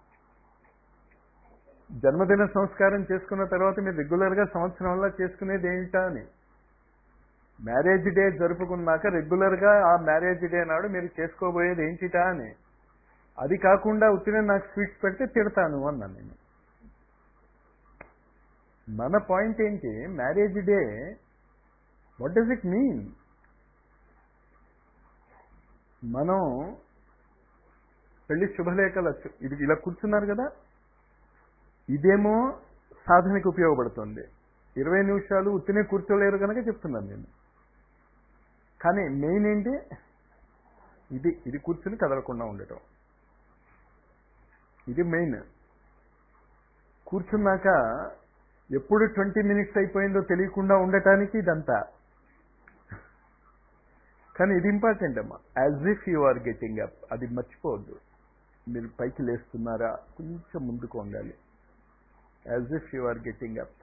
జన్మదిన సంస్కారం చేసుకున్న తర్వాత మీరు రెగ్యులర్గా సంవత్సరంలో చేసుకునేది ఏంటా అని మ్యారేజ్ డే జరుపుకున్నాక రెగ్యులర్గా ఆ మ్యారేజ్ డే నాడు మీరు చేసుకోబోయేది ఏంటిటా అని అది కాకుండా ఉత్తిన నాకు స్వీట్స్ పెడితే తిడతాను అన్నాను నేను మన పాయింట్ ఏంటి marriage day what does it mean మనం పెళ్లి శుభలేఖలు వచ్చు- ఇది ఇలా కూర్చున్నారు కదా ఇదేమో సాధనకి ఉపయోగపడుతుంది ఇరవై నిమిషాలు ఉత్తినే కూర్చోలేరు కనుక చెప్తున్నాను నేను కానీ మెయిన్ ఏంటి ఇది ఇది కూర్చుని కదలకుండా ఉండటం ఇది మెయిన్ కూర్చున్నాక ఎప్పుడు ట్వంటీ మినిట్స్ అయిపోయిందో తెలియకుండా ఉండటానికి ఇదంతా కానీ ఇది ఇంపార్టెంట్ అమ్మా as if you are getting up అది మర్చిపోవద్దు మీరు పైకి లేస్తున్నారా కొంచెం ముందుకు ఉండాలి as if you are getting up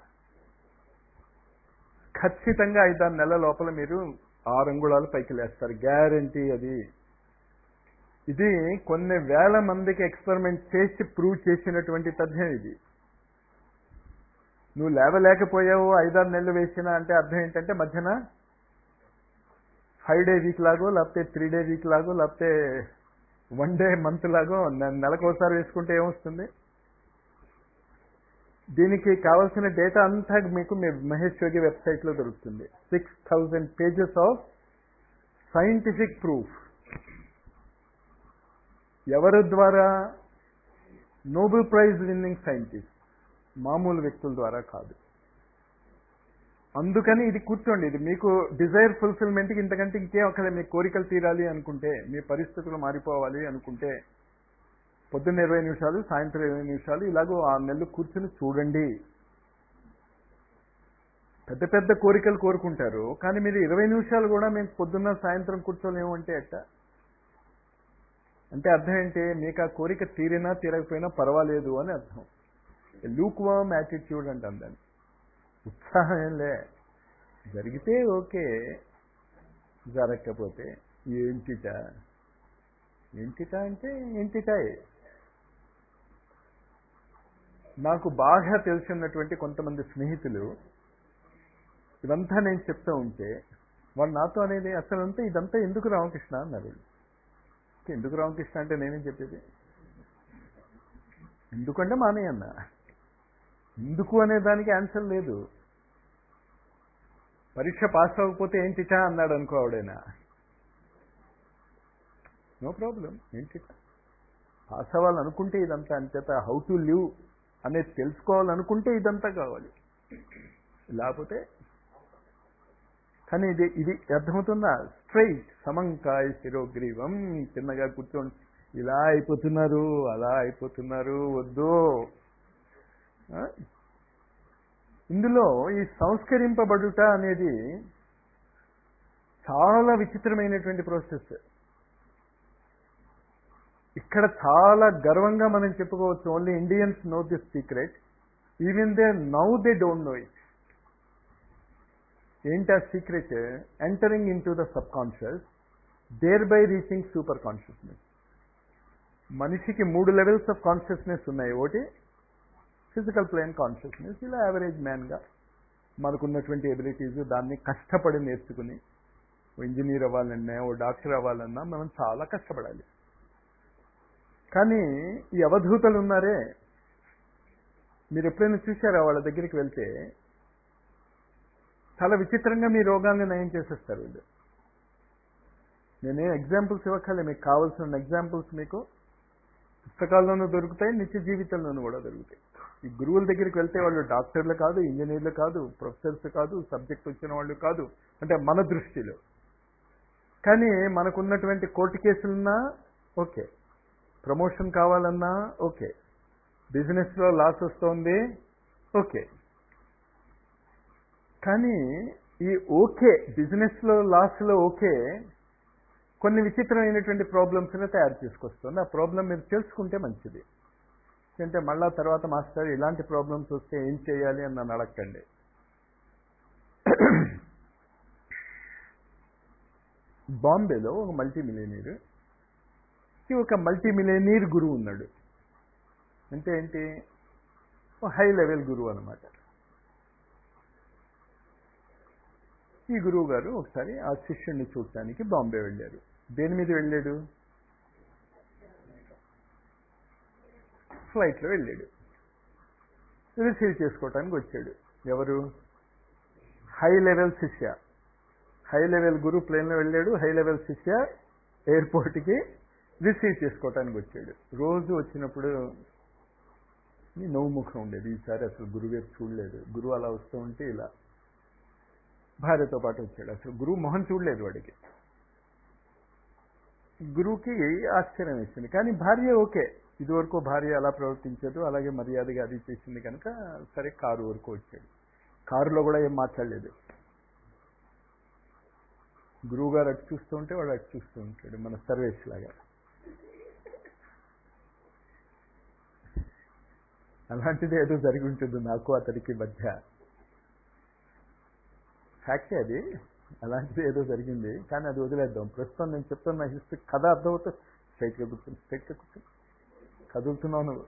ఖచ్చితంగా ఐదారు నెలల లోపల మీరు ఆరు అంగుళాలు పైకి లేస్తారు గ్యారంటీ అది ఇది కొన్ని వేల మందికి ఎక్స్పెరిమెంట్ చేసి ప్రూవ్ చేసినటువంటి తథ్యం ఇది నువ్వు లేవలేకపోయావు ఐదారు నెలలు వేసినా అంటే అర్థం ఏంటంటే మధ్యన ఫైవ్ డే వీక్ లాగో లేకపోతే త్రీ డే వీక్ లాగో లేకపోతే వన్ డే మంత్ లాగో నె- నెలకు ఒకసారి వేసుకుంటే ఏమొస్తుంది దీనికి కావాల్సిన డేటా అంతా మీకు మీ మహేష్ యోగి వెబ్సైట్లో దొరుకుతుంది six thousand pages of scientific proof ఎవరి ద్వారా నోబెల్ ప్రైజ్ విన్నింగ్ సైంటిస్ట్ మామూలు వ్యక్తుల ద్వారా కాదు అందుకని ఇది కూర్చోండి ఇది మీకు డిజైర్ ఫుల్ఫిల్మెంట్కి ఇంతకంటే ఇంకేం ఒకవేళ మీ కోరికలు తీరాలి అనుకుంటే మీ పరిస్థితులు మారిపోవాలి అనుకుంటే పొద్దున్న ఇరవై నిమిషాలు సాయంత్రం ఇరవై నిమిషాలు ఇలాగో ఆరు నెలలు కూర్చుని చూడండి పెద్ద పెద్ద కోరికలు కోరుకుంటారు కానీ మీరు ఇరవై నిమిషాలు కూడా మేము పొద్దున్న సాయంత్రం కూర్చోలేము అంటే ఎట్ట అంటే అర్థం ఏంటి మీకు ఆ కోరిక తీరినా తీరకపోయినా పర్వాలేదు అని అర్థం లూక్ వామ్ యాటిట్యూడ్ అంటాం దాన్ని ఉత్సాహం ఏం లే జరిగితే ఓకే జరగకపోతే ఏంటిట ఏంటిట అంటే ఏంటిటాయే నాకు బాగా తెలిసినటువంటి కొంతమంది స్నేహితులు ఇదంతా నేను చెప్తూ ఉంటే వాళ్ళు నాతో అనేది అసలు అంతా ఇదంతా ఎందుకు రామకృష్ణ అన్నారు ఎందుకు రామకృష్ణ అంటే నేనేం చెప్పేది ఎందుకంటే మానేయన్న ఎందుకు అనే దానికి ఆన్సర్ లేదు పరీక్ష పాస్ అవ్వకపోతే ఏంటిటా అన్నాడు అనుకో ఆవిడైనా నో ప్రాబ్లం ఏంటి పాస్ అవ్వాలనుకుంటే ఇదంతా అంచేత హౌ టు లివ్ అనేది తెలుసుకోవాలనుకుంటే ఇదంతా కావాలి లేకపోతే కానీ ఇది ఇది అర్థమవుతుందా స్ట్రైట్ సమంకాయ శిరోగ్రీవం చిన్నగా కూర్చోండి ఇలా అయిపోతున్నారు అలా అయిపోతున్నారు వద్దు ఆ? ఇందులో ఈ సంస్కరింపబడుట అనేది చాలా విచిత్రమైనటువంటి ప్రాసెస్ ఇక్కడ చాలా గర్వంగా మనం చెప్పుకోవచ్చు only Indians know this secret even they now they don't know it ఏంటి ఆ secret entering into the subconscious thereby reaching super consciousness మనిషికి మూడు లెవెల్స్ ఆఫ్ కాన్షియస్నెస్ ఉన్నాయి ఒకటి ఫిజికల్ ప్లేన్ కాన్షియస్నెస్ ఇలా యావరేజ్ మ్యాన్గా మనకున్నటువంటి abilities దాన్ని కష్టపడి నేర్చుకుని ఓ ఇంజనీర్ అవ్వాలన్నా ఓ డాక్టర్ అవ్వాలన్నా మనం చాలా కష్టపడాలి కానీ ఈ అవధూతలు ఉన్నారే మీరు ఎప్పుడైనా చూశారా వాళ్ళ దగ్గరికి వెళ్తే చాలా విచిత్రంగా మీ రోగాల్ని నయం చేసేస్తారు వీళ్ళు నేనే ఎగ్జాంపుల్స్ ఇవ్వక్కర్లే మీకు కావాల్సిన ఎగ్జాంపుల్స్ మీకు పుస్తకాల్లోనూ దొరుకుతాయి నిత్య జీవితంలోనూ కూడా దొరుకుతాయి ఈ గురువుల దగ్గరికి వెళ్తే వాళ్ళు డాక్టర్లు కాదు ఇంజనీర్లు కాదు ప్రొఫెసర్స్ కాదు సబ్జెక్ట్ వచ్చిన వాళ్ళు కాదు అంటే మన దృష్టిలో కానీ మనకున్నటువంటి కోర్టు కేసులున్నా ఓకే ప్రమోషన్ కావాలన్నా ఓకే బిజినెస్లో లాస్ వస్తోంది ఓకే కానీ ఈ ఓకే బిజినెస్లో లాస్లో ఓకే కొన్ని విచిత్రమైనటువంటి ప్రాబ్లమ్స్ని తయారు చేసుకొస్తుంది ఆ ప్రాబ్లం మీరు తెలుసుకుంటే మంచిది అంటే మళ్ళా తర్వాత మాస్టర్ ఇలాంటి ప్రాబ్లమ్స్ వస్తే ఏం చేయాలి అని నన్ను అడగండి బాంబేలో ఒక మల్టీ మిలియనీర్ ఒక మల్టీ మిలియనీర్ గురువు ఉన్నాడు అంటే ఏంటి హై లెవెల్ గురువు అనమాట ఈ గురువు గారు ఒకసారి ఆ శిష్యుడిని చూడటానికి బాంబే వెళ్ళారు దేని మీద వెళ్ళాడు ఫ్లైట్లో వెళ్ళాడు రిసీవ్ చేసుకోవటానికి వచ్చాడు ఎవరు హై లెవెల్ శిష్య హై లెవెల్ గురు ప్లేన్లో వెళ్ళాడు హై లెవెల్ శిష్య ఎయిర్పోర్ట్కి రిసీవ్ చేసుకోవటానికి వచ్చాడు రోజు వచ్చినప్పుడు ఈ నవ్వు ముఖం ఉండేది ఈసారి అసలు గురువేపు చూడలేదు గురువు అలా వస్తూ ఉంటే ఇలా భార్యతో పాటు వచ్చాడు అసలు గురువు మొహం చూడలేదు వాడికి గురువుకి ఆశ్చర్యం వేసింది కానీ భార్య ఓకే ఇదివరకు భార్య అలా ప్రవర్తించదు అలాగే మర్యాదగా అది చేసింది కనుక సరే కారు వరకు వచ్చాడు కారులో కూడా ఏం మాట్లాడలేదు గురువు గారు అటు చూస్తూ ఉంటే వాడు అటు చూస్తూ ఉంటాడు మన సర్వేస్ లాగా అలాంటిది ఏదో జరిగి ఉంటుంది నాకు అతడికి మధ్య ఫ్యాక్టే అది అలాంటిది ఏదో జరిగింది కానీ అది వదిలేద్దాం ప్రస్తుతం నేను చెప్తున్న హిస్టరీ కథ అర్థమవుతుంది స్ట్రైట్గా కూర్చొని స్ట్రైట్గా కూర్చొని కదులుతున్నావు నువ్వు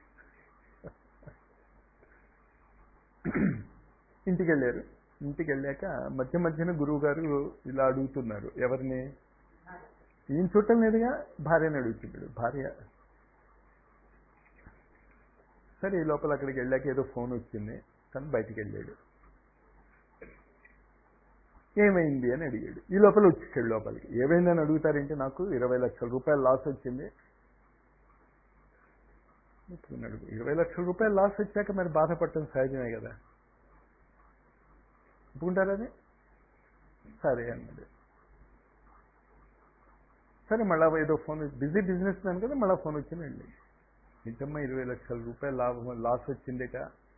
ఇంటికి వెళ్ళారు ఇంటికి వెళ్ళాక మధ్య మధ్యన గురువు గారు ఇలా అడుగుతున్నారు ఎవరిని ఈయన చూడటం లేదుగా భార్యని అడుగుతున్నాడు భార్య సరే ఈ లోపల అక్కడికి వెళ్ళాక ఏదో ఫోన్ వచ్చింది తను బయటికి వెళ్ళాడు ఏమైంది అని అడిగాడు ఈ లోపల వచ్చేసాడు లోపలికి ఏమైందని అడుగుతారేంటి నాకు ఇరవై లక్షల రూపాయలు లాస్ వచ్చింది అడుగు ఇరవై లక్షల రూపాయలు లాస్ వచ్చాక మరి బాధపడటం సహజమే కదా ఒప్పుకుంటారా అది సరే అన్నది సరే మళ్ళా ఏదో ఫోన్ బిజీ బిజినెస్ మ్యాన్ కదా మళ్ళీ ఫోన్ వచ్చింది వెళ్ళి నిజమ్మా ఇరవై లక్షల రూపాయలు లాభం లాస్ వచ్చిందిట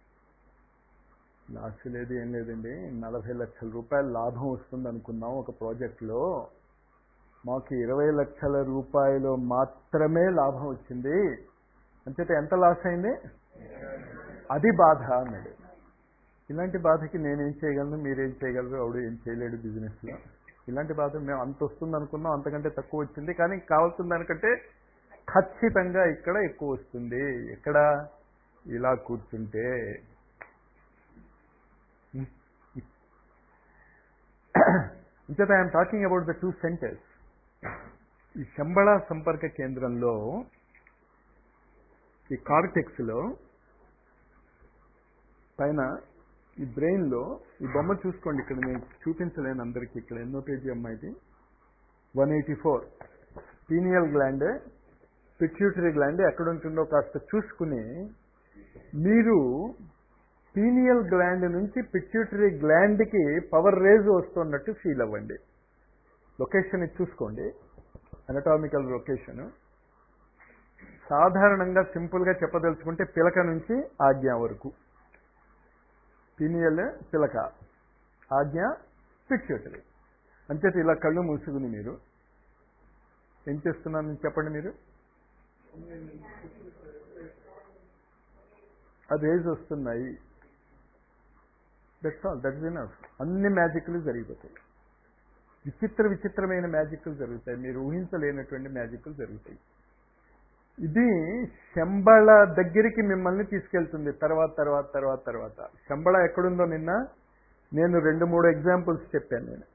లాస్ లేదు ఏం లేదండి నలభై లక్షల రూపాయలు లాభం వస్తుంది అనుకున్నాం ఒక ప్రాజెక్ట్లో మాకు ఇరవై లక్షల రూపాయలు మాత్రమే లాభం వచ్చింది అంచేత ఎంత లాస్ అయింది అది బాధ అన్నాడు ఇలాంటి బాధకి నేనేం చేయగలను మీరేం చేయగలరు ఆవిడ ఏం చేయలేడు బిజినెస్లో ఇలాంటి బాధ మేము అంత వస్తుంది అనుకున్నాం అంతకంటే తక్కువ వచ్చింది కానీ కావాల్సిన దానికంటే ఖచ్చితంగా ఇక్కడ ఎక్కువ వస్తుంది ఎక్కడ ఇలా కూర్చుంటే ఇంచేత I'm talking about the two centres ఈ శంబళ సంపర్క కేంద్రంలో ఈ కార్టెక్స్లో పైన ఈ బ్రెయిన్లో ఈ బొమ్మ చూసుకోండి ఇక్కడ నేను చూపించలేను అందరికీ ఇక్కడ ఎన్నో పేజీ అమ్మాయిది one eighty four pineal gland pituitary gland ఎక్కడ ఉంటుందో కాస్త చూసుకుని మీరు పీనియల్ గ్లాండ్ నుంచి పిట్యూటరీ గ్లాండ్కి పవర్ రేజ్ వస్తున్నట్టు ఫీల్ అవ్వండి లొకేషన్ చూసుకోండి అనటామికల్ లొకేషన్ సాధారణంగా సింపుల్గా చెప్పదలుచుకుంటే పిలక నుంచి ఆజ్ఞ వరకు పీనియల్ పిలక ఆజ్ఞ పిట్యూటరీ అంచేత ఇలా కళ్ళు మూసుకుని మీరు ఏం చేస్తున్నాను చెప్పండి మీరు ఆ రేజ్ వస్తున్నాయి దట్స్ ఆల్ దట్స్ ఇనఫ్ అన్ని మ్యాజిక్లు జరిగిపోతాయి విచిత్ర విచిత్రమైన మ్యాజిక్లు జరుగుతాయి మీరు ఊహించలేనటువంటి మ్యాజిక్లు జరుగుతాయి ఇది శంబళ దగ్గరికి మిమ్మల్ని తీసుకెళ్తుంది తర్వాత తర్వాత తర్వాత తర్వాత శంబళ ఎక్కడుందో నిన్న నేను రెండు మూడు ఎగ్జాంపుల్స్ చెప్పాను నేను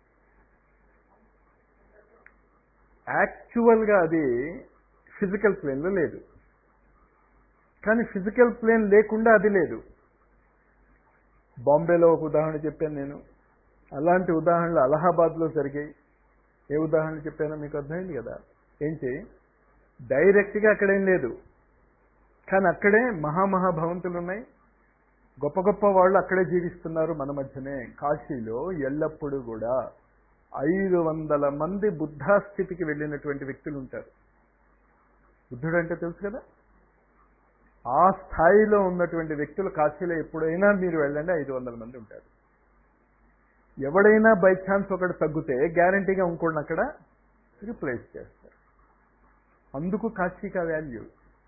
యాక్చువల్గా అది ఫిజికల్ ప్లేన్లో లేదు కానీ ఫిజికల్ ప్లేన్ లేకుండా అది లేదు బాంబేలో ఒక ఉదాహరణ చెప్పాను నేను అలాంటి ఉదాహరణలు అలహాబాద్లో జరిగాయి ఏ ఉదాహరణ చెప్పానో మీకు అర్థమైంది కదా ఏంటి డైరెక్ట్గా అక్కడేం లేదు కానీ అక్కడే మహామహాభవంతులు ఉన్నాయి గొప్ప గొప్ప వాళ్ళు అక్కడే జీవిస్తున్నారు మన మధ్యనే కాశీలో ఎల్లప్పుడూ కూడా ఐదు వందల మంది బుద్ధాస్థితికి వెళ్ళినటువంటి వ్యక్తులు ఉంటారు బుద్ధుడు అంటే తెలుసు కదా ఆ స్థాయిలో ఉన్నటువంటి వ్యక్తులు కాశీలో ఎప్పుడైనా మీరు వెళ్ళండి ఐదు వందల మంది ఉంటారు ఎవడైనా బై ఛాన్స్ ఒకటి తగ్గితే గ్యారంటీగా ఇంకోటి అక్కడ రిప్లేస్ చేస్తారు అందుకు కాశీకా వాల్యూ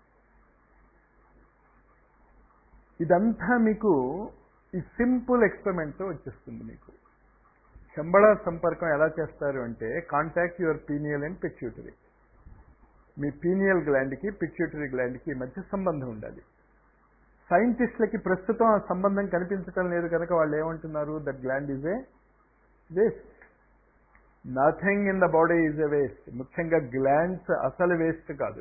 ఇదంతా మీకు ఈ సింపుల్ ఎక్స్పెరిమెంట్తో వచ్చేస్తుంది మీకు శంబళ సంపర్కం ఎలా చేస్తారు అంటే contact your pineal and pituitary మీ పీనియల్ గ్లాండ్కి పిట్యూటరీ గ్లాండ్కి మధ్య సంబంధం ఉండాలి సైంటిస్టులకి ప్రస్తుతం ఆ సంబంధం కనిపించటం లేదు కనుక వాళ్ళు ఏమంటున్నారు that gland is a waste nothing in the body is a waste ముఖ్యంగా గ్లాండ్స్ అసలు వేస్ట్ కాదు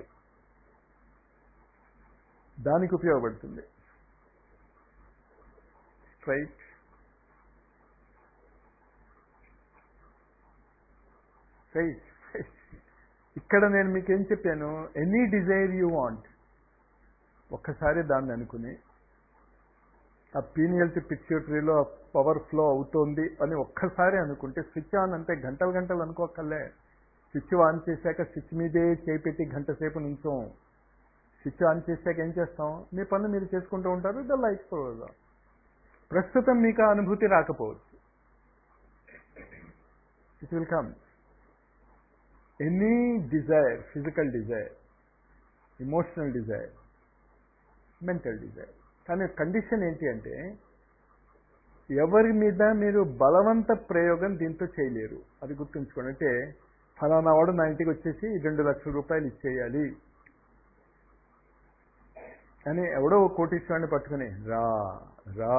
దానికి ఉపయోగపడుతుంది స్ట్రైట్ స్ట్రైట్ ఇక్కడ నేను మీకు ఏం చెప్పాను ఎనీ డిజైర్ యూ వాంట్ ఒక్కసారి దాన్ని అనుకుని ఆ పీనియల్టీ పిక్యూటరీలో పవర్ ఫ్లో అవుతోంది అని ఒక్కసారి అనుకుంటే స్విచ్ ఆన్ అంటే గంటలు గంటలు అనుకోకర్లే స్విచ్ ఆన్ చేశాక స్విచ్ మీదే చేపెట్టి గంట సేపు నుంచోం స్విచ్ ఆన్ చేశాక ఏం చేస్తాం మీ పనులు మీరు చేసుకుంటూ ఉంటారు ద లైట్ పోదా ప్రస్తుతం మీకు ఆ అనుభూతి రాకపోవచ్చు it will come any desire physical desire emotional desire mental desire కానీ కండిషన్ ఏంటి అంటే ఎవరి మీద మీరు బలవంత ప్రయోగం దీంతో చేయలేరు అది గుర్తుంచుకోండి అంటే ఫలానా వాడు నా ఇంటికి వచ్చేసి రెండు లక్షల రూపాయలు ఇచ్చేయాలి అని ఎవడో ఒక కోటీశ్వరాన్ని పట్టుకుని రా రా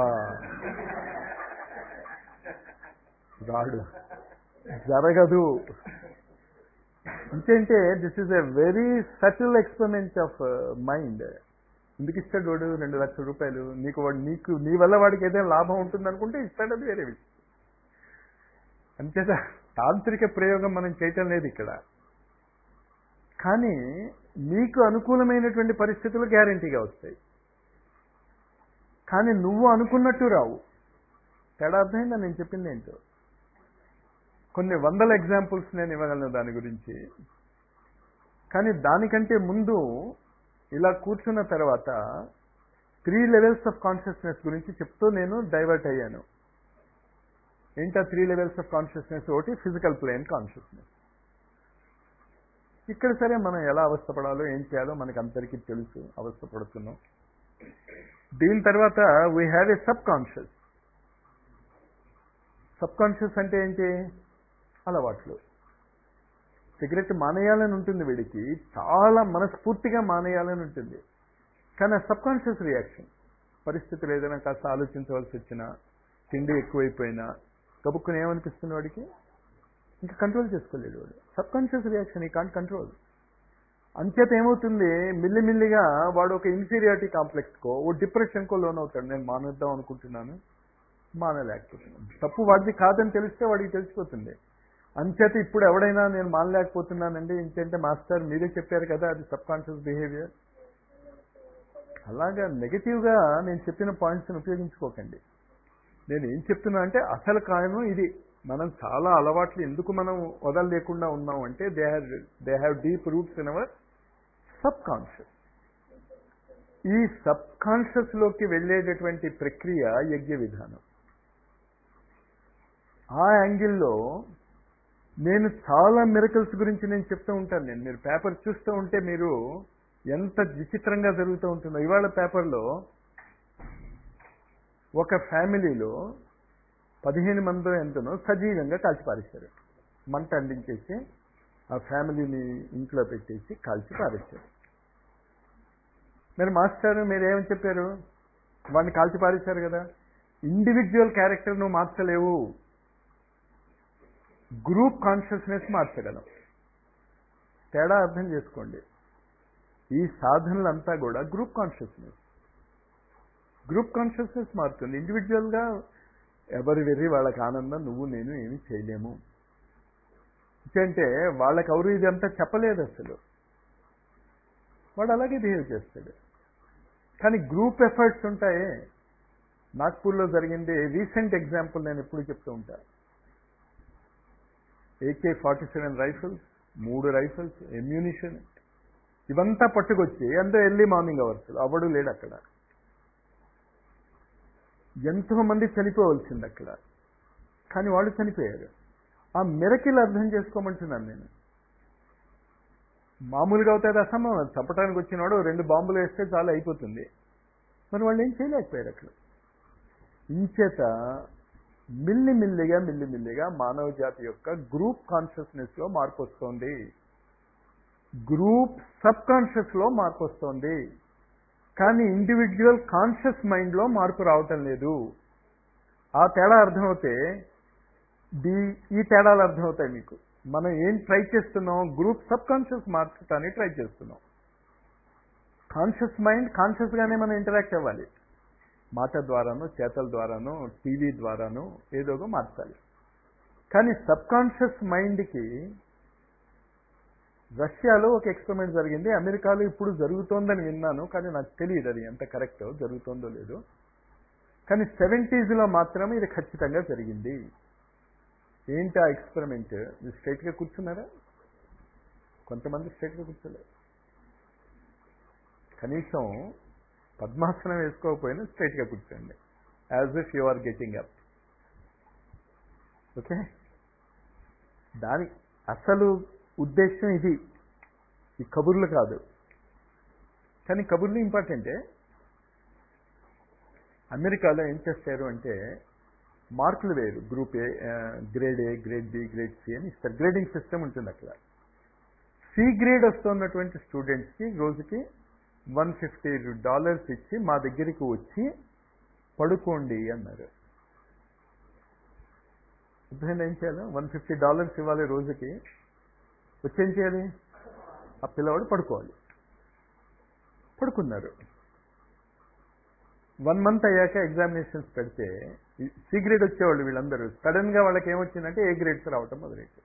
రాడు జరగదు ఇంకేంటే this is a very subtle experiment of mind ఎందుకు ఇస్తాడు వాడు రెండు లక్షల రూపాయలు నీకు వాడు నీకు నీ వల్ల వాడికి ఏదైనా లాభం ఉంటుంది అనుకుంటే ఇస్తాడు అది వేరే విషయం అంతేత తాంత్రిక ప్రయోగం మనం చేయటం లేదు ఇక్కడ కానీ నీకు అనుకూలమైనటువంటి పరిస్థితులు గ్యారంటీగా వస్తాయి కానీ నువ్వు అనుకున్నట్టు రావు తేడా అర్థమైందా నేను చెప్పింది ఏంటో కొన్ని వందల ఎగ్జాంపుల్స్ నేను ఇవ్వగలను దాని గురించి కానీ దానికంటే ముందు ఇలా కూర్చున్న తర్వాత త్రీ లెవెల్స్ ఆఫ్ కాన్షియస్నెస్ గురించి చెప్తూ నేను డైవర్ట్ అయ్యాను ఏంటా త్రీ లెవెల్స్ ఆఫ్ కాన్షియస్నెస్ ఒకటి ఫిజికల్ ప్లేన్ కాన్షియస్నెస్ ఇక్కడ సరే మనం ఎలా అవస్థపడాలో ఏం చేయాలో మనకు అందరికీ తెలుసు అవస్థపడుతున్నాం దీని తర్వాత we have a subconscious subconscious అంటే ఏంటి అలవాట్లు సిగరెట్ మానేయాలని ఉంటుంది వీడికి చాలా మనస్ఫూర్తిగా మానేయాలని ఉంటుంది కానీ ఆ సబ్ కాన్షియస్ రియాక్షన్ పరిస్థితులు ఏదైనా కాస్త ఆలోచించవలసి వచ్చినా తిండి ఎక్కువైపోయినా గబుక్కుని ఏమనిపిస్తుంది వాడికి ఇంకా కంట్రోల్ చేసుకోలేడు వాడు subconscious reaction he can't control అంచేత ఏమవుతుంది మిల్లిమిల్లిగా వాడు ఒక ఇన్ఫీరియారిటీ కాంప్లెక్స్కో ఓ డిప్రెషన్కో లోన్ అవుతాడు నేను మానేద్దాం అనుకుంటున్నాను మానలేకపోతున్నాను తప్పు వాడిది కాదని తెలిస్తే వాడికి తెలిసిపోతుంది అంచేత ఇప్పుడు ఎవడైనా నేను మానలేకపోతున్నానండి ఇంకేంటే మాస్టర్ మీరే చెప్పారు కదా అది సబ్ కాన్షియస్ బిహేవియర్ అలాగా నెగిటివ్గా నేను చెప్పిన పాయింట్స్ని ఉపయోగించుకోకండి నేను ఏం చెప్తున్నా అంటే అసలు కారణం ఇది మనం చాలా అలవాట్లు ఎందుకు మనం వదలలేకుండా ఉన్నాం అంటే they have they have deep roots in our subconscious ఈ సబ్ కాన్షియస్ లోకి వెళ్ళేటటువంటి ప్రక్రియ యజ్ఞ విధానం ఆ యాంగిల్లో నేను చాలా మిరకల్స్ గురించి నేను చెప్తూ ఉంటాను నేను మీరు పేపర్ చూస్తూ ఉంటే మీరు ఎంత విచిత్రంగా జరుగుతూ ఉంటుందో ఇవాళ పేపర్లో ఒక ఫ్యామిలీలో పదిహేను మందో ఎంతనో సజీవంగా కాల్చిపారేశారు మంట అందించేసి ఆ ఫ్యామిలీని ఇంట్లో పెట్టేసి కాల్చి పారేశారు మరి మాస్టర్ మీరు ఏమని చెప్పారు వాడిని కాల్చి పారేశారు కదా ఇండివిజువల్ క్యారెక్టర్ నువ్వు మార్చలేవు గ్రూప్ కాన్షియస్నెస్ మార్చగలం తేడా అర్థం చేసుకోండి ఈ సాధనలంతా కూడా గ్రూప్ కాన్షియస్నెస్ గ్రూప్ కాన్షియస్నెస్ మారుతుంది ఇండివిజువల్గా ఎవరి వెర్రి వాళ్ళకి ఆనందం నువ్వు నేను ఏమి చేయలేము అంటే వాళ్ళకి ఎవరు ఇదంతా చెప్పలేదు అసలు వాడు అలాగే బిహేవ్ చేస్తాడు కానీ గ్రూప్ ఎఫర్ట్స్ ఉంటాయే నాగ్పూర్లో జరిగింది రీసెంట్ ఎగ్జాంపుల్ నేను ఎప్పుడు చెప్తూ ఉంటాను ఏకే ఫార్టీ సెవెన్ రైఫిల్స్ మూడు రైఫిల్స్ ఎమ్యూనిషన్ ఇవంతా పట్టుకొచ్చి అందరూ ఎర్లీ మార్నింగ్ అవర్స్ అవడు లేడు అక్కడ ఎంతో మంది చనిపోవలసింది అక్కడ కానీ వాళ్ళు చనిపోయారు ఆ మెరకిల్ అర్థం చేసుకోమంటున్నాను నేను మామూలుగా అవుతుంది అసంభవం చంపడానికి వచ్చినవాడు రెండు బాంబులు వేస్తే చాలా అయిపోతుంది మరి వాళ్ళు ఏం చేయలేకపోయారు అక్కడ ఇంచేత మిల్లిమిల్లిగా మిల్లిమిల్లిగా మానవ జాతి యొక్క గ్రూప్ కాన్షియస్నెస్ లో మార్పు వస్తోంది గ్రూప్ సబ్ కాన్షియస్ లో మార్పు వస్తోంది కానీ ఇండివిజువల్ కాన్షియస్ మైండ్ లో మార్పు రావటం లేదు ఆ తేడా అర్థమవుతే ది ఈ తేడాలు అర్థమవుతాయి మీకు మనం ఏం ట్రై చేస్తున్నాం గ్రూప్ సబ్ కాన్షియస్ మార్చడానికి ట్రై చేస్తున్నాం కాన్షియస్ మైండ్ కాన్షియస్ గానే మనం ఇంటరాక్ట్ అవ్వాలి మాట ద్వారానో చేతల ద్వారానో టీవీ ద్వారానో ఏదోగా మార్చాలి కానీ సబ్ కాన్షియస్ మైండ్కి రష్యాలో ఒక ఎక్స్పెరిమెంట్ జరిగింది అమెరికాలో ఇప్పుడు జరుగుతోందని విన్నాను కానీ నాకు తెలియదు అది ఎంత కరెక్టో జరుగుతోందో లేదో కానీ సెవెంటీస్లో మాత్రం ఇది ఖచ్చితంగా జరిగింది ఏంటి ఆ ఎక్స్పెరిమెంట్ మీరు స్ట్రైట్గా కూర్చున్నారా కొంతమంది స్ట్రైట్గా కూర్చోలేదు కనీసం పద్మాసనం వేసుకోకపోయినా స్ట్రైట్గా కూర్చోండి as if you are getting up okay దాని అసలు ఉద్దేశం ఇది ఈ కబుర్లు కాదు కానీ కబుర్లు ఇంపార్టెంటే అమెరికాలో ఏం చేస్తారు అంటే మార్కులు వేరు group A grade A grade B grade C అని ఇస్తారు గ్రేడింగ్ సిస్టమ్ ఉంటుంది అక్కడ సి గ్రేడ్ వస్తున్నటువంటి స్టూడెంట్స్కి రోజుకి వన్ ఫిఫ్టీ డాలర్స్ ఇచ్చి మా దగ్గరికి వచ్చి పడుకోండి అన్నారు ఇప్పుడు ఏం చేయాలి వన్ ఫిఫ్టీ డాలర్స్ ఇవ్వాలి రోజుకి వచ్చి ఏం చేయాలి ఆ పిల్లవాడు పడుకోవాలి పడుకున్నారు వన్ మంత్ అయ్యాక ఎగ్జామినేషన్స్ పెడితే సి గ్రేడ్ వచ్చేవాళ్ళు వీళ్ళందరూ సడన్ గా వాళ్ళకి ఏమొచ్చిందంటే ఏ గ్రేడ్స్ రావటం మొదలైతే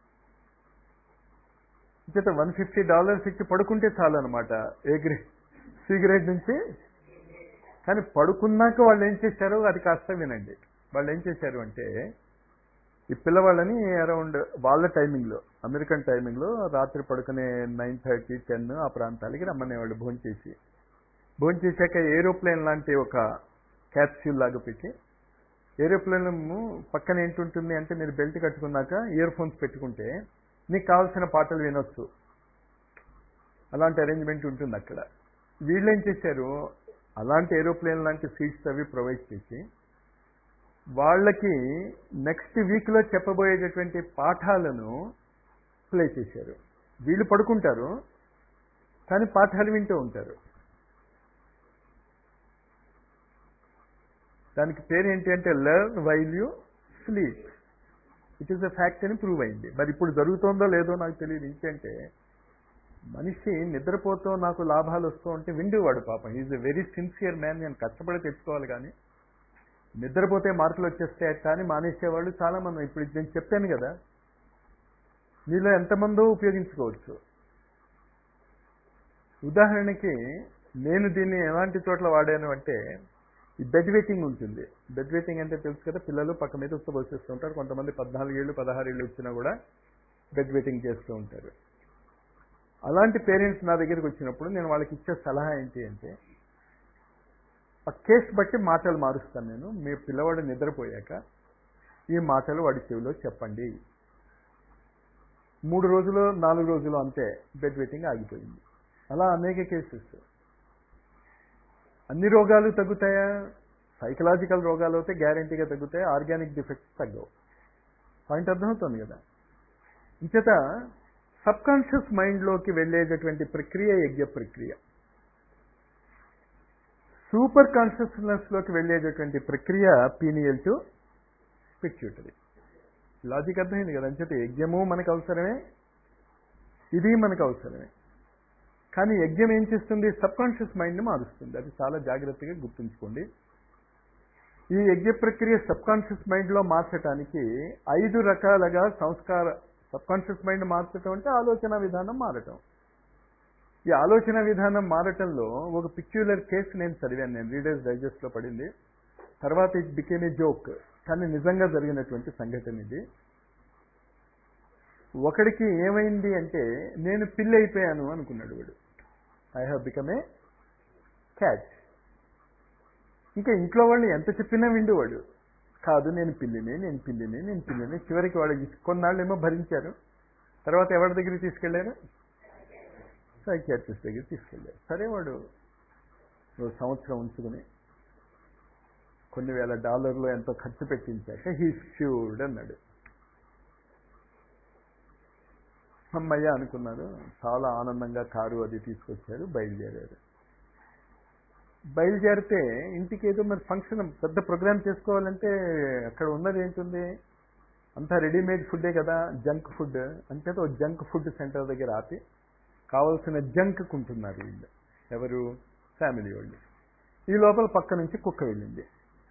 చేత వన్ ఫిఫ్టీ డాలర్స్ ఇచ్చి పడుకుంటే చాలు అనమాట ఏ గ్రేడ్ సి గ్రేడ్ నుంచి కానీ పడుకున్నాక వాళ్ళు ఏం చేశారో అది కాస్త వినండి వాళ్ళు ఏం చేశారు అంటే ఈ పిల్లవాళ్ళని అరౌండ్ వాళ్ళ టైమింగ్లో అమెరికన్ టైమింగ్లో రాత్రి పడుకునే నైన్ థర్టీ టెన్ ఆ ప్రాంతాలకి రమ్మనేవాళ్ళు భోంచేసి భోంచేశాక ఏరోప్లేన్ లాంటి ఒక క్యాప్స్యూల్ లాగా పెట్టి ఏరోప్లేన్ పక్కన ఏంటుంటుంది అంటే మీరు బెల్ట్ కట్టుకున్నాక ఇయర్ ఫోన్స్ పెట్టుకుంటే నీకు కావాల్సిన పాటలు వినొచ్చు అలాంటి అరేంజ్మెంట్ ఉంటుంది అక్కడ వీళ్ళు ఏం చేశారు అలాంటి ఏరోప్లేన్ లాంటి సీట్స్ అవి ప్రొవైడ్ చేసి వాళ్ళకి నెక్స్ట్ వీక్లో చెప్పబోయేటటువంటి పాఠాలను ప్లే చేశారు వీళ్ళు పడుకుంటారు కానీ పాఠాలు వింటూ ఉంటారు దానికి పేరు ఏంటి అంటే learn while you sleep it is a fact అని ప్రూవ్ అయింది మరి ఇప్పుడు జరుగుతోందో లేదో నాకు తెలియదు ఇంకంటే మనిషి నిద్రపోతూ నాకు లాభాలు వస్తూ ఉంటే విండేవాడు పాపం is a very sincere man నేను కష్టపడి తెచ్చుకోవాలి కానీ నిద్రపోతే మార్కులు వచ్చేస్తాయి కానీ మానేసేవాళ్ళు చాలా మంది ఇప్పుడు నేను చెప్పాను కదా మీలో ఎంతమందో ఉపయోగించుకోవచ్చు ఉదాహరణకి నేను దీన్ని ఎలాంటి చోట్ల వాడాను అంటే ఈ బెడ్ వెయిటింగ్ ఉంటుంది బెడ్ వెయిటింగ్ అంటే తెలుసు కదా పిల్లలు పక్క మీద ఉత్తపోసేస్తూ ఉంటారు కొంతమంది పద్నాలుగు ఏళ్ళు పదహారు ఏళ్ళు వచ్చినా కూడా బెడ్ వెయిటింగ్ చేస్తూ ఉంటారు అలాంటి పేరెంట్స్ నా దగ్గరికి వచ్చినప్పుడు నేను వాళ్ళకి ఇచ్చే సలహా ఏంటి అంటే ఆ కేసు బట్టి మాటలు మారుస్తాను నేను మీ పిల్లవాడు నిద్రపోయాక ఈ మాటలు వాడి చెవిలో చెప్పండి మూడు రోజులు నాలుగు రోజులు అంతే బెడ్ వెయిటింగ్ ఆగిపోయింది అలా అనేక కేసెస్ అన్ని రోగాలు తగ్గుతాయా సైకలాజికల్ రోగాలు అయితే గ్యారంటీగా తగ్గుతాయి ఆర్గానిక్ డిఫెక్ట్స్ తగ్గవు పాయింట్ అర్థమవుతుంది కదా ఇంచేత సబ్ కాన్షియస్ మైండ్లోకి వెళ్ళేటటువంటి ప్రక్రియ యజ్ఞ ప్రక్రియ సూపర్ కాన్షియస్నెస్లోకి వెళ్ళేటటువంటి ప్రక్రియ పీనియల్ టు పిట్యూటరీ లాజిక్ అర్థమైంది కదా అంచేత యజ్ఞము మనకు అవసరమే ఇది మనకు అవసరమే కానీ యజ్ఞం ఏం చేస్తుంది సబ్ కాన్షియస్ మైండ్ని మారుస్తుంది అది చాలా జాగ్రత్తగా గుర్తుంచుకోండి ఈ యజ్ఞ ప్రక్రియ సబ్ కాన్షియస్ మైండ్లో మార్చడానికి ఐదు రకాలుగా సంస్కార సబ్ కాన్షియస్ మైండ్ మార్చటం అంటే ఆలోచన విధానం మారటం ఈ ఆలోచన విధానం మారటంలో ఒక పిక్యులర్ కేసు నేను చదివాను నేను రీడర్స్ డైజెస్ట్లో పడింది తర్వాత ఇట్ బికేమ్ ఏ జోక్ కానీ నిజంగా జరిగినటువంటి సంఘటన ఇది ఒకడికి ఏమైంది అంటే నేను పిల్లి అయిపోయాను అనుకున్నాడు వాడు I have become a cat ఇంకా ఇంట్లో వాళ్ళు ఎంత చెప్పినా విండు వాడు కాదు నేను పిల్లిని నేను పిల్లిని నేను పిల్లిని చివరికి వాడు కొన్నాళ్ళేమో భరించారు తర్వాత ఎవరి దగ్గరికి తీసుకెళ్లారు సైకియాట్రిస్ట్ దగ్గర తీసుకెళ్ళారు సరే వాడు ఓ సంవత్సరం ఉంచుకుని కొన్ని వేల డాలర్లు ఎంతో ఖర్చు పెట్టించాక హీ ఫ్యూర్డ్ అన్నాడు అమ్మయ్య అనుకున్నారు చాలా ఆనందంగా కారు అది తీసుకొచ్చారు బయలుదేరారు బయలుదేరితే ఇంటికి ఏదో మరి ఫంక్షన్ పెద్ద ప్రోగ్రామ్ చేసుకోవాలంటే అక్కడ ఉన్నది ఏంటుంది అంతా రెడీమేడ్ ఫుడ్డే కదా జంక్ ఫుడ్ అంచేత ఓ జంక్ ఫుడ్ సెంటర్ దగ్గర ఆపి కావలసిన జంక్ కుంటున్నారు వీళ్ళు ఎవరు ఫ్యామిలీ వాళ్ళు ఈ లోపల పక్క నుంచి కుక్క వెళ్ళింది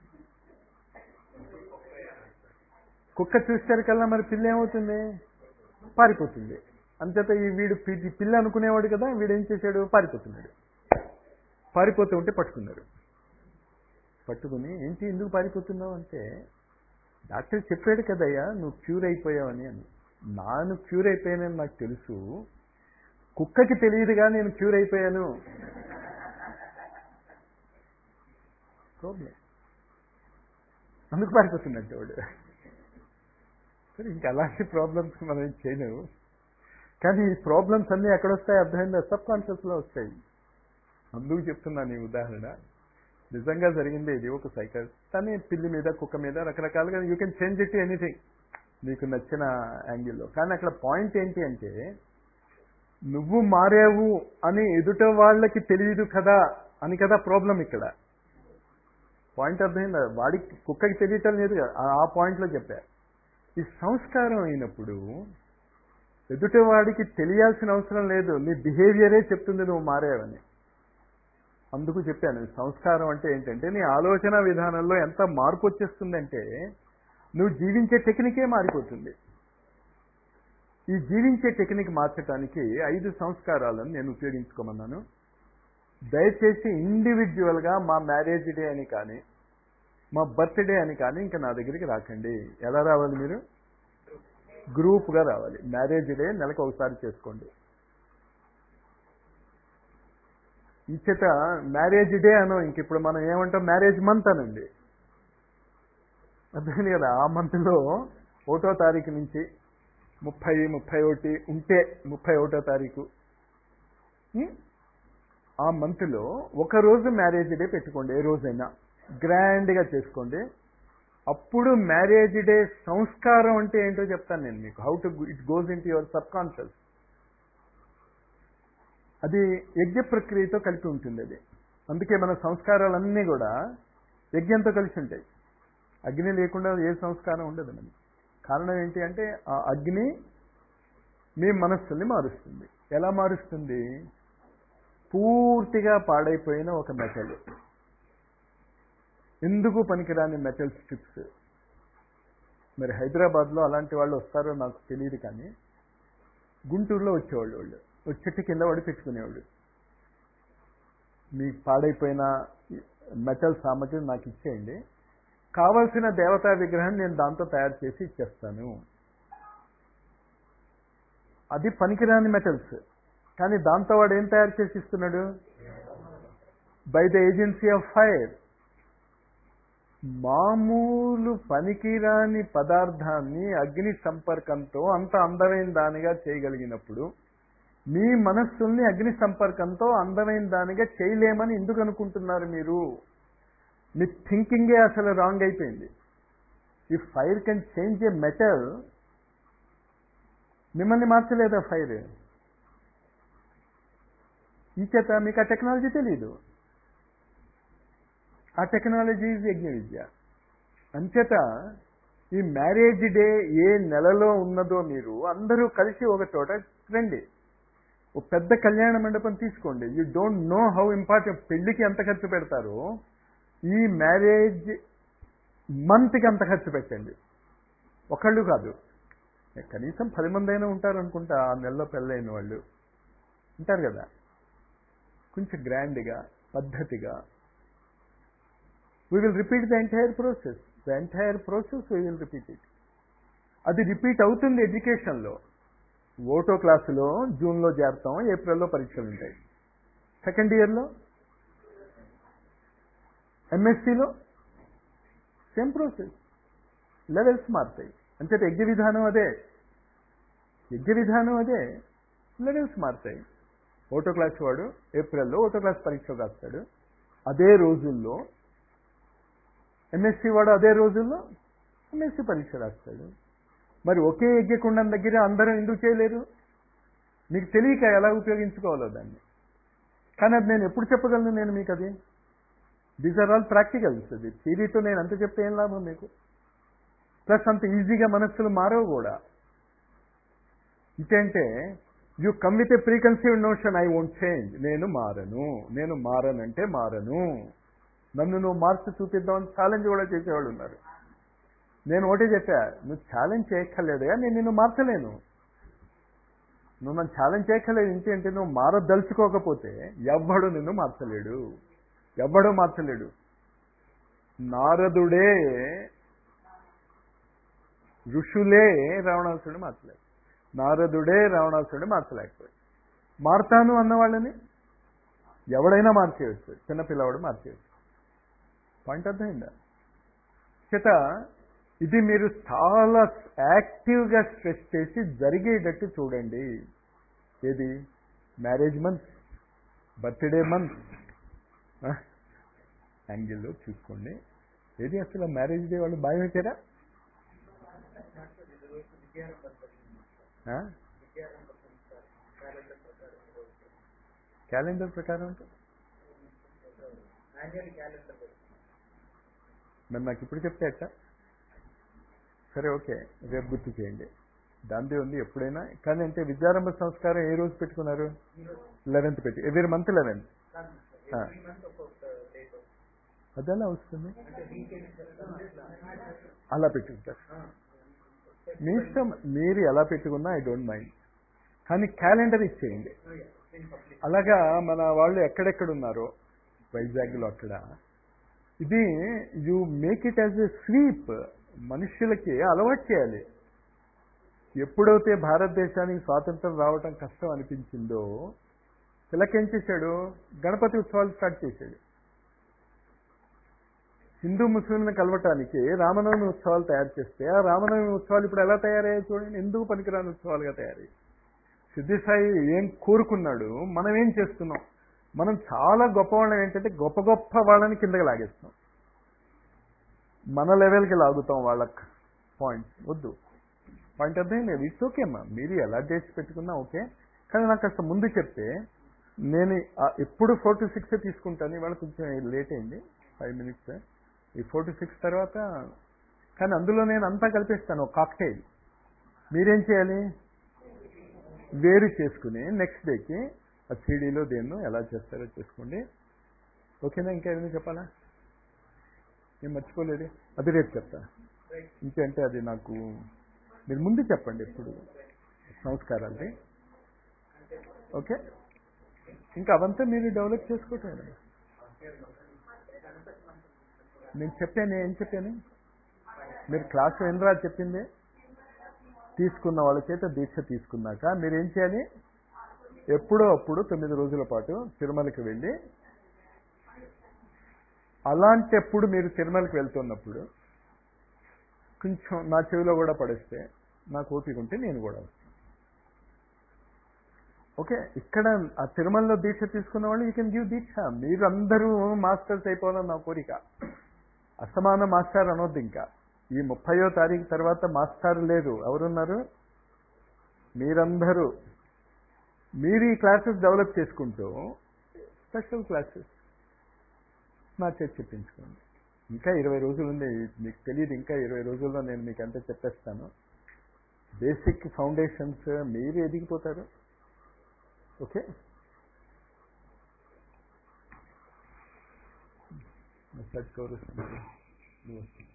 కుక్క చూసేసరికల్లా మరి పిల్ల ఏమవుతుంది పారిపోతుంది అంచేత ఈ వీడు పి- పిల్ల అనుకునేవాడు కదా వీడు ఏం చేశాడు పారిపోతున్నాడు పారిపోతూ ఉంటే పట్టుకున్నారు పట్టుకుని ఏంటి ఎందుకు పారిపోతున్నావు అంటే డాక్టర్ చెప్పాడు కదయ్యా నువ్వు క్యూర్ అయిపోయావని అని నాను క్యూర్ అయిపోయానని నాకు తెలుసు కుక్కకి తెలియదుగా నేను క్యూర్ అయిపోయాను ప్రాబ్లం అందుకు పారిపోతున్నట్టు వాడు సరే ఇంకా అలాంటి ప్రాబ్లమ్స్ మనం ఏం చేయలేము కానీ ఈ ప్రాబ్లమ్స్ అన్నీ ఎక్కడొస్తాయి అర్థమైందా సబ్ కాన్షియస్లో వస్తాయి అందుకు చెప్తున్నాను ఈ ఉదాహరణ నిజంగా జరిగింది ఇది ఒక సైకిల్ కానీ పిల్లి మీద కుక్క మీద రకరకాలుగా you can change it anything నీకు నచ్చిన యాంగిల్లో కానీ అక్కడ పాయింట్ ఏంటి అంటే నువ్వు మారావు అని ఎదుట వాళ్ళకి తెలియదు కదా అని కదా ప్రాబ్లం ఇక్కడ పాయింట్ అర్థమైందా వాడికి కుక్కకి తెలియటం లేదు కదా ఆ- ఆ పాయింట్లో చెప్పా ఈ సంస్కారం అయినప్పుడు ఎదుటివాడికి తెలియాల్సిన అవసరం లేదు నీ బిహేవియరే చెప్తుంది నువ్వు మారావని అందుకు చెప్పాను సంస్కారం అంటే ఏంటంటే నీ ఆలోచన విధానంలో ఎంత మార్పు వచ్చేస్తుందంటే నువ్వు జీవించే టెక్నికే మారిపోతుంది ఈ జీవించే టెక్నిక్ మార్చడానికి ఐదు సంస్కారాలను నేను ఉపయోగించుకోమన్నాను దయచేసి ఇండివిజువల్గా మా మ్యారేజ్ డే అని కానీ మా బర్త్డే అని కానీ ఇంకా నా దగ్గరికి రాకండి ఎలా రావాలి మీరు గ్రూప్గా రావాలి మ్యారేజ్ డే నెలకు ఒకసారి చేసుకోండి ఈ చేత మ్యారేజ్ డే అనో ఇంక ఇప్పుడు మనం ఏమంటాం మ్యారేజ్ మంత్ అనండి అర్థమైంది కదా ఆ మంత్లో ఒకటో తారీఖు నుంచి ముప్పై ముప్పై ఒకటి ఉంటే ముప్పై ఒకటో తారీఖు ఉం? ఆ మంత్లో ఒక రోజు మ్యారేజ్ డే పెట్టుకోండి ఏ రోజైనా గ్రాండ్గా చేసుకోండి అప్పుడు మ్యారేజ్ డే సంస్కారం అంటే ఏంటో చెప్తాను నేను మీకు how to it goes into your subconscious అది యజ్ఞ ప్రక్రియతో కలిపి ఉంటుంది అది అందుకే మన సంస్కారాలన్నీ కూడా యజ్ఞంతో కలిసి ఉంటాయి అగ్ని లేకుండా ఏ సంస్కారం ఉండదు మనకి కారణం ఏంటి అంటే ఆ అగ్ని మీ మనస్సుల్ని మారుస్తుంది ఎలా మారుస్తుంది పూర్తిగా పాడైపోయిన ఒక మెటల్ ఎందుకు పనికిరాని మెటల్ స్ట్రిప్స్ మరి హైదరాబాద్లో అలాంటి వాళ్ళు వస్తారో నాకు తెలియదు కానీ గుంటూరులో వచ్చేవాళ్ళు వాళ్ళు ఒక చెట్టు కింద వాడు పెట్టుకునేవాడు మీకు పాడైపోయిన మెటల్ సామగ్రి నాకు ఇచ్చేయండి కావలసిన దేవతా విగ్రహం నేను దాంతో తయారు చేసి ఇచ్చేస్తాను అది పనికిరాని మెటల్స్ కానీ దాంతో వాడు ఏం తయారు చేసి ఇస్తున్నాడు by the agency of fire మామూలు పనికిరాని పదార్థాన్ని అగ్ని సంపర్కంతో అంత అందమైన దానిగా చేయగలిగినప్పుడు మీ మనస్సుల్ని అగ్ని సంపర్కంతో అందమైన దానిగా చేయలేమని ఎందుకు అనుకుంటున్నారు మీరు మీ థింకింగే అసలు రాంగ్ అయిపోయింది ఈ fire can change a metal మిమ్మల్ని మార్చలేదా ఫైర్ ఇంచేత మీకు ఆ టెక్నాలజీ తెలియదు ఆ టెక్నాలజీ ఈజ్ యజ్ఞ విద్య అంచేత ఈ మ్యారేజ్ డే ఏ నెలలో ఉన్నదో మీరు అందరూ కలిసి ఒక చోట రండి ఒక పెద్ద కళ్యాణ మండపం తీసుకోండి you don't know how important పెళ్లికి ఎంత ఖర్చు పెడతారో ఈ మ్యారేజ్ మంత్కి అంత ఖర్చు పెట్టండి ఒకళ్ళు కాదు కనీసం పది మంది అయినా ఉంటారు అనుకుంటా ఆ నెలలో పెళ్ళైన వాళ్ళు ఉంటారు కదా కొంచెం గ్రాండ్గా పద్ధతిగా we will repeat the entire process the entire process we will repeat it అది రిపీట్ అవుతుంది ఎడ్యుకేషన్లో ఓటో క్లాసులో జూన్లో చేరతాం ఏప్రిల్లో పరీక్షలు ఉంటాయి సెకండ్ ఇయర్లో ఎంఎస్సిలో సేమ్ ప్రాసెస్ లెవెల్స్ మారుతాయి అంచేత యజ్ఞ విధానం అదే యజ్ఞ విధానం అదే లెవెల్స్ మారుతాయి ఓటో క్లాస్ వాడు ఏప్రిల్లో ఓటో క్లాస్ పరీక్ష రాస్తాడు అదే రోజుల్లో ఎంఎస్సి వాడు అదే రోజుల్లో ఎంఎస్సి పరీక్ష రాస్తాడు మరి ఒకే యజ్ఞకుండం దగ్గర అందరూ ఎందుకు చేయలేరు మీకు తెలియక ఎలా ఉపయోగించుకోవాలో దాన్ని కానీ అది నేను ఎప్పుడు చెప్పగలను నేను మీకు అది దీస్ ఆర్ ఆల్ ప్రాక్టికల్స్ అది థీరీతో నేను అంత చెప్తే ఏం లాభం మీకు ప్లస్ అంత ఈజీగా మనస్సులు మారవు కూడా ఇటంటే you come with a preconceived notion I won't change నేను మారను నేను మారనంటే మారను నన్ను నువ్వు మార్చి చూపిద్దామని ఛాలెంజ్ కూడా చేసేవాళ్ళు ఉన్నారు నేను ఒకటే చెప్పా నువ్వు ఛాలెంజ్ చేయక్కర్లేదుగా నేను నిన్ను మార్చలేను నువ్వు నన్ను ఛాలెంజ్ చేయక్కర్లేదు ఏంటంటే నువ్వు మారదలుచుకోకపోతే ఎవ్వడు నిన్ను మార్చలేడు ఎవ్వడూ మార్చలేడు నారదుడే ఋషులే రావణాసురుడు మార్చలేడు నారదుడే రావణాసురుడు మార్చలేకపోయాడు మారుతాను అన్నవాళ్ళని ఎవడైనా మార్చేయచ్చు చిన్నపిల్లవాడు మార్చేయచ్చు పాయింట్ అర్థమైందా చేత ఇది మీరు చాలా యాక్టివ్గా స్ట్రెస్ చేసి జరిగేటట్టు చూడండి ఏది మ్యారేజ్ మంత్ బర్త్డే మంత్ యాంగిల్లో చూసుకోండి ఏది అసలు మ్యారేజ్ డే వాళ్ళు భయం పెట్టారా క్యాలెండర్ ప్రకారం అంటే మరి నాకు ఇప్పుడు చెప్తే అట్ట సరే ఓకే రేపు గుర్తు చేయండి దాందే ఉంది ఎప్పుడైనా కానీ అంటే విద్యారంభ సంస్కారం ఏ రోజు పెట్టుకున్నారు లెవెన్త్ పెట్టి ఎవ్రీ మంత్ లెవెన్త్ అదెలా వస్తుంది అలా పెట్టుకుంటారు మీ ఇష్టం మీరు ఎలా పెట్టుకున్నా ఐ డోంట్ మైండ్ కానీ క్యాలెండర్ ఇచ్చేయండి అలాగా మన వాళ్ళు ఎక్కడెక్కడ ఉన్నారో వైజాగ్లో అక్కడ ఇది you make it as a sweep మనుష్యులకి అలవాటు చేయాలి ఎప్పుడైతే భారతదేశానికి స్వాతంత్రం రావటం కష్టం అనిపించిందో తిలకేం చేశాడు గణపతి ఉత్సవాలు స్టార్ట్ చేశాడు హిందూ ముస్లింలను కలవటానికి రామనవమి ఉత్సవాలు తయారు చేస్తే ఆ రామనవమి ఉత్సవాలు ఇప్పుడు ఎలా తయారయ్యాయి చూడండి ఎందుకు పనికిరాని ఉత్సవాలుగా తయారయ్యాయి సిద్ధిసాయి ఏం కోరుకున్నాడు మనం ఏం చేస్తున్నాం మనం చాలా గొప్ప వాళ్ళం ఏంటంటే గొప్ప గొప్ప వాళ్ళని కిందకి లాగేస్తున్నాం మన లెవెల్కి లాగుతాం వాళ్ళ పాయింట్స్ వద్దు పాయింట్ అర్థం లేదు ఇట్స్ ఓకే అమ్మా మీరు ఎలా చేసి పెట్టుకున్నా ఓకే కానీ నాకు కాస్త ముందు చెప్తే నేను ఎప్పుడు ఫోర్ టు సిక్స్ తీసుకుంటాను ఇవాళ కొంచెం లేట్ అయింది ఫైవ్ మినిట్స్ ఈ ఫోర్ టు సిక్స్ తర్వాత కానీ అందులో నేను అంతా కలిపేస్తాను ఒక కాక్టైల్ మీరేం చేయాలి వేరు చేసుకుని నెక్స్ట్ డేకి ఆ సీడీలో దేన్నో ఎలా చేస్తారో చేసుకోండి ఓకేనా ఇంకా ఏమైనా చెప్పాలా నేను మర్చిపోలేదు అది రేపు చెప్తా ఇంకంటే అది నాకు మీరు ముందు చెప్పండి ఎప్పుడు సంస్కారాలు ఓకే ఇంకా అవంతా మీరు డెవలప్ చేసుకోవటం నేను చెప్పాను ఏం చెప్పాను మీరు క్లాస్ వినరా చెప్పింది తీసుకున్న వాళ్ళ చేత దీక్ష తీసుకున్నాక మీరు ఏం చేయాలి ఎప్పుడో అప్పుడు తొమ్మిది రోజుల పాటు తిరుమలకి వెళ్ళి అలాంటప్పుడు మీరు తిరుమలకి వెళ్తున్నప్పుడు కొంచెం నా చెవిలో కూడా పడేస్తే నాకు ఓపిక ఉంటే నేను కూడా వస్తాను ఓకే ఇక్కడ ఆ తిరుమలలో దీక్ష తీసుకున్న వాళ్ళు యూ కెన్ గివ్ దీక్ష మీరు అందరూ మాస్టర్స్ అయిపోవాలని నా కోరిక అసమాన మాస్టర్ అనొద్దు ఇంకా ఈ ముప్పయో తారీఖు తర్వాత మాస్టర్ లేదు ఎవరున్నారు మీరందరూ మీరు ఈ క్లాసెస్ డెవలప్ చేసుకుంటూ స్పెషల్ క్లాసెస్ నా చేతి చెప్పించుకోండి ఇంకా ఇరవై రోజులు ఉంది మీకు తెలియదు ఇంకా ఇరవై రోజుల్లో నేను మీకు అంతా చెప్పేస్తాను బేసిక్ ఫౌండేషన్స్ మీరు ఎదిగిపోతారు ఓకే మసాజ్ కవర్